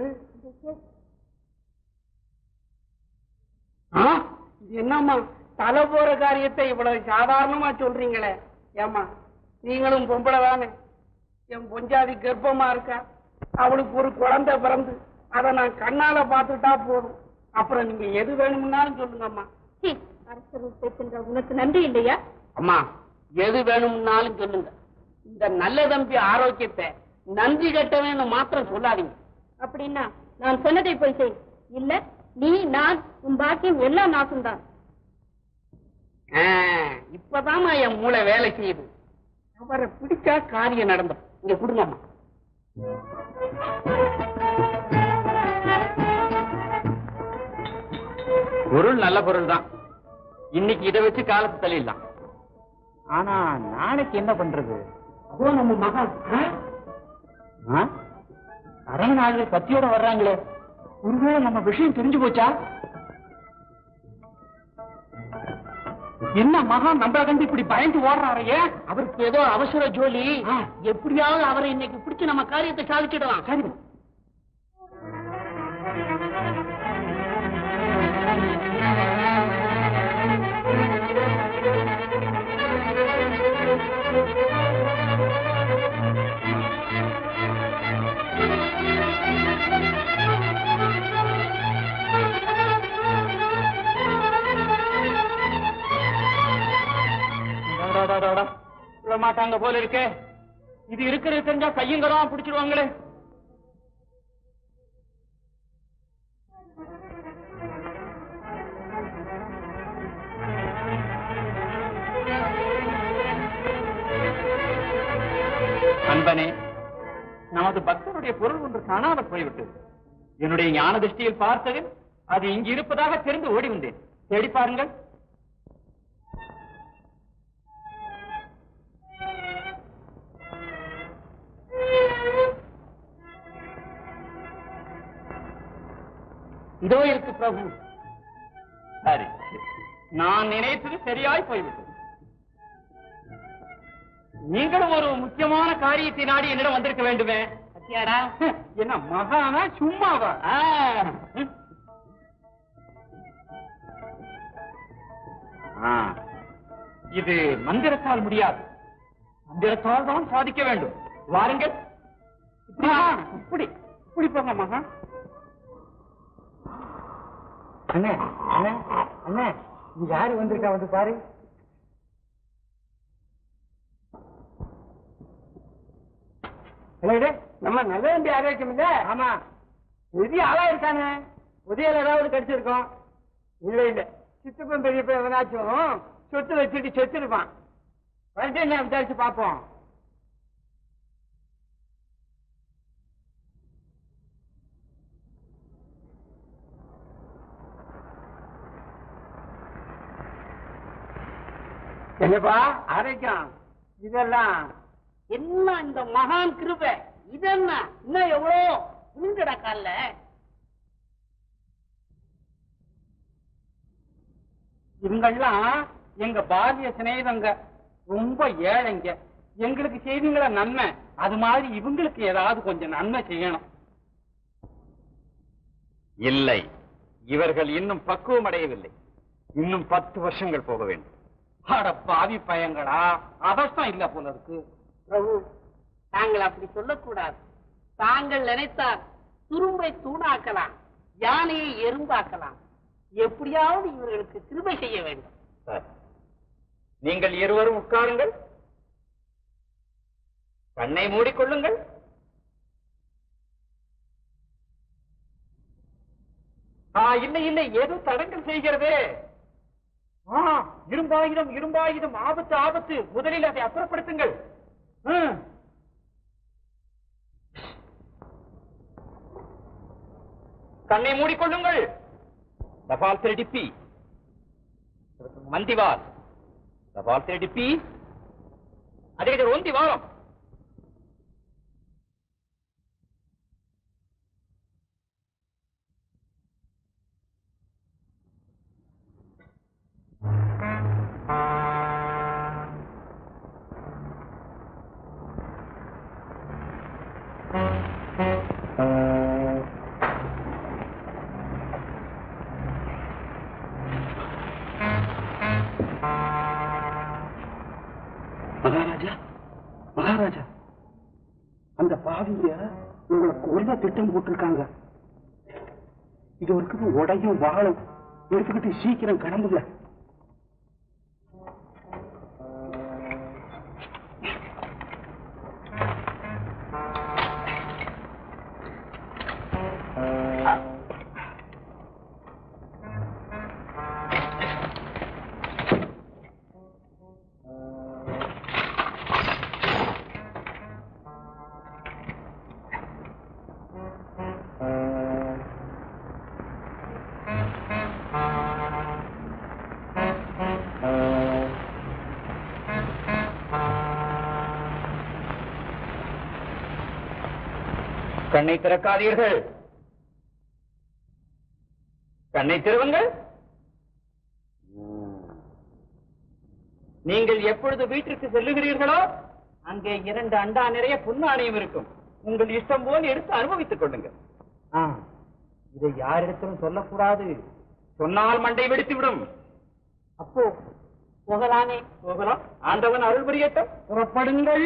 Speaker 10: ஆ? இது என்னம்மா தலை போற காரியத்தை இவ்வளவு சாதாரணமா சொல்றீங்களே ஏம்மா நீங்களும் பொம்பளை தானே என் பொஞ்சாதி கர்ப்பமா இருக்கா அவளுக்கு ஒரு குழந்தை பிறந்து அதை நான் கண்ணால பார்த்துட்டா போதும் அப்புறம் நீங்க எது வேணும்னாலும் சொல்லுங்கம்மா
Speaker 5: சீ, அரசர் பேசுகின்ற உனக்கு நன்றி இல்லையா
Speaker 10: அம்மா எது வேணும்னாலும் சொல்லுங்க இந்த நல்ல தம்பி ஆரோக்கியத்தை நன்றி கட்டவேன்னு மாத்திரம் சொல்லாதீங்க
Speaker 5: அப்படின்னா நான் சொன்னதை போய் செய் இல்ல நீ நான் உன் பாக்கியம் எல்லாம் நாசம்தான்
Speaker 10: ஆ, இப்பதாம்மா என் மூளை வேலை செய்யுது அவரை பிடிச்சா காரியம் நடந்தும் இங்க கொடுங்கம்மா
Speaker 6: பொருள் நல்ல பொருள் தான் இன்னைக்கு இதை வச்சு காலத்து தள்ளிடலாம் ஆனா நாளைக்கு என்ன பண்றது
Speaker 10: அதோ நம்ம மகன் ஆ?
Speaker 6: அரண்மனை ஆளுகள் கத்தியோட வர்றாங்களே
Speaker 10: ஒருவேளை நம்ம விஷயம் தெரிஞ்சு போச்சா என்ன மகா நம்மள கண்டு இப்படி பயந்து ஓடுறாரையே அவருக்கு ஏதோ அவசர ஜோலி எப்படியாவது அவரை இன்னைக்கு பிடிச்சு நம்ம காரியத்தை சாதிச்சிடலாம் சரி விட மாட்டாங்க போல இருக்கே இது இருக்கிறது தெரிஞ்சா கையுங்கதான் பிடிச்சிடுவாங்களே அன்பனே நமது பக்தருடைய பொருள் ஒன்று காணாத போய்விட்டது என்னுடைய ஞான திருஷ்டியில் பார்த்ததில் அது இங்கு இருப்பதாக தெரிந்து ஓடி வந்தேன் தேடி பாருங்கள் இதோ இருக்கு பிரபு சரி நான் நினைத்தது சரியாய் போய்விட்டது நீங்களும் ஒரு முக்கியமான காரியத்தை நாடி என்னிடம் வந்திருக்க வேண்டுமே சத்தியாடா என்ன மகானா சும்மாவா ஆ. ஆ. இது மந்திரத்தால் முடியாது மந்திரத்தால் தான் சாதிக்க வேண்டும் வாருங்கள் இப்படி வா. இப்படி இப்படி போங்க மகா
Speaker 8: அண்ணே அண்ணே அண்ணே இங்க யாரு வந்திருக்கா வந்து பாரு
Speaker 10: இல்ல, நம்ம நல்ல வேண்டிய ஆரோக்கியம் இல்ல ஆமா பெரிய ஆளா இருக்கானே உதயம் ஏதாவது கிடைச்சிருக்கோம் இல்ல இல்ல சித்தப்பன் பெரியப்ப எவனாச்சும் சொத்து வச்சுட்டு செத்துருப்பான் வந்து என்ன விசாரிச்சு பார்ப்போம் என்னப்பா ஆரோக்கியம் இதெல்லாம் என்ன இந்த மகான் கிருபை இது என்ன இன்னும் எவ்வளோ விழுங்கடா கால்ல இவங்கெல்லாம் எங்க பாலிய சிநேகிதங்க ரொம்ப ஏழைங்க எங்களுக்கு செய்வீங்களா நன்மை அது மாதிரி இவங்களுக்கு ஏதாவது கொஞ்சம் நன்மை செய்யணும்
Speaker 3: இல்லை இவர்கள் இன்னும் பக்குவம் அடையவில்லை இன்னும் பத்து வருஷங்கள் போக வேண்டும்
Speaker 10: அட பாவி பயங்களா அவஸ்தம் இல்ல போல இருக்கு
Speaker 12: பிரபு தாங்கள் அப்படி சொல்லக்கூடாது தாங்கள் நினைத்தால் துரும்பை தூணாக்கலாம் யானையை எறும்பாக்கலாம் எப்படியாவது இவர்களுக்கு கிருபை செய்ய வேண்டும்
Speaker 3: சார் நீங்கள் இருவரும் உட்காருங்கள் கண்ணை மூடிக்கொள்ளுங்கள்
Speaker 10: ஆ, இல்லை இல்லை ஏதோ தடங்கல் செய்கிறதே ஆ, இரும்பாயுதம் இரும்பாயுதம் ஆபத்து ஆபத்து முதலில் அதை அப்புறப்படுத்துங்கள் ம். கண்ணை மூடிக்கொள்ளுங்கள் தபால் திருடிப்பி மந்திவால் தபால் திருடிப்பி அதே இது ஒந்தி வாரம்
Speaker 4: மகாராஜா மகாராஜா அந்த பாவிங்க உங்களை கொல்ல திட்டம் போட்டிருக்காங்க இது வரைக்கும் உடையும் வாழும் எடுத்துக்கிட்டு சீக்கிரம் கிளம்புங்க
Speaker 10: கண்ணை திறக்காதீர்கள்
Speaker 8: கண்ணை திருவுங்கள் நீங்கள் எப்பொழுது வீட்டிற்கு செல்லுகிறீர்களோ அங்கே இரண்டு அண்டா நிறைய புண்ணாணையும் இருக்கும் உங்கள் இஷ்டம் போல் எடுத்து அனுபவித்துக் கொள்ளுங்கள் ஆ, இதை யாரிடத்திலும் சொல்லக்கூடாது சொன்னால் மண்டை வெடித்து விடும் அப்போ போகலானே போகலாம் ஆண்டவன் அருள் புரியட்டும் புறப்படுங்கள்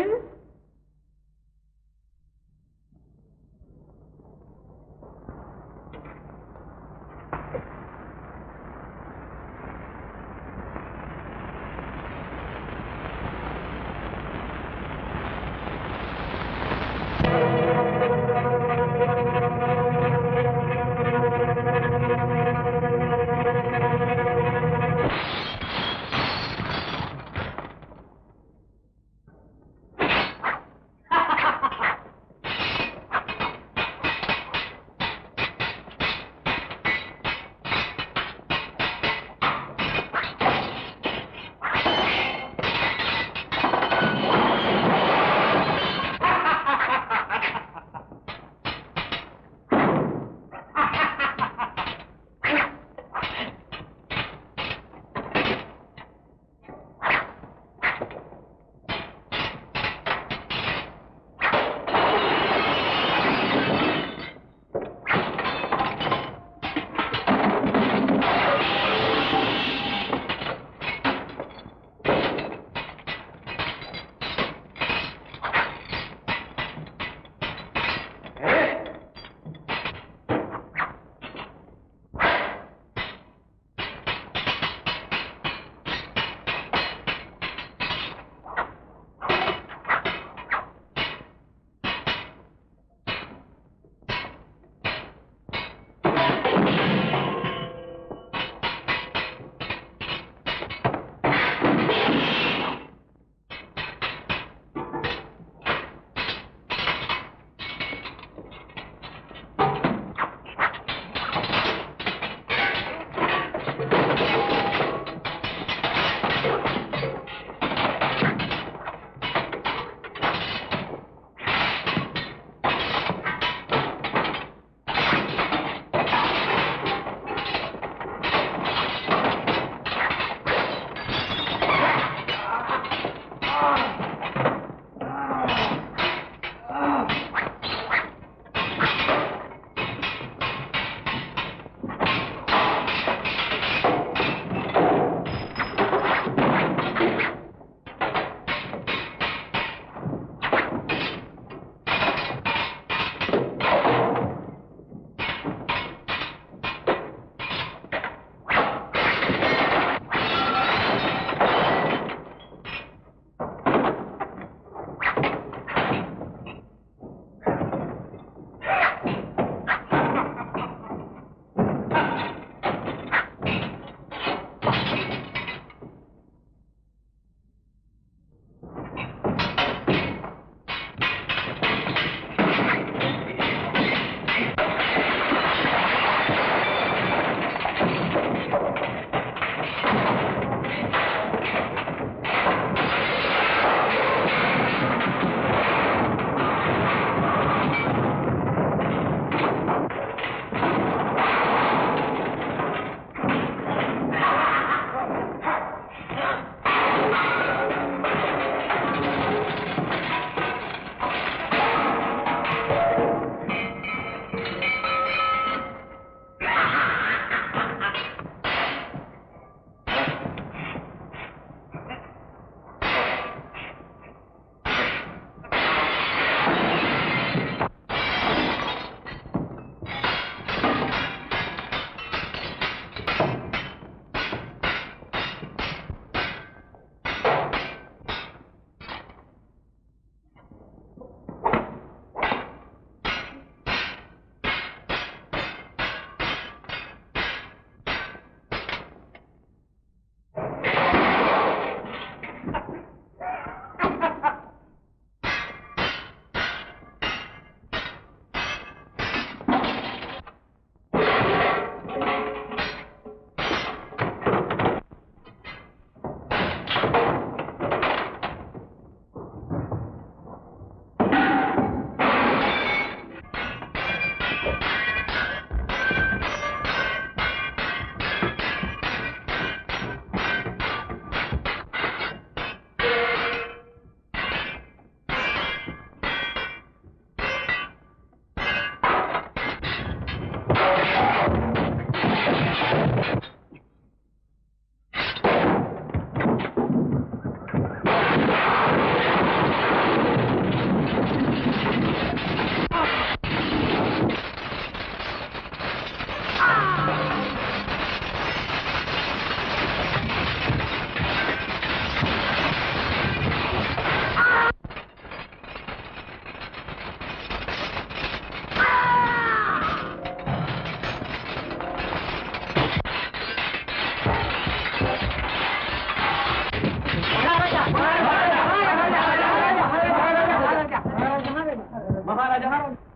Speaker 11: மகாராஜா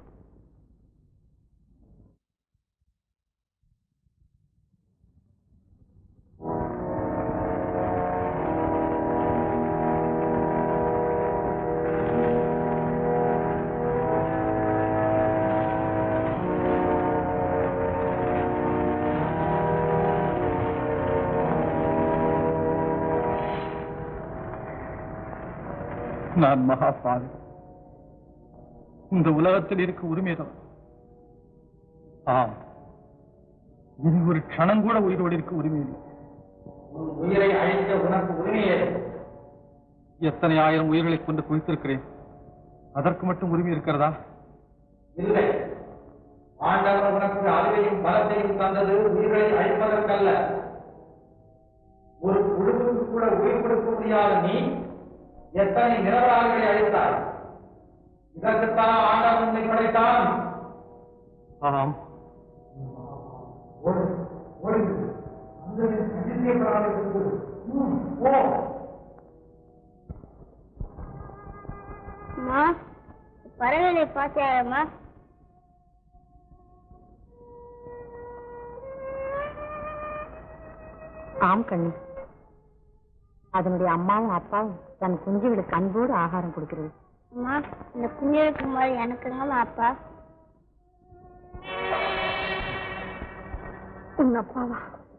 Speaker 11: நான் மகாபாவி இந்த உலகத்தில் இருக்க உரிமைதான் ஆம் இனி ஒரு க்ஷணம் கூட உயிரோடு இருக்க உரிமை இல்லை
Speaker 8: உயிரை அழிக்க உனக்கு உரிமையே
Speaker 11: எத்தனை ஆயிரம் உயிர்களை கொண்டு குவித்திருக்கிறேன் அதற்கு மட்டும் உரிமை இருக்கிறதா
Speaker 8: இல்லை ஆண்டவர் உனக்கு அறிவையும் பலத்தையும் தந்தது உயிர்களை அழிப்பதற்கல்ல ஒரு குழுவுக்கு கூட உயிர் கொடுக்க முடியாத நீ எத்தனை நிரபராதிகளை அழித்தாய் இதற்குத்தான் ஆண்டவன் உன்னை படைத்தான்
Speaker 11: ஆம்
Speaker 8: ஓடு, ஓடு. அந்த அதிசயப்படாததற்கு, ம், போ
Speaker 5: அம்மா பறவைகளை பார்த்தியாமா
Speaker 9: ஆம் கண்ணு அதனுடைய அம்மாவும் அப்பாவும் தன் குஞ்சுகளுக்கு அன்போடு ஆகாரம் கொடுக்கிறது
Speaker 5: அம்மா இந்த குஞ்சிருக்கு மாதிரி எனக்குங்கம்மா அப்பா
Speaker 9: உன் அப்பாவா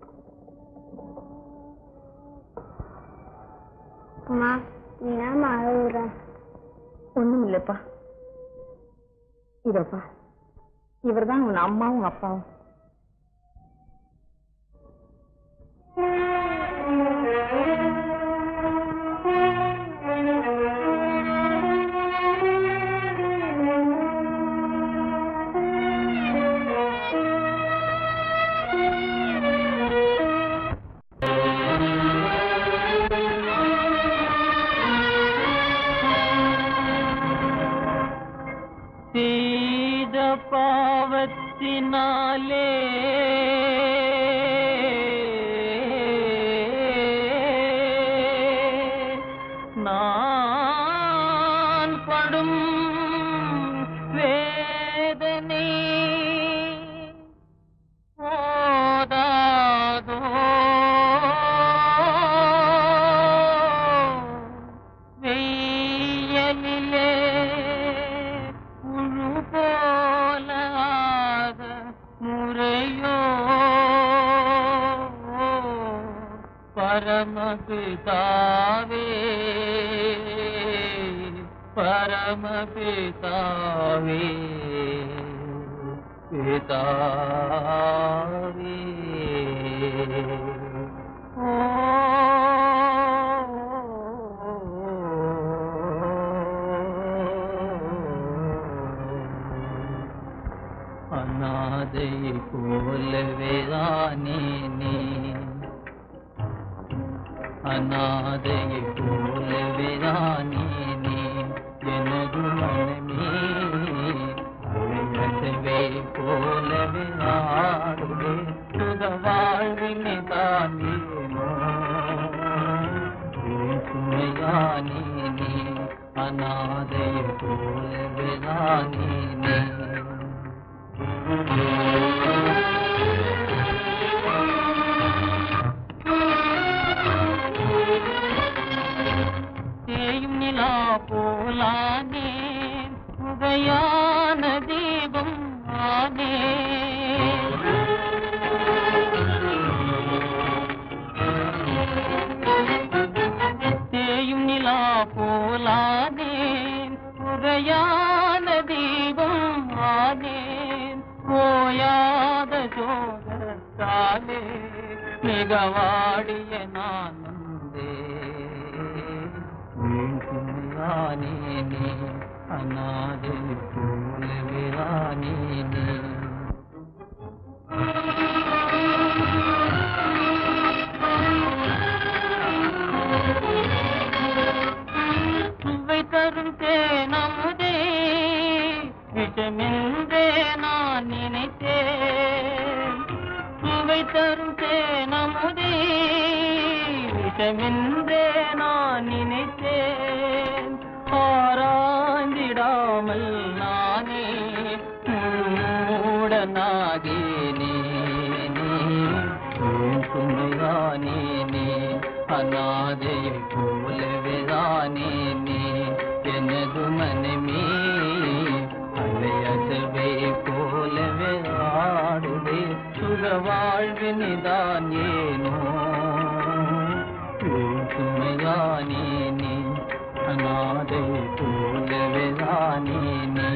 Speaker 5: அம்மா நீ ஏமா அழுகுற
Speaker 9: ஒண்ணும் இல்லப்பா இதப்பா இவர்தான் உன் அம்மாவும் அப்பாவும்
Speaker 10: செய்த பாவத்தினாலே நான் படும் வேதனை போதாதோ வெய்யலிலே முழு போலாத முறையோ பரமபிதாவே பரமபிதாவே பிதாவே அநாதை போலவே தானே நீ அநாதை போலவே தானே நீ எனது மனமே அழகவே போலவே ஆடுவே சுக வாழ்வினை தான் வேணோ சுமையானே நீ அநாதை போலவே தானே நீ தேயும் நிலா போலானே புகையான தீபம் ஆனே தேயும் நிலா போலானே புகையான தீபம் ஆனேன் போயாத ஜோதத்தாலே மிகவாடிய நான் வந்தே வீழ்த்துமையானே நீ அநாதை போலவிரானே நீ சுவை தரும் தேனமுதே விஷமென்றே நான் நினைத்தேன் சுவை தரும் தேனமுதே விஷமென்றே நான் நினைத்தேன் ஆராய்ந்திடாமல்
Speaker 7: അറിയാமல் നാനേ മൂടനാകേനേ சுமைதானேனே அநாதையை போலவே தானேனே எனது மனமே அலையசவை போலவே ஆடுதே சுக வாழ்வினிதான் ஏனோ சுமைதானேனே அநாதை போலவே தானேனே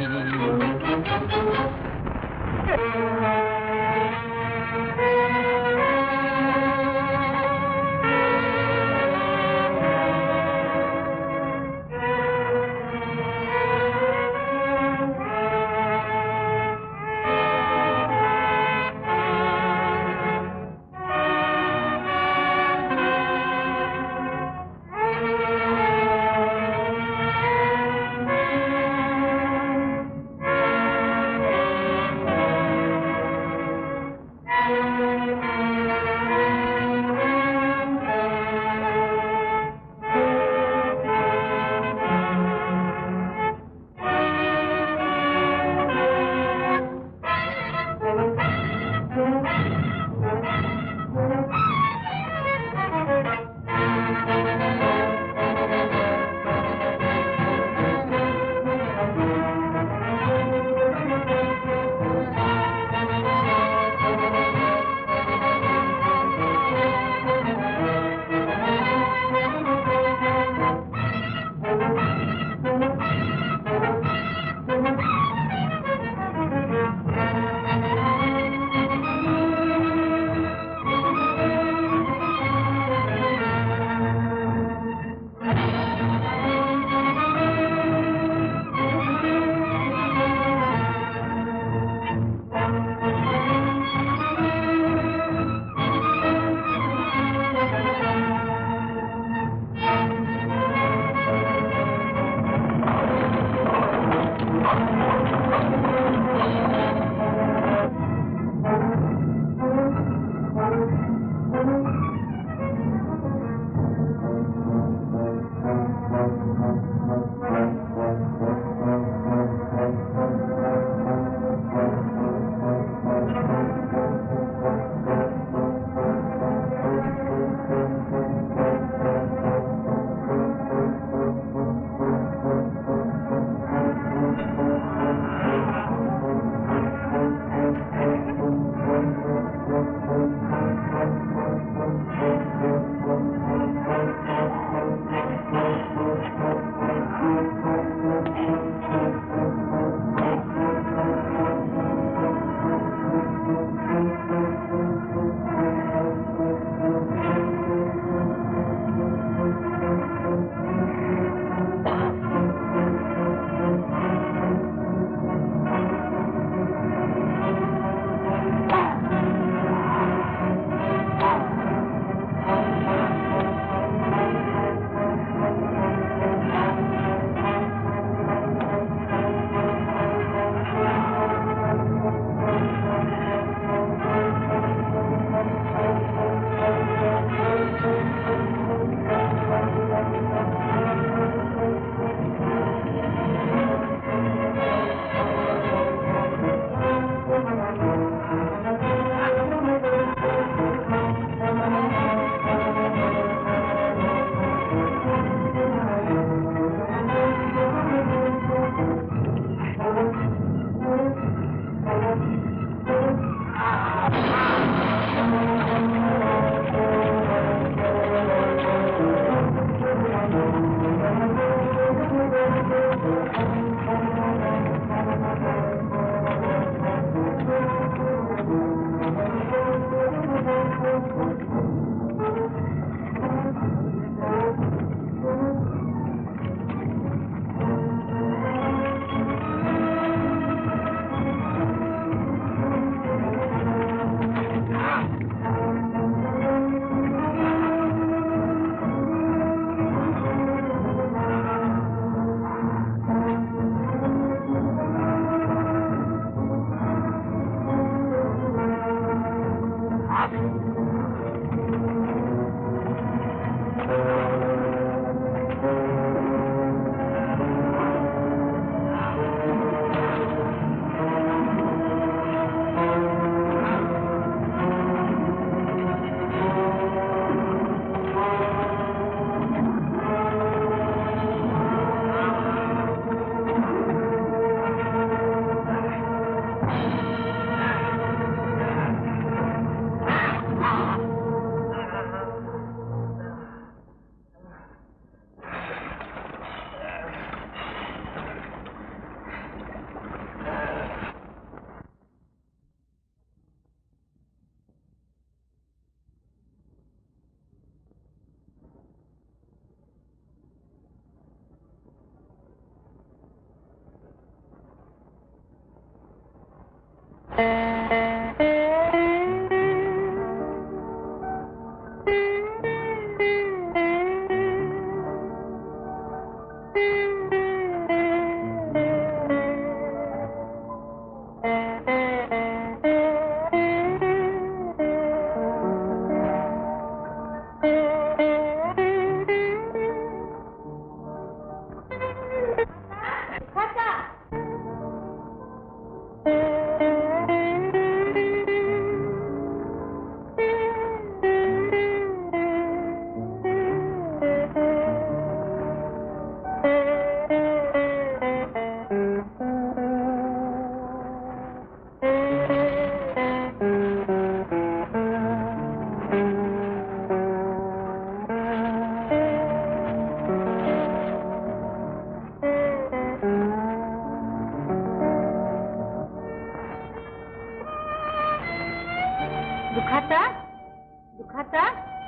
Speaker 5: दुखाता दुखाता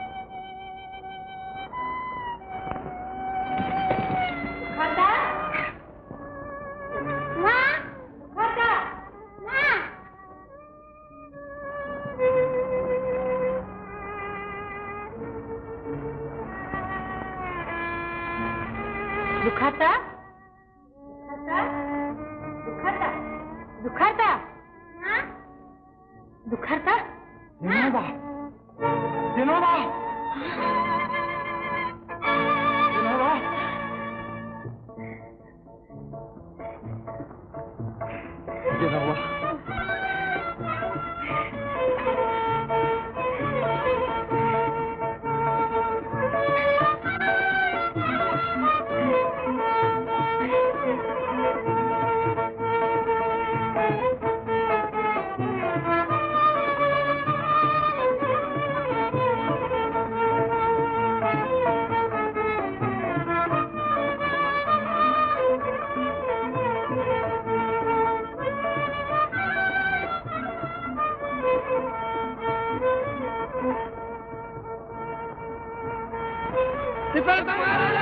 Speaker 5: दुखाता माँ दुखाता माँ दुखाता दुखाता दुखाता दुखाता माँ दुखाता
Speaker 3: வினோதா வினோதா வினோதா வினோதா
Speaker 10: சித்தர்த்த மகாராஜா